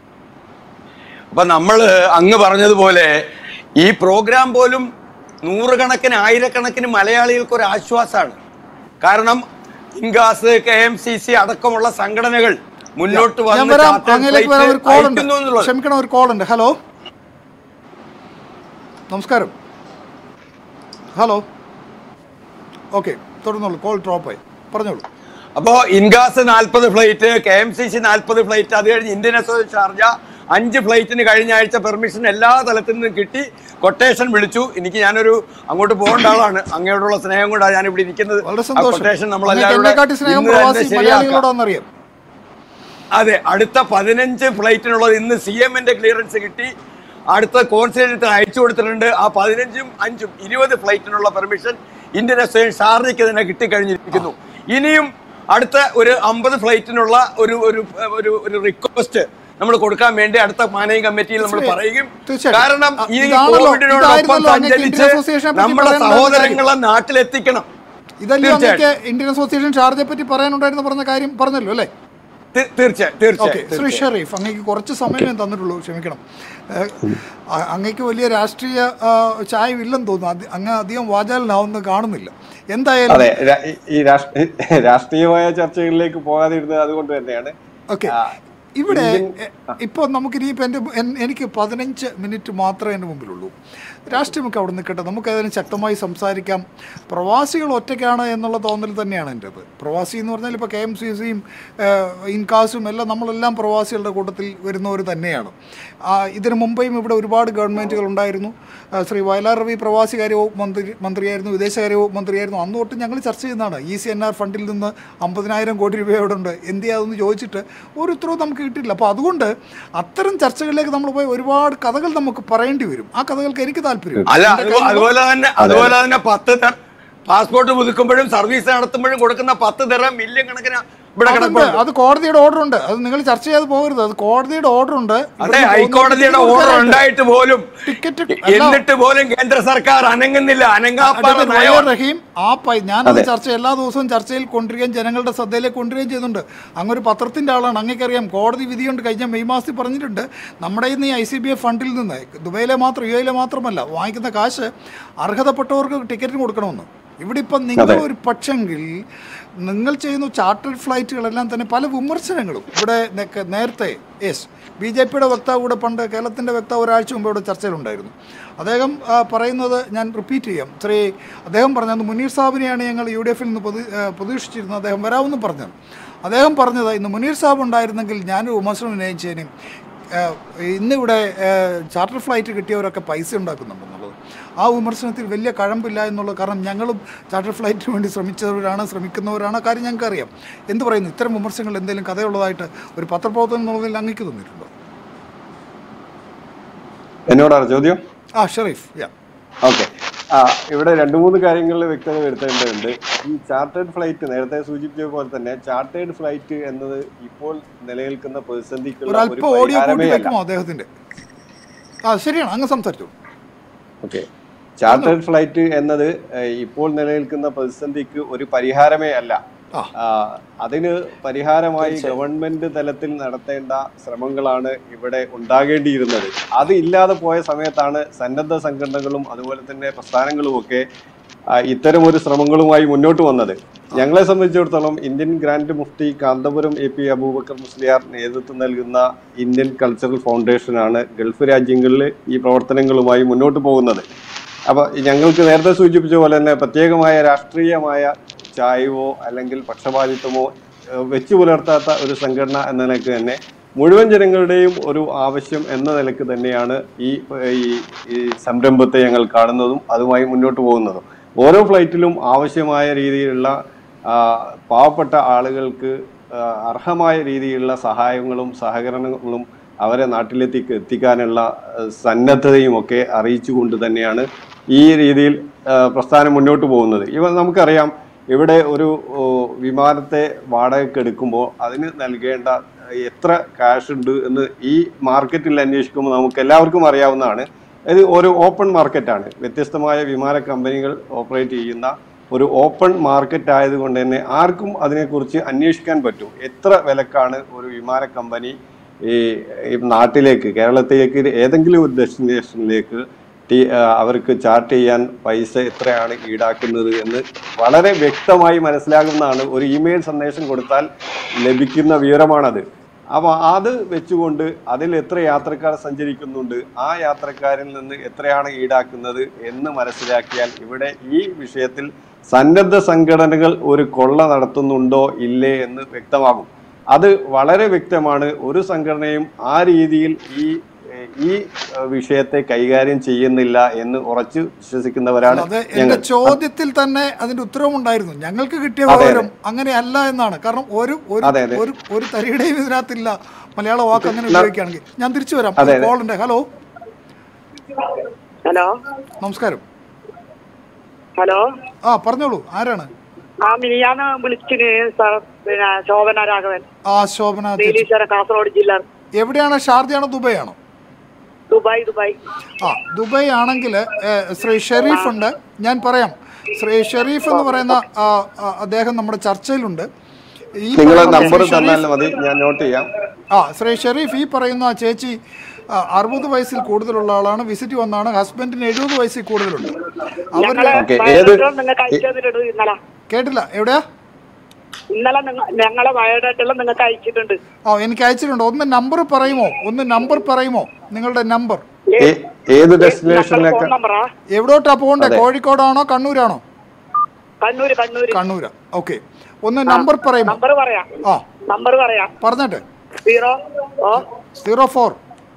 അപ്പൊ നമ്മൾ അങ്ങ് പറഞ്ഞതുപോലെ ഈ പ്രോഗ്രാം പോലും നൂറുകണക്കിന് ആയിരക്കണക്കിന് മലയാളികൾക്ക് ഒരു ആശ്വാസമാണ് കാരണം ഇൻഗാസ് കെ എം സി സി അടക്കമുള്ള സംഘടനകൾ മുന്നോട്ട് ഞാൻ വന്ന് വരാം ചാർട്ടേഡ് അങ്ങനെയൊക്കെ ഫ്ലൈറ്റ് വരാം ഒരു കോൾ ഉണ്ട് അയക്കുന്നു എന്നുള്ളത്. ക്ഷമിക്കണം ഒരു കോൾ ഉണ്ട് ഹലോ നമസ്കാരം ഹലോ ഓക്കെ തുടർന്നോളൂ കോൾ ഡ്രോപ്പായി പറഞ്ഞോളൂ അപ്പോ ഇൻഗാസ് നാൽപ്പത് flight K M C C നാൽപ്പത് ഫ്ലൈറ്റ് അത് കഴിഞ്ഞ് ഇന്ത്യൻ അസോസിയേഷൻ ഷാർജ അഞ്ച് ഫ്ലൈറ്റിന് കഴിഞ്ഞ ആഴ്ച പെർമിഷൻ എല്ലാ തലത്തിൽ നിന്നും കിട്ടി കൊട്ടേഷൻ വിളിച്ചു എനിക്ക് ഞാനൊരു അങ്ങോട്ട് പോകേണ്ട ആളാണ് അങ്ങയോടുള്ള സ്നേഹം കൊണ്ടാണ് ഞാൻ ഇവിടെ ഇരിക്കുന്നത് വളരെ ആ സന്തോഷം കൊട്ടേഷൻ നമ്മൾ അങ്ങേക്ക് എല്ലാവരും എന്നെക്കാട്ടി സ്നേഹം ഇന്ന് തന്നെ പ്രവാസി ശരിയാക്കാം മലയാളികളോടാണെന്നറിയാം അതെ അടുത്ത പതിനഞ്ച് ഫ്ലൈറ്റിനുള്ളത് ഇന്ന് സി എമ്മിന്റെ ക്ലിയറൻസ് കിട്ടി അടുത്ത കോൺസുലേറ്റ് അയച്ചു കൊടുത്തിട്ടുണ്ട് ആ പതിനഞ്ചും അഞ്ചും ഇരുപത് ഫ്ലൈറ്റിനുള്ള പെർമിഷൻ ഇന്ത്യൻ അസോസിയേഷൻ ഷാർജയ്ക്ക് തന്നെ കിട്ടിക്കഴിഞ്ഞിരിക്കുന്നു ഇനിയും അടുത്ത ഒരു അമ്പത് ഫ്ലൈറ്റിനുള്ള ഒരു ഒരു ഒരു ഒരു റിക്വസ്റ്റ് നമ്മൾ കൊടുക്കാൻ വേണ്ടി അടുത്ത മാനേജിംഗ് കമ്മിറ്റിയിൽ നമ്മൾ തീർച്ചയായും. പറയും തീർച്ചയായും. കാരണം ആ, ഈ ഇതാണല്ലോ, കോവിഡിനോടൊപ്പം ഇതായിരുന്നല്ലോ അങ്ങേക്ക് സഞ്ചരിച്ച് ഇന്ത്യൻ അസോസിയേഷനെ പറ്റി നമ്മുടെ പറയാനുണ്ടായിരുന്ന സഹോദരങ്ങളെ നാട്ടിലെത്തിക്കണം ഇതല്ലേ തീർച്ചയായും. അങ്ങേക്ക് ഇന്ത്യൻ അസോസിയേഷൻ ഷാർജയെ പറ്റി പറയാനുണ്ടായിരുന്ന പറഞ്ഞ കാര്യം പറഞ്ഞല്ലോ അല്ലേ തീ- തീർച്ചയായും ഓക്കെ തീർച്ചയായും ശ്രീ തീർച്ചയായും. ഷെറീഫ് അങ്ങേക്ക് കുറച്ച് സമയം ഞാൻ തന്നിട്ടുള്ളൂ ക്ഷമിക്കണം ഏഹ്, അ- അങ്ങേക്ക് വലിയ രാഷ്ട്രീയ ആ, ചായവില്ലെന്ന് തോന്നുന്നു അത് അങ്ങ് അധികം വാചാലനാവുന്ന കാണുന്നില്ല എന്തായാലും അതെ രാ- ഈ- ഈ രാഷ്ട്രീയ രാഷ്ട്രീയമായ ചർച്ചകളിലേക്ക് പോകാതിരുന്നത് അതുകൊണ്ട് തന്നെയാണ് ഓക്കെ ആ, ഇവിടെ ഇന്ത്യൻ- ഇപ്പോൾ നമുക്കിനിയിപ്പോൾ എൻ്റെ എൻ- എനിക്ക് പതിനഞ്ച് മിനിറ്റ് മാത്രമേ എൻ്റെ മുമ്പിലുള്ളൂ രാഷ്ട്രീയമൊക്കെ അവിടെ നിൽക്കട്ടെ നമുക്ക് അതിന് ശക്തമായി സംസാരിക്കാം പ്രവാസികൾ ഒറ്റയ്ക്കാണ് എന്നുള്ള തോന്നൽ തന്നെയാണ് എൻ്റെത് പ്രവാസി എന്ന് പറഞ്ഞാൽ ഇപ്പോൾ കെ എം സി സിയും ഇൻകാസും എല്ലാം നമ്മളെല്ലാം പ്രവാസികളുടെ കൂട്ടത്തിൽ വരുന്നവർ തന്നെയാണ് ആ, ഇതിനു മുമ്പേയും ഇവിടെ ഒരുപാട് ഗവൺമെൻറ്റുകൾ ഉണ്ടായിരുന്നു ആ, ശ്രീ വയലാർ രവി പ്രവാസികാര്യ വകുപ്പ് മന്ത്രി മന്ത്രിയായിരുന്നു വിദേശകാര്യ വകുപ്പ് മന്ത്രിയായിരുന്നു അന്ന് തൊട്ട് ഞങ്ങൾ ചർച്ച ചെയ്യുന്നതാണ് ഇ സി എൻ ആർ ഫണ്ടിൽ നിന്ന് അമ്പതിനായിരം കോടി രൂപ അവിടെ ഉണ്ട് എന്ത് ചെയ്യാതെന്ന് ചോദിച്ചിട്ട് ഒരു ഉത്തരവും നമുക്ക് കിട്ടിയില്ല അപ്പോൾ അതുകൊണ്ട് അത്തരം ചർച്ചകളിലേക്ക് നമ്മൾ പോയി ഒരുപാട് കഥകൾ നമുക്ക് പറയേണ്ടി വരും ആ കഥകൾക്ക് എനിക്ക് താല്പര്യം അല്ല അത് അതുപോലെ തന്നെ അതുപോലെ തന്നെ പത്ത് ത- പാസ്പോർട്ട് പുതുക്കുമ്പോഴും സർവീസ് നടത്തുമ്പോഴും കൊടുക്കുന്ന പത്ത് തരം മില്യൺ കണക്കിന് ഇവിടെ അതുണ്ട്. കിടപ്പുണ്ട് അത് കോടതിയുടെ ഓർഡർ ഉണ്ട് അത് നിങ്ങൾ ചർച്ച ചെയ്ത് പോകരുത് അത് കോടതിയുടെ ഓർഡർ ഉണ്ട് അതെ ഇവിടുന്ന് ഹൈക്കോടതിയുടെ പോകുന്ന ഓർഡർ ടിക്കറ്റ് ഉണ്ടായിട്ട് പോലും ടിക്കറ്റ് എന്നിട്ട് പോലും കേന്ദ്ര സർക്കാർ അനങ്ങുന്നില്ല അനങ്ങാപ്പാറ അഡ്വക്കേറ്റ് വൈ. ആർ. നയമാണ് റഹീം ആ പൈ ഞാനത് ചർച്ച എല്ലാ ദിവസവും ചർച്ചയിൽ കൊണ്ടുവരികയും ജനങ്ങളുടെ ശ്രദ്ധയിലേക്ക് കൊണ്ടുവരികയും ചെയ്യുന്നുണ്ട് അങ്ങ് ഒരു പത്രത്തിന്റെ ആളാണ് അങ്ങേക്കറിയാം കോടതി വിധിയുണ്ട് കഴിഞ്ഞ മെയ് മാസത്തിൽ പറഞ്ഞിട്ടുണ്ട് നമ്മുടെ ഇന്ന് ഈ ഐ സി ബി എഫ് ഫണ്ടിൽ നിന്ന് ദുബൈയിലെ മാത്രം യു എയിലെ മാത്രമല്ല വാങ്ങിക്കുന്ന കാശ് അർഹതപ്പെട്ടവർക്ക് ടിക്കറ്റിന് കൊടുക്കണമെന്ന് ഇവിടെ ഇപ്പം നിങ്ങൾ ഒരു പക്ഷെങ്കിൽ നിങ്ങൾ ചെയ്യുന്ന ചാർട്ടേഡ് ഫ്ലൈറ്റുകളെല്ലാം തന്നെ പല വിമർശനങ്ങളും ഇവിടെ നെക്ക- നേരത്തെ യെസ് ബി ജെ പിയുടെ വക്താവ് കൂടെ പണ്ട് കേരളത്തിൻ്റെ വക്താവ് ഒരാഴ്ച മുമ്പ് ഇവിടെ ചർച്ചയിലുണ്ടായിരുന്നു അദ്ദേഹം ആ, പറയുന്നത് ഞാൻ റിപ്പീറ്റ് ചെയ്യാം ശ്രീ അദ്ദേഹം പറഞ്ഞത് മുനീർ സാബിനെയാണ് ഞങ്ങൾ യു ഡി എഫിൽ നിന്ന് പ്രതി ആ, പ്രതീക്ഷിച്ചിരുന്നത് അദ്ദേഹം വരാമെന്ന് പറഞ്ഞത് അദ്ദേഹം പറഞ്ഞത് ഇന്ന് മുനീർ സാബ് ഉണ്ടായിരുന്നെങ്കിൽ ഞാനൊരു വിമർശനം ഉന്നയിച്ചേനും ഏഹ് ഇന്നിവിടെ ഏഹ് ചാർട്ടർ ഫ്ലൈറ്റ് കിട്ടിയവരൊക്കെ പൈസ ഉണ്ടാക്കുന്നുണ്ടെന്നുള്ളത് ആ വിമർശനത്തിൽ വലിയ കഴമ്പില്ല എന്നുള്ളത് കാരണം ഞങ്ങളും ചാർട്ടർ ഫ്ലൈറ്റിന് വേണ്ടി ശ്രമിച്ചവരാണ് ശ്രമിക്കുന്നവരാണ് ആ കാര്യം ഞങ്ങൾക്ക് അറിയാം എന്ത് പറയുന്നു ഇത്തരം വിമർശനങ്ങൾ എന്തെങ്കിലും കഥയുള്ളതായിട്ട് ഒരു പത്രപ്രവർത്തനം എന്നുള്ളതിൽ അങ്ങേക്ക് തോന്നിയിട്ടുണ്ടോ എന്നോടാണ് ചോദ്യം ആ ഷെറീഫ് യാ ഓക്കെ ആ ഇവിടെ രണ്ട് മൂന്ന് കാര്യങ്ങളിൽ വ്യക്തത വരുത്തേണ്ടതുണ്ട് ഈ ചാർട്ടേഡ് ഫ്ലൈറ്റ് നേരത്തെ സൂചിപ്പിച്ച പോലെ തന്നെ ചാർട്ടേഡ് ഫ്ലൈറ്റ് എന്നത് ഇപ്പോൾ നിലനിൽക്കുന്ന പ്രതിസന്ധിക്കുള്ള ഒരു ഒരല്പം ഓഡിയോ കൂട്ടി പരിഹാരമേ അല്ല വെക്കുമോ അദ്ദേഹത്തിൻ്റെ ആ ശരിയാണ് അങ്ങ് സംസാരിച്ചു ഓക്കെ ചാർട്ടേഡ് ഫ്ലൈറ്റ് എന്നത് ഏഹ്, ഇപ്പോൾ നിലനിൽക്കുന്ന പ്രതിസന്ധിക്ക് ഒരു പരിഹാരമേ അല്ല ആ. ആ, അതിന് പരിഹാരമായി ഗവൺമെന്റ് തലത്തിൽ നടത്തേണ്ട ശ്രമങ്ങളാണ് ഇവിടെ ഉണ്ടാകേണ്ടിയിരുന്നത് അത് ഇല്ലാതെ പോയ സമയത്താണ് സന്നദ്ധ സംഘടനകളും അതുപോലെ തന്നെ പ്രസ്ഥാനങ്ങളും ഒക്കെ ആ, ഇത്തരം ഒരു ശ്രമങ്ങളുമായി മുന്നോട്ട് വന്നത് ഞങ്ങളെ സംബന്ധിച്ചിടത്തോളം Indian grand Mufti Kanthapuram A P Abubakar Musliyar നേതൃത്വം നൽകുന്ന ഇന്ത്യൻ കൾച്ചറൽ ഫൗണ്ടേഷനാണ് ഗൾഫ് രാജ്യങ്ങളിൽ ഈ പ്രവർത്തനങ്ങളുമായി മുന്നോട്ട് പോകുന്നത് അപ്പൊ ഞങ്ങൾക്ക് നേരത്തെ സൂചിപ്പിച്ച പോലെ തന്നെ പ്രത്യേകമായ രാഷ്ട്രീയമായ ചായവോ അല്ലെങ്കിൽ പക്ഷപാതിത്വമോ ഏഹ്, വെച്ചു പുലർത്താത്ത ഒരു സംഘടന എന്ന നിലയ്ക്ക് തന്നെ മുഴുവൻ ജനങ്ങളുടെയും ഒരു ആവശ്യം എന്ന നിലയ്ക്ക് തന്നെയാണ് ഈ ഈ ഈ സംരംഭത്തെ ഞങ്ങൾ കാണുന്നതും അതുമായി മുന്നോട്ട് പോകുന്നതും ഓരോ ഫ്ലൈറ്റിലും ആവശ്യമായ രീതിയിലുള്ള ആ, പാവപ്പെട്ട ആളുകൾക്ക് ആ, അർഹമായ രീതിയിലുള്ള സഹായങ്ങളും സഹകരണങ്ങളും അവരെ നാട്ടിലെത്തിക്ക് എത്തിക്കാനുള്ള ആ, സന്നദ്ധതയും ഒക്കെ അറിയിച്ചുകൊണ്ട് തന്നെയാണ് ഈ രീതിയിൽ ആ, പ്രസ്ഥാനം മുന്നോട്ട് പോകുന്നത് ഇവ നമുക്കറിയാം ഇവിടെ ഒരു ഓ, വിമാനത്തെ വാടകയ്ക്ക് എടുക്കുമ്പോൾ അതിന് നൽകേണ്ട എത്ര കാശ് ഉണ്ട് എന്ന് ഈ മാർക്കറ്റിൽ അന്വേഷിക്കുമ്പോൾ നമുക്ക് എല്ലാവർക്കും അറിയാവുന്നതാണ് ഇത് ഒരു ഓപ്പൺ മാർക്കറ്റാണ് വ്യത്യസ്തമായ വിമാന കമ്പനികൾ ഓപ്പറേറ്റ് ചെയ്യുന്ന ഒരു ഓപ്പൺ മാർക്കറ്റ് ആയതുകൊണ്ട് തന്നെ ആർക്കും അതിനെക്കുറിച്ച് അന്വേഷിക്കാൻ പറ്റും എത്ര വിലക്കാണ് ഒരു വിമാന കമ്പനി ഈ ഈ നാട്ടിലേക്ക് കേരളത്തിലേക്ക് ഏതെങ്കിലും ഒരു ഡെസ്റ്റിനേഷനിലേക്ക് ടി ആ, അവർക്ക് ചാർട്ട് ചെയ്യാൻ പൈസ എത്രയാണ് ഈടാക്കുന്നത് എന്ന് വളരെ വ്യക്തമായി മനസ്സിലാകുന്നതാണ് ഒരു ഇമെയിൽ സന്ദേശം കൊടുത്താൽ ലഭിക്കുന്ന വിവരമാണത് അപ്പോൾ അത് വെച്ചുകൊണ്ട് അതിൽ എത്ര യാത്രക്കാർ സഞ്ചരിക്കുന്നുണ്ട് ആ യാത്രക്കാരിൽ നിന്ന് എത്രയാണ് ഈടാക്കുന്നത് എന്ന് മനസ്സിലാക്കിയാൽ ഇവിടെ ഈ വിഷയത്തിൽ സന്നദ്ധ സംഘടനകൾ ഒരു കൊള്ള നടത്തുന്നുണ്ടോ ഇല്ലേ എന്ന് വ്യക്തമാകും അത് വളരെ വ്യക്തമാണ് ഒരു സംഘടനയും ആ രീതിയിൽ ഈ ഏഹ്, ഈ ഏഹ്, വിഷയത്തെ കൈകാര്യം ചെയ്യുന്നില്ല എന്ന് ഉറച്ചു വിശ്വസിക്കുന്നവരാണ് അത് എന്റെ ഞങ്ങൾ ചോദ്യത്തിൽ തന്നെ അതിന്റെ ഉത്തരവുണ്ടായിരുന്നു ഞങ്ങൾക്ക് കിട്ടിയ അതെ, അതെ. വിവരം അങ്ങനെയല്ല എന്നാണ് കാരണം ഒരു ഒരു അതെ, അതെ. ഒരു ഒരു തരിയുടെയും ഇതിനകത്തില്ല മലയാള വാക്ക് അങ്ങനെ ന- ഉപയോഗിക്കുകയാണെങ്കിൽ ഞാൻ തിരിച്ചു വരാം അതെ, അതെ. കോളുണ്ട് ഹലോ ഹലോ നമസ്കാരം ഹലോ ആ പറഞ്ഞോളൂ ആരാണ് ആ മിനിയാന്ന് വിളിച്ചിന് സാർ പിന്നെ ശോഭന രാഘവൻ ആ ശോഭന ചേച്ചി. നീലീശ്വര കാസർഗോഡ് ജില്ല എവിടെയാണ് ഷാർജയാണോ ദുബൈയാണോ ദുബായ് ദുബായ് ആ ദുബായ് ആണെങ്കിൽ ശ്രീ ഷെരീഫ് ഉണ്ട് ഞാൻ പറയാം ശ്രീ ഷെരീഫ് എന്ന് പറയുന്ന ആ, ആ, അദ്ദേഹം നമ്മുടെ ചർച്ചയിലുണ്ട് ഈ നിങ്ങളെ പറയുന്ന നമ്പർ ശ്രീ തന്നാൽ ഷെരീഫ്- മതി ഞാൻ നോട്ട് ചെയ്യാം ആ ശ്രീ ഷെരീഫ് ഈ പറയുന്ന ആ ചേച്ചി ആ, അറുപത് വയസ്സിൽ കൂടുതലുള്ള ആളാണ് വിസിറ്റ് വന്നാണ് ഹസ്ബൻഡിന് എഴുപത് വയസ്സിൽ കൂടുതലുണ്ട് അവര് ഞങ്ങളെ ഓക്കേ, ഏത്- ബയോഡേറ്റ നിങ്ങൾക്ക് അയച്ചു തന്നിട്ടുണ്ട് ഇന്നലെ കേട്ടില്ല എവിടെയാ ഇന്നലെ നിങ്ങ ഞങ്ങളെ ബയോഡേറ്റെല്ലാം നിങ്ങൾക്ക് അയച്ചിട്ടുണ്ട് ആ എനിക്ക് അയച്ചിട്ടുണ്ട് ഒന്ന് നമ്പർ പറയുമോ ഒന്ന് നമ്പർ പറയുമോ നിങ്ങളുടെ നമ്പർ ഏ- ഏത് ഡെസ്റ്റിനേഷനിലേക്ക് ഫോൺ നമ്പറാ എവിടോട്ടാ പോകണ്ടേ അതെ. കോഴിക്കോടാണോ കണ്ണൂരാണോ കണ്ണൂര് കണ്ണൂര് കണ്ണൂരാ ഓക്കെ ഒന്ന് നമ്പർ പറയുമോ നമ്പർ പറയാം ആ നമ്പർ പറയാം പറഞ്ഞിട്ട് zero O zero four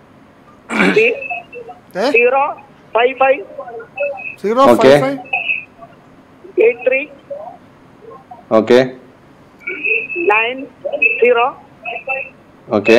uh zero five five zero Okay. Five five eight three okay nine zero okay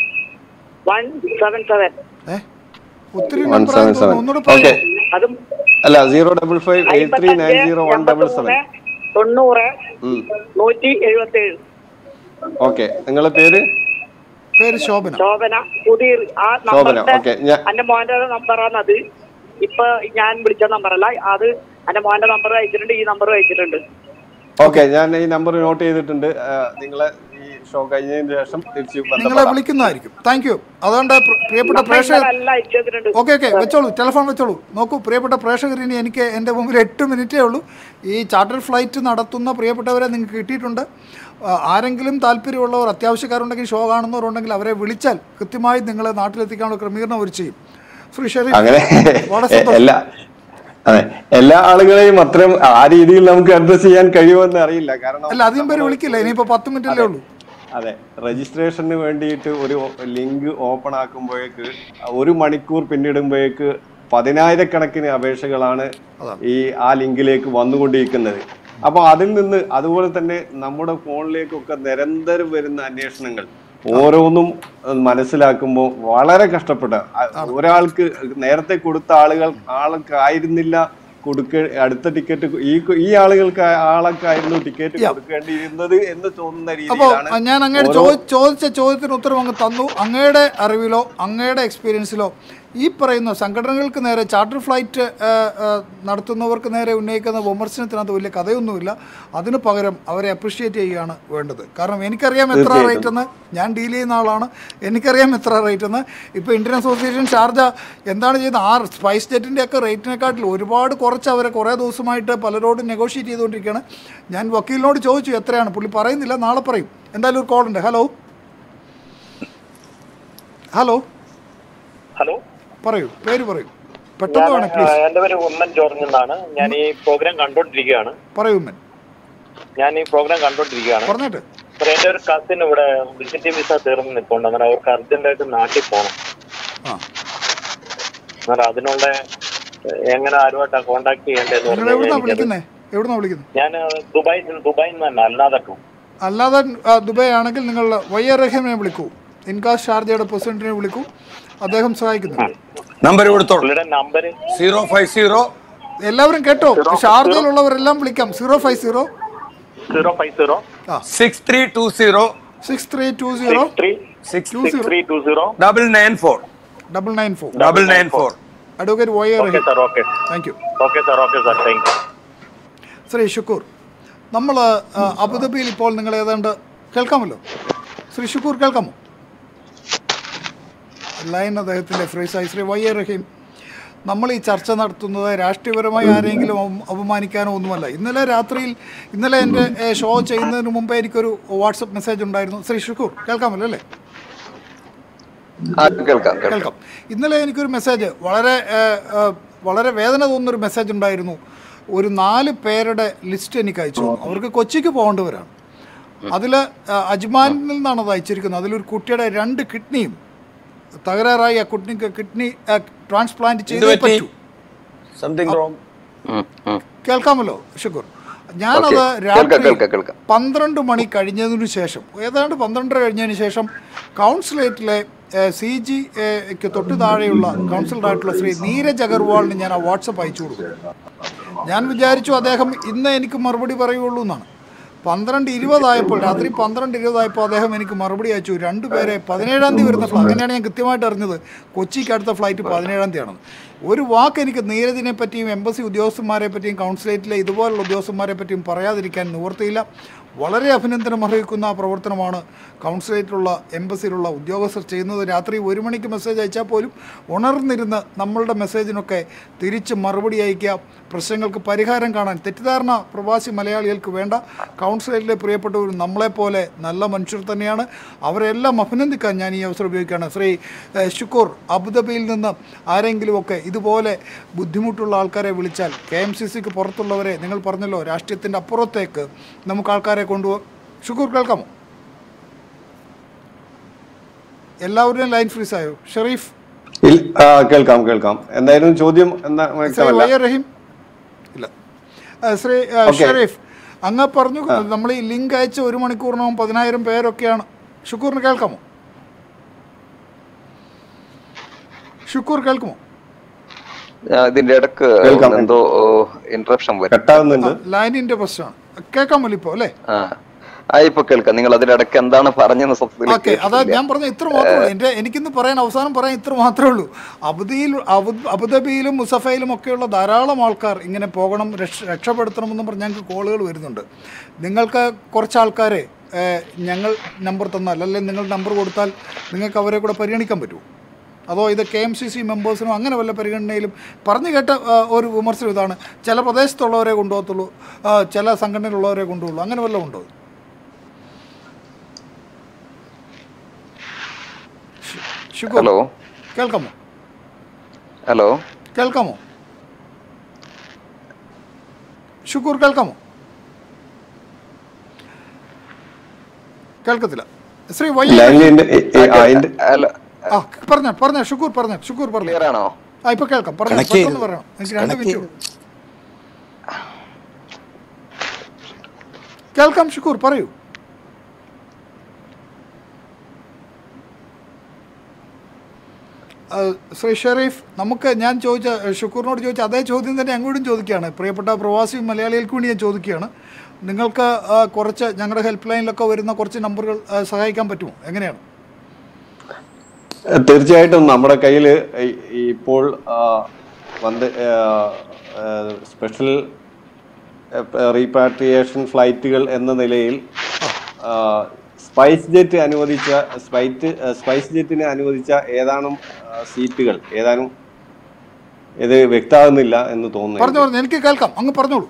one seven seven uh ഒത്തിരി വൺ നമ്പർ സെവൻ സെവൻ ഒന്നുകൂടെ ഓക്കെ പറയൂ അതും അല്ല zero double five eight three nine zero one double seven തൊണ്ണൂറ് നൂറ്റി എഴുപത്തി ഏഴ് okay നിങ്ങളെ പേര് പേര് ശോഭന ശോഭന പുതിയ ആ ശോഭന നമ്പറിന്റെ ഓക്കെ ഞാൻ എന്റെ മോന്റെ നമ്പറാണ് അത് ഇപ്പൊ ഞാൻ വിളിച്ച നമ്പറല്ല അത് എന്റെ മോന്റെ നമ്പർ അയച്ചിട്ടുണ്ട് ഈ നമ്പർ അയച്ചിട്ടുണ്ട് ഓക്കെ ഞാൻ ഈ നമ്പർ നോട്ട് ചെയ്തിട്ടുണ്ട് ആ, നിങ്ങളെ ഈ ഷോ കഴിഞ്ഞതിന് ശേഷം തിരിച്ച് നിങ്ങളെ ബന്ധപ്പെടാം വിളിക്കുന്നതായിരിക്കും താങ്ക് യു അതുകൊണ്ട് പ്ര- പ്രിയപ്പെട്ട പ്രേക്ഷകർ നമ്പറെല്ലാം അയച്ചു തന്നിട്ടുണ്ട് ഓക്കെ ഓക്കെ വെച്ചോളൂ ടെലിഫോൺ വെച്ചോളൂ നോക്കൂ പ്രിയപ്പെട്ട പ്രേക്ഷകർ ഇനി എനിക്ക് എൻ്റെ മുമ്പിൽ എട്ട് മിനിറ്റേ ഉള്ളൂ ഈ ചാർട്ടർ ഫ്ലൈറ്റ് നടത്തുന്ന പ്രിയപ്പെട്ടവരെ നിങ്ങൾക്ക് കിട്ടിയിട്ടുണ്ട് ആ, ആരെങ്കിലും താല്പര്യമുള്ളവർ അത്യാവശ്യക്കാരുണ്ടെങ്കിൽ ഷോ കാണുന്നവരുണ്ടെങ്കിൽ അവരെ വിളിച്ചാൽ കൃത്യമായി നിങ്ങളെ നാട്ടിലെത്തിക്കാനുള്ള ക്രമീകരണം അവർ ചെയ്യും ശ്രീ ഷെരീഫ് അങ്ങനെ വളരെ സന്തോഷം. എല്ലാ അതെ എല്ലാ ആളുകളെയും അത്രയും ആ രീതിയിൽ നമുക്ക് അഡ്രസ് ചെയ്യാൻ കഴിയുമെന്ന് അറിയില്ല കാരണം അല്ല അധികം പേര് വിളിക്കില്ല ഇനിയിപ്പോൾ പത്ത് മിനിറ്റല്ലേ ഉള്ളൂ അതെ രജിസ്ട്രേഷന് വേണ്ടിയിട്ട് ഒരു ലിങ്ക് ഓപ്പൺ ആക്കുമ്പോഴേക്ക് ഒരു മണിക്കൂർ പിന്നിടുമ്പോഴേക്ക് പതിനായിരക്കണക്കിന് അപേക്ഷകളാണ് ഈ ആ ലിങ്കിലേക്ക് വന്നുകൊണ്ടിരിക്കുന്നത് അപ്പൊ അതിൽ നിന്ന് അതുപോലെ തന്നെ നമ്മുടെ ഫോണിലേക്കൊക്കെ നിരന്തരം വരുന്ന അന്വേഷണങ്ങൾ ഓരോന്നും മനസ്സിലാക്കുമ്പോൾ വളരെ കഷ്ടപ്പെട്ട അ- ഒരാൾക്ക് നേരത്തെ കൊടുത്ത ആളുകൾ ആൾക്കായിരുന്നില്ല കൊടുക്ക അടുത്ത ടിക്കറ്റ് ഈ ഈ ആളുകൾക്ക് ആളൊക്കായിരുന്നു ടിക്കറ്റ് കൊടുക്കേണ്ടിയിരുന്നത് എന്ന് തോന്നുന്ന അപ്പോൾ രീതിയിലാണ് ഞാൻ അങ്ങയുടെ ഓരോ- ചോ ചോദിച്ച ചോദ്യത്തിന് ഉത്തരം അങ്ങ് തന്നു അങ്ങയുടെ അറിവിലോ അങ്ങയുടെ എക്സ്പീരിയൻസിലോ ഈ പറയുന്ന സംഘടനകൾക്ക് നേരെ ചാർട്ടർ ഫ്ലൈറ്റ് ആ, ആ, നടത്തുന്നവർക്ക് നേരെ ഉന്നയിക്കുന്ന വിമർശനത്തിനകത്ത് വലിയ കഥയൊന്നുമില്ല അതിന് പകരം അവരെ അപ്രിഷ്യേറ്റ് ചെയ്യുകയാണ് വേണ്ടത് കാരണം എനിക്കറിയാം എത്ര തീർച്ചയായിട്ടും. റേറ്റ് എന്ന് ഞാൻ ഡീൽ ചെയ്യുന്ന ആളാണ് എനിക്കറിയാം എത്ര റേറ്റ് എന്ന് ഇപ്പോൾ ഇന്ത്യൻ അസോസിയേഷൻ ഷാർജ എന്താണ് ചെയ്യുന്നത് ആ സ്പൈസ് ജെറ്റിൻ്റെ ഒക്കെ റേറ്റിനെക്കാട്ടിൽ ഒരുപാട് കുറച്ച് അവരെ കുറേ ദിവസമായിട്ട് പലരോടും നെഗോഷിയേറ്റ് ചെയ്തുകൊണ്ടിരിക്കുകയാണ് ഞാൻ വക്കീലിനോട് ചോദിച്ചു എത്രയാണ് പുള്ളി പറയുന്നില്ല നാളെ പറയും എന്തായാലും ഒരു കോൾ ഉണ്ട് ഹലോ ഹലോ ഹലോ പറയൂ പേര് പറയൂ പെട്ടെന്ന് വേണം പ്ലീസ് എന്റെ പേര് ഉമ്മൻ ജോർജ് എന്നാണ് ഞാൻ ഈ പ്രോഗ്രാം കണ്ടോണ്ടിരിക്കുകയാണ് പറയൂ ഉമ്മൻ ഞാൻ ഈ പ്രോഗ്രാം കണ്ടോണ്ടിരിക്കുകയാണ് പറഞ്ഞിട്ട് സാർ എന്റെ ഒരു കസിൻ ഇവിടെ വിസിറ്റ് വിസ തീർന്ന് നിൽപ്പുണ്ട് അന്നേരം അവർക്ക് അർജന്റായിട്ട് നാട്ടിൽ പോകണം ആ അന്നേരം അതിനുള്ള ഏഹ്, എങ്ങനെ ആരുമായിട്ടാ കോണ്ടാക്ട് ചെയ്യേണ്ടതെന്ന് നിങ്ങൾ എവിടുന്നാ പറഞ്ഞു വിളിക്കുന്നേ എവിടുന്നാ വിളിക്കുന്നത് ഞാൻ ദുബായിൽ ദുബായിൽ നിന്ന് തന്നെ അല്ലാതെ അല്ലാതെ ആ, ദുബായ് ആണെങ്കിൽ നിങ്ങൾ വൈ ആർ റഹീമിനെ വിളിക്കൂ ഇൻകാസ് ഷാർജയുടെ പ്രസിഡന്റിനെ വിളിക്കൂ അദ്ദേഹം സഹായിക്കുന്നുണ്ട് നമ്പർ കൊടുത്തോളൂ പുള്ളിയുടെ നമ്പർ സീറോ ഫൈവ് സീറോ എല്ലാവരും കേട്ടോ ഷാർജയിലുള്ളവരെല്ലാം വിളിക്കാം zero five zero zero five zero six three two zero six three two zero three six six three two zero double nine four double nine four double nine four advocate Y R okay Rahim sir okay thank you okay sir okay sir thank you Shri Shukoor നമ്മൾ അബുദാബിയിൽ ഇപ്പോൾ നിങ്ങൾ ഏതാണ്ട് കേൾക്കാമല്ലോ ശ്രീ ഷുക്കൂർ കേൾക്കാമോ line അദ്ദേഹത്തിൻ്റെ ഫ്രീസായി Shri Y A Rahim നമ്മൾ ഈ ചർച്ച നടത്തുന്നത് രാഷ്ട്രീയപരമായി ആരെങ്കിലും അപ- അപമാനിക്കാനോ ഒന്നുമല്ല ഇന്നലെ രാത്രിയിൽ ഇന്നലെ എൻ്റെ ഏഹ്, ഷോ ചെയ്യുന്നതിന് മുമ്പേ എനിക്കൊരു വാട്സപ്പ് മെസ്സേജ് ഉണ്ടായിരുന്നു ശ്രീ ഷുക്കൂർ കേൾക്കാമല്ലോ അല്ലേ ആ, കേൾക്കാം കേൾക്കാം കേൾക്കാം ഇന്നലെ എനിക്കൊരു മെസ്സേജ് വളരെ ഏഹ്, ഏഹ്, വളരെ വേദന തോന്നുന്നൊരു മെസ്സേജ് ഉണ്ടായിരുന്നു ഒരു നാല് പേരുടെ ലിസ്റ്റ് എനിക്ക് അയച്ചു തന്നു. അവർക്ക് കൊച്ചിക്ക് പോകേണ്ടവരാണ് അതിൽ അജ്മാനിൽ നിന്നാണ് അത് അയച്ചിരിക്കുന്നത് അതിലൊരു കുട്ടിയുടെ രണ്ട് കിഡ്നിയും തകരാറായി ആ കുട്ടിക്ക് കിഡ്നി ട്രാൻസ്പ്ലാന്റ് ചെയ്തേ പറ്റി? പറ്റൂ സംതിങ് റോങ് ഉം, ഉം. കേൾക്കാമല്ലോ ഷുക്കൂർ ഞാനത് ഓക്കേ. കേൾക്കാം, രാത്രി കേൾക്കാം, കേൾക്കാം. പന്ത്രണ്ട് മണി കഴിഞ്ഞതിനു ശേഷം ഏതാണ്ട് പന്ത്രണ്ടര കഴിഞ്ഞതിന് ശേഷം കൗൺസിലേറ്റിലെ സി ജി ക്ക് തൊട്ട് താഴെയുള്ള കൗൺസിലറായിട്ടുള്ള ശ്രീ നീരജ് അഗർവാളിന് ഞാൻ ആ വാട്സപ്പ് അയച്ചു കൊടുത്തു ഞാൻ വിചാരിച്ചു അദ്ദേഹം ഇന്ന് എനിക്ക് മറുപടി പറയുള്ളൂ എന്നാണ് പന്ത്രണ്ട് ഇരുപതായപ്പോൾ രാത്രി പന്ത്രണ്ട് ഇരുപതായപ്പോൾ അദ്ദേഹം എനിക്ക് മറുപടി അയച്ചു രണ്ടുപേരെ പതിനേഴാം തീയതി വരുന്ന ഫ്ലൈറ്റ് അങ്ങനെയാണ് ഞാൻ കൃത്യമായിട്ട് അറിഞ്ഞത് കൊച്ചിക്ക് അടുത്ത ഫ്ലൈറ്റ് പതിനേഴാം തീയതി ആണെന്ന് ഒരു വാക്ക് എനിക്ക് നീരജിനെ പറ്റിയും എംബസി ഉദ്യോഗസ്ഥന്മാരെ പറ്റിയും കൗൺസിലേറ്റിലെ ഇതുപോലുള്ള ഉദ്യോഗസ്ഥന്മാരെ പറ്റിയും പറയാതിരിക്കാൻ നിവൃത്തിയില്ല വളരെ അഭിനന്ദനം അർഹിക്കുന്ന പ്രവർത്തനമാണ് കൗൺസിലേറ്റിലുള്ള എംബസിയിലുള്ള ഉദ്യോഗസ്ഥർ ചെയ്യുന്നത് രാത്രി ഒരു മണിക്ക് മെസ്സേജ് അയച്ചാൽ പോലും ഉണർന്നിരുന്ന് നമ്മളുടെ മെസ്സേജിനൊക്കെ തിരിച്ച് മറുപടി അയക്കുക പ്രശ്നങ്ങൾക്ക് പരിഹാരം കാണാൻ തെറ്റിദ്ധാരണ പ്രവാസി മലയാളികൾക്ക് വേണ്ട കൗൺസിലേറ്റിലെ പ്രിയപ്പെട്ടവരും നമ്മളെപ്പോലെ നല്ല മനുഷ്യർ തന്നെയാണ് അവരെല്ലാം അഭിനന്ദിക്കാൻ ഞാൻ ഈ അവസരം ഉപയോഗിക്കുകയാണ് ശ്രീ ഏഹ്, ഷുക്കൂർ അബുദാബിയിൽ നിന്ന് ആരെങ്കിലുമൊക്കെ ഇതുപോലെ ബുദ്ധിമുട്ടുള്ള ആൾക്കാരെ വിളിച്ചാൽ കെ എം സി സിക്ക് പുറത്തുള്ളവരെ നിങ്ങൾ പറഞ്ഞല്ലോ രാഷ്ട്രീയത്തിൻ്റെ അപ്പുറത്തേക്ക് നമുക്ക് ആൾക്കാരെ കൊണ്ടുപോകാം ഷുക്കൂർ കേൾക്കാമോ എല്ലാവരുടെയും ലൈൻ ഫ്രീസ് ആയോ ഷെറീഫ് ഇൽ- ആ, കേൾക്കാം കേൾക്കാം എന്തായാലും ചോദ്യം എന്താ ശ്രീ വ്യക്തമല്ല വൈ റഹീം ഇല്ല ആ, ശ്രീ ആ, ഓക്കേ. ഷെരീഫ് അങ്ങ് പറഞ്ഞു നമ്മൾ ഈ ലിങ്ക് അയച്ച ഒരു മണിക്കൂറിനകം പതിനായിരം പേരൊക്കെയാണ് ഷുക്കൂറിന് കേൾക്കാമോ ഷുക്കൂർ കേൾക്കുമോ ആ, ഇതിന്റെ ഇടക്ക് കേൾക്കാം. എന്തോ ഇന്ററപ്ഷൻ വരും കട്ടാവുന്നുണ്ട് ലൈനിന്റെ പ്രശ്നമാണ് കേൾക്കാമല്ലോ ഇപ്പോൾ അല്ലേ ആ ആ ഇപ്പൊ കേൾക്കാം നിങ്ങൾ അതിനിടക്ക് എന്താണ് പറഞ്ഞെന്ന് സത്യത്തിൽ ഓക്കെ അതാ കേട്ടില്ല. ഞാൻ പറഞ്ഞ ഇത്ര മാത്രമേ ഉള്ളൂ എൻ്റെ എനിക്കിന്ന് പറയാൻ അവസാനം പറയാൻ ഇത്ര മാത്രമേ ഉള്ളൂ അബുദാബിയിൽ അബു- അബുദാബിയിലും മുസഫയിലും ഒക്കെയുള്ള ധാരാളം ആൾക്കാർ ഇങ്ങനെ പോകണം രക്ഷ രക്ഷപ്പെടുത്തണമെന്നും പറഞ്ഞ് ഞങ്ങൾക്ക് കോളുകൾ വരുന്നുണ്ട് നിങ്ങൾക്ക് കുറച്ച് ആൾക്കാരെ ഏഹ്, ഞങ്ങൾ നമ്പർ തന്നാൽ അല്ലെങ്കിൽ നിങ്ങൾ നമ്പർ കൊടുത്താൽ നിങ്ങൾക്ക് അവരെ കൂടെ പരിഗണിക്കാൻ പറ്റുമോ അതോ ഇത് കെ എം സി സി മെമ്പേഴ്സിനോ അങ്ങനെ വല്ല പരിഗണനയിലും പറഞ്ഞു കേട്ട ആ, ഒരു വിമർശനം ഇതാണ് ചില പ്രദേശത്തുള്ളവരെ കൊണ്ടുപോകത്തുള്ളൂ ആ, ചില സംഘടനയിലുള്ളവരെ കൊണ്ടുപോകുള്ളൂ അങ്ങനെ വല്ലതും ഉണ്ടോ ഷു- ഷുക്കൂർ ഹലോ കേൾക്കാമോ ഹലോ കേൾക്കാമോ ഷുക്കൂർ കേൾക്കാമോ കേൾക്കത്തില്ല ശ്രീ വൈ ലൈനിന്റെ അതിന്റെ ഹലോ ആ പറഞ്ഞ പറഞ്ഞ ഷുക്കൂർ പറഞ്ഞ ഷുക്കൂർ പറഞ്ഞു ക്ലിയർ ആണോ ആ ഇപ്പൊ കേൾക്കാം പറഞ്ഞു Connect ചെയ്തു. പെട്ടെന്ന് പറയണം എനിക്ക് രണ്ട് Connect മിനിറ്റ് ഉള്ളൂ. കേൾക്കാം ഷുക്കൂർ പറയൂ ആ, ശ്രീ ഷെറീഫ് നമുക്ക് ഞാൻ ചോദിച്ച ഷുക്കൂറിനോട് ചോദിച്ച അതേ ചോദ്യം തന്നെ അങ്ങോട്ടും ചോദിക്കുകയാണ് പ്രിയപ്പെട്ട പ്രവാസി മലയാളികൾക്ക് വേണ്ടി ഞാൻ ചോദിക്കുകയാണ് നിങ്ങൾക്ക് ആ, കുറച്ച് ഞങ്ങളുടെ ഹെൽപ്പ് ലൈനിലൊക്കെ വരുന്ന കുറച്ച് നമ്പറുകൾ ആ, സഹായിക്കാൻ പറ്റുമോ എങ്ങനെയാണ് തീർച്ചയായിട്ടും നമ്മുടെ കയ്യിൽ ഇപ്പോൾ ആ, വന്ന് സ്പെഷ്യൽ റീപാട്രിയേഷൻ ഫ്ലൈറ്റുകൾ എന്ന നിലയിൽ ആ, സ്പൈസ് ജെറ്റ് അനുവദിച്ച സ്പൈറ്റ് സ്പൈസ് ജെറ്റിന് അനുവദിച്ച ഏതാനും ആ, സീറ്റുകൾ ഏതാനും ഇത് വ്യക്തമാകുന്നില്ല എന്ന് തോന്നുന്നു പറഞ്ഞു പറഞ്ഞു എനിക്ക് കേൾക്കാം അങ്ങ് പറഞ്ഞോളൂ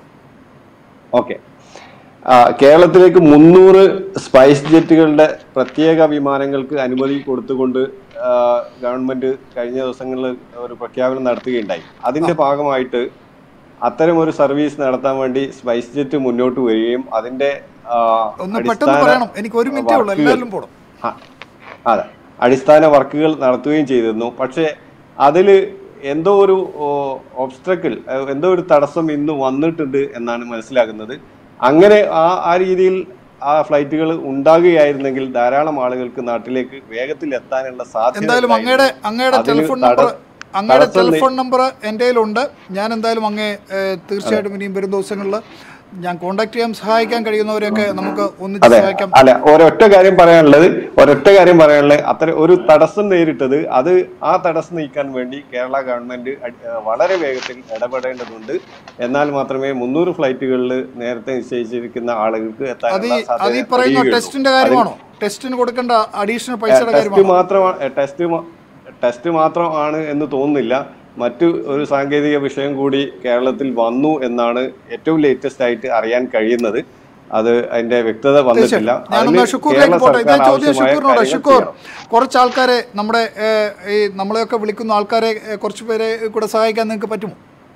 ഓക്കെ കേരളത്തിലേക്ക് മുന്നൂറ് സ്പൈസ് ജെറ്റുകളുടെ പ്രത്യേക വിമാനങ്ങൾക്ക് അനുമതി കൊടുത്തുകൊണ്ട് ആ, ഗവൺമെന്റ് കഴിഞ്ഞ ദിവസങ്ങളിൽ ഒരു പ്രഖ്യാപനം നടത്തുകയുണ്ടായി അതിന്റെ ഭാഗമായിട്ട് അത്തരം ഒരു സർവീസ് നടത്താൻ വേണ്ടി സ്പൈസ് ജെറ്റ് മുന്നോട്ട് വരികയും അതിന്റെ ആ, ഒന്ന് പെട്ടെന്ന് അടിസ്ഥാന പറയണം എനിക്ക് ഒരു മിനിറ്റേ ഉള്ളൂ വർക്കുകൾ- എല്ലാവരും പോകണം ആ, അതെ അടിസ്ഥാന വർക്കുകൾ നടത്തുകയും ചെയ്തിരുന്നു പക്ഷേ അതിൽ എന്തോ ഒരു ഒബ്സ്ട്രക്കിൾ എന്തോ ഒരു തടസ്സം ഇന്ന് വന്നിട്ടുണ്ട് എന്നാണ് മനസ്സിലാകുന്നത് അങ്ങനെ ആ ആ രീതിയിൽ ആ ഫ്ലൈറ്റുകൾ ഉണ്ടാകുകയായിരുന്നെങ്കിൽ ധാരാളം ആളുകൾക്ക് നാട്ടിലേക്ക് വേഗത്തിൽ എത്താനുള്ള സാധ്യത എന്തായാലും അങ്ങയുടെ ഉണ്ടായിരുന്നു. അങ്ങയുടെ അതിന് ടെലിഫോൺ തട- നമ്പർ അങ്ങയുടെ തടസ്സം നേ- ടെലിഫോൺ നമ്പർ എൻ്റെ കയ്യിലുണ്ട് ഞാൻ എന്തായാലും അങ്ങേ ഏഹ്, തീർച്ചയായിട്ടും ഇനിയും വരും ദിവസങ്ങളിൽ ഞാൻ കോൺടാക്ട് ചെയ്യാൻ സഹായിക്കാൻ കഴിയുന്നവരെയൊക്കെ നമുക്ക് ഒന്നിച്ച് അതെ സഹായിക്കാം അല്ല ഒരൊറ്റ കാര്യം പറയാനുള്ളത് ഒരൊറ്റ കാര്യം പറയാനുള്ളത് അത്ര ഒരു തടസ്സം നേരിട്ടത് അത് ആ തടസ്സം നീക്കാൻ വേണ്ടി കേരള ഗവൺമെന്റ് അടി- ഏഹ് വളരെ വേഗത്തിൽ ഇടപെടേണ്ടതുണ്ട് എന്നാൽ മാത്രമേ മുന്നൂറ് ഫ്ലൈറ്റുകളിൽ നേരത്തെ നിശ്ചയിച്ചിരിക്കുന്ന ആളുകൾക്ക് അത് ഈ എത്താനുള്ള അത് ഈ സാധ്യത പറയുന്ന കഴിയുകയുള്ളൂ. ടെസ്റ്റിന്റെ അതിൽ- കാര്യമാണോ ടെസ്റ്റിന് കൊടുക്കേണ്ട അഡീഷണൽ പൈസയുടെ ടെസ്റ്റ് കാര്യമാണോ മാത്രമാണ് ടെസ്റ്റ് മ- ടെസ്റ്റ് മാത്രമാണ് എന്ന് തോന്നുന്നില്ല മറ്റു ഒരു സാങ്കേതിക വിഷയം കൂടി കേരളത്തിൽ വന്നു എന്നാണ് ഏറ്റവും ലേറ്റസ്റ്റ് ആയിട്ട് അറിയാൻ കഴിയുന്നത് അത് അതിന്റെ വ്യക്തത വന്നിട്ടില്ല തീർച്ചയായിട്ടും ഞാനൊന്ന് അതിന് ഷുക്കൂറിലേക്ക് കേരള പോട്ടെ ഇതേ സർക്കാർ ചോദ്യം ആവശ്യമായ ഷുക്കൂറിനോട് കാര്യങ്ങൾ ഷുക്കൂർ ചെയ്യണം. കുറച്ച് ആൾക്കാരെ നമ്മുടെ ഏഹ്, ഈ നമ്മളെയൊക്കെ വിളിക്കുന്ന ആൾക്കാരെ ഏഹ്, കുറച്ച് പേരെ കൂടെ സഹായിക്കാൻ നിങ്ങൾക്ക് പറ്റുമോ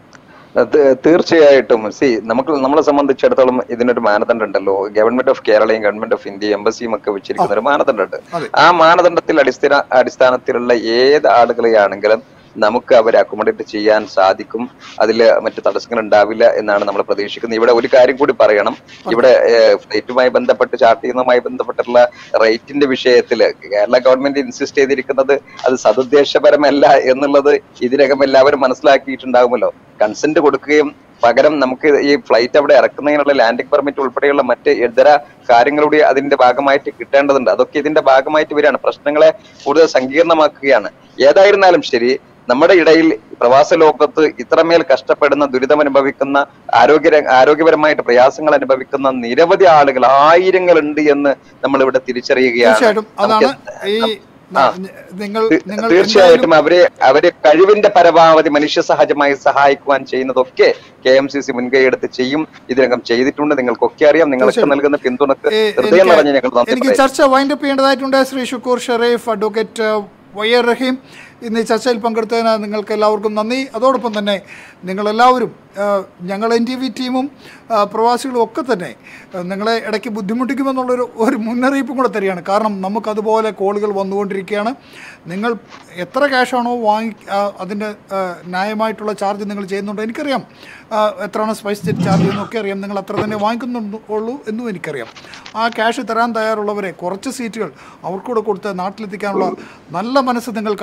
അത് തീർച്ചയായിട്ടും സി നമുക്ക് നമ്മളെ സംബന്ധിച്ചിടത്തോളം ഇതിനൊരു മാനദണ്ഡം ഉണ്ടല്ലോ ഗവൺമെന്റ് ഓഫ് കേരളയും ഗവൺമെന്റ് ഓഫ് ഇന്ത്യ എംബസിയും ഒക്കെ വെച്ചിരിക്കുന്ന ഒരു മാനദണ്ഡമുണ്ട് അതെ. ആ മാനദണ്ഡത്തിൽ അടിസ്ഥാന അടിസ്ഥാനത്തിലുള്ള ഏത് ആളുകളെയാണെങ്കിലും നമുക്ക് അവരെ അക്കോമഡേറ്റ് ചെയ്യാൻ സാധിക്കും അതിൽ മറ്റു തടസ്സങ്ങൾ ഉണ്ടാവില്ല എന്നാണ് നമ്മൾ പ്രതീക്ഷിക്കുന്നത് ഇവിടെ ഒരു കാര്യം കൂടി പറയണം ഇവിടെ ഫ്ലൈറ്റുമായി ബന്ധപ്പെട്ട് ചാർട്ട് ചെയ്യുന്നതുമായി ബന്ധപ്പെട്ടുള്ള റേറ്റിന്റെ വിഷയത്തിൽ കേരള ഗവൺമെന്റ് ഇൻസിസ്റ്റ് ചെയ്തിരിക്കുന്നത് അത് സതുദ്ദേശപരമല്ല എന്നുള്ളത് ഇതിനകം എല്ലാവരും മനസ്സിലാക്കിയിട്ടുണ്ടാകുമല്ലോ കൺസെന്റ് കൊടുക്കുകയും പകരം നമുക്ക് ഈ ഫ്ലൈറ്റ് അവിടെ ഇറക്കുന്നതിനുള്ള ലാൻഡിംഗ് പെർമിറ്റ് ഉൾപ്പെടെയുള്ള മറ്റ് ഇതര കാര്യങ്ങളുടെ അതിന്റെ ഭാഗമായിട്ട് കിട്ടേണ്ടതുണ്ട് അതൊക്കെ ഇതിന്റെ ഭാഗമായിട്ട് വരികയാണ് പ്രശ്നങ്ങളെ കൂടുതൽ സങ്കീർണമാക്കുകയാണ് ഏതായിരുന്നാലും ശരി നമ്മുടെ ഇടയിൽ പ്രവാസ ലോകത്ത് ഇത്രമേൽ കഷ്ടപ്പെടുന്ന ദുരിതം അനുഭവിക്കുന്ന ആരോഗ്യ ആരോഗ്യപരമായിട്ട് പ്രയാസങ്ങൾ അനുഭവിക്കുന്ന നിരവധി ആളുകൾ ആയിരങ്ങളുണ്ട് എന്ന് നമ്മൾ ഇവിടെ തിരിച്ചറിയുകയാണ് തീർച്ചയായിട്ടും അതാണ് നമുക്ക് ഈ ആ. നിങ്ങൾ തീ- നിങ്ങൾ തീർച്ചയായിട്ടും എന്തായാലും അവരെ അവരെ കഴിവിന്റെ പരമാവധി മനുഷ്യ സഹജമായി സഹായിക്കുവാൻ ചെയ്യുന്നതൊക്കെ കെ എം സി സി മുൻകൈയെടുത്ത് ചെയ്യും ഇതിനകം ചെയ്തിട്ടുണ്ട് നിങ്ങൾക്കൊക്കെ അറിയാം നിങ്ങൾക്ക് തീർച്ചയായും. നൽകുന്ന പിന്തുണക്ക് ഏ, ഹൃദയം എനിക്ക് നിറഞ്ഞ് ഞങ്ങൾ നന്ദി എനിക്ക് പറയുന്നു. ചർച്ച വൈൻഡപ്പ് ചെയ്യേണ്ടതായിട്ടുണ്ട് Shri Shukoor Sharif advocate Y R Rahim ഇന്ന് ഈ ചർച്ചയിൽ പങ്കെടുത്തതിന് നിങ്ങൾക്ക് എല്ലാവർക്കും നന്ദി അതോടൊപ്പം തന്നെ നിങ്ങളെല്ലാവരും ആ, ഞങ്ങൾ എൻ ടി വി ടീമും ആ, പ്രവാസികളും ഒക്കെ തന്നെ ആ, നിങ്ങളെ ഇടയ്ക്ക് ബുദ്ധിമുട്ടിക്കുമെന്നുള്ളൊരു ഒരു മുന്നറിയിപ്പും കൂടെ തരികയാണ് കാരണം നമുക്കതുപോലെ കോളുകൾ വന്നുകൊണ്ടിരിക്കുകയാണ് നിങ്ങൾ എത്ര ക്യാഷാണോ വാങ്ങി ആ, അതിൻ്റെ ആ, ന്യായമായിട്ടുള്ള ചാർജ് നിങ്ങൾ ചെയ്യുന്നുണ്ടോ എനിക്കറിയാം ആ, എത്രയാണ് സ്പൈസ് ജെറ്റ് ചാർജ് എന്നൊക്കെ അറിയാം നിങ്ങൾ അത്ര തന്നെ വാങ്ങിക്കുന്നുള്ളൂ എന്നും എനിക്കറിയാം ആ ക്യാഷ് തരാൻ തയ്യാറുള്ളവരെ കുറച്ച് സീറ്റുകൾ അവർക്കൂടെ കൊടുത്ത് നാട്ടിലെത്തിക്കാനുള്ള നല്ല മനസ്സ് നിങ്ങൾ കാണിച്ചതിന്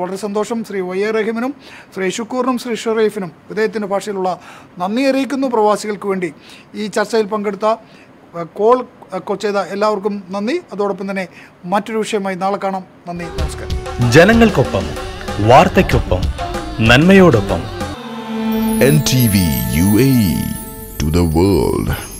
വളരെ സന്തോഷം ശ്രീ വൈ എ റഹീമിനും ശ്രീ ഷുക്കൂറിനും ശ്രീ ഷെറീഫിനും ഇദ്ദേഹത്തിൻ്റെ ഭാഷയിലുള്ള നന്ദി അറിയിക്കുന്നു പ്രവാസികൾക്ക് വേണ്ടി ഈ ചർച്ചയിൽ പങ്കെടുത്ത ഏഹ്, കോൾ ഏഹ്, ചെയ്ത എല്ലാവർക്കും നന്ദി അതോടൊപ്പം തന്നെ മറ്റൊരു വിഷയമായി നാളെ കാണാം നന്ദി നമസ്കാരം ജനങ്ങൾക്കൊപ്പം വാർത്തയ്ക്കൊപ്പം നന്മയോടൊപ്പം NTV UAE to the world.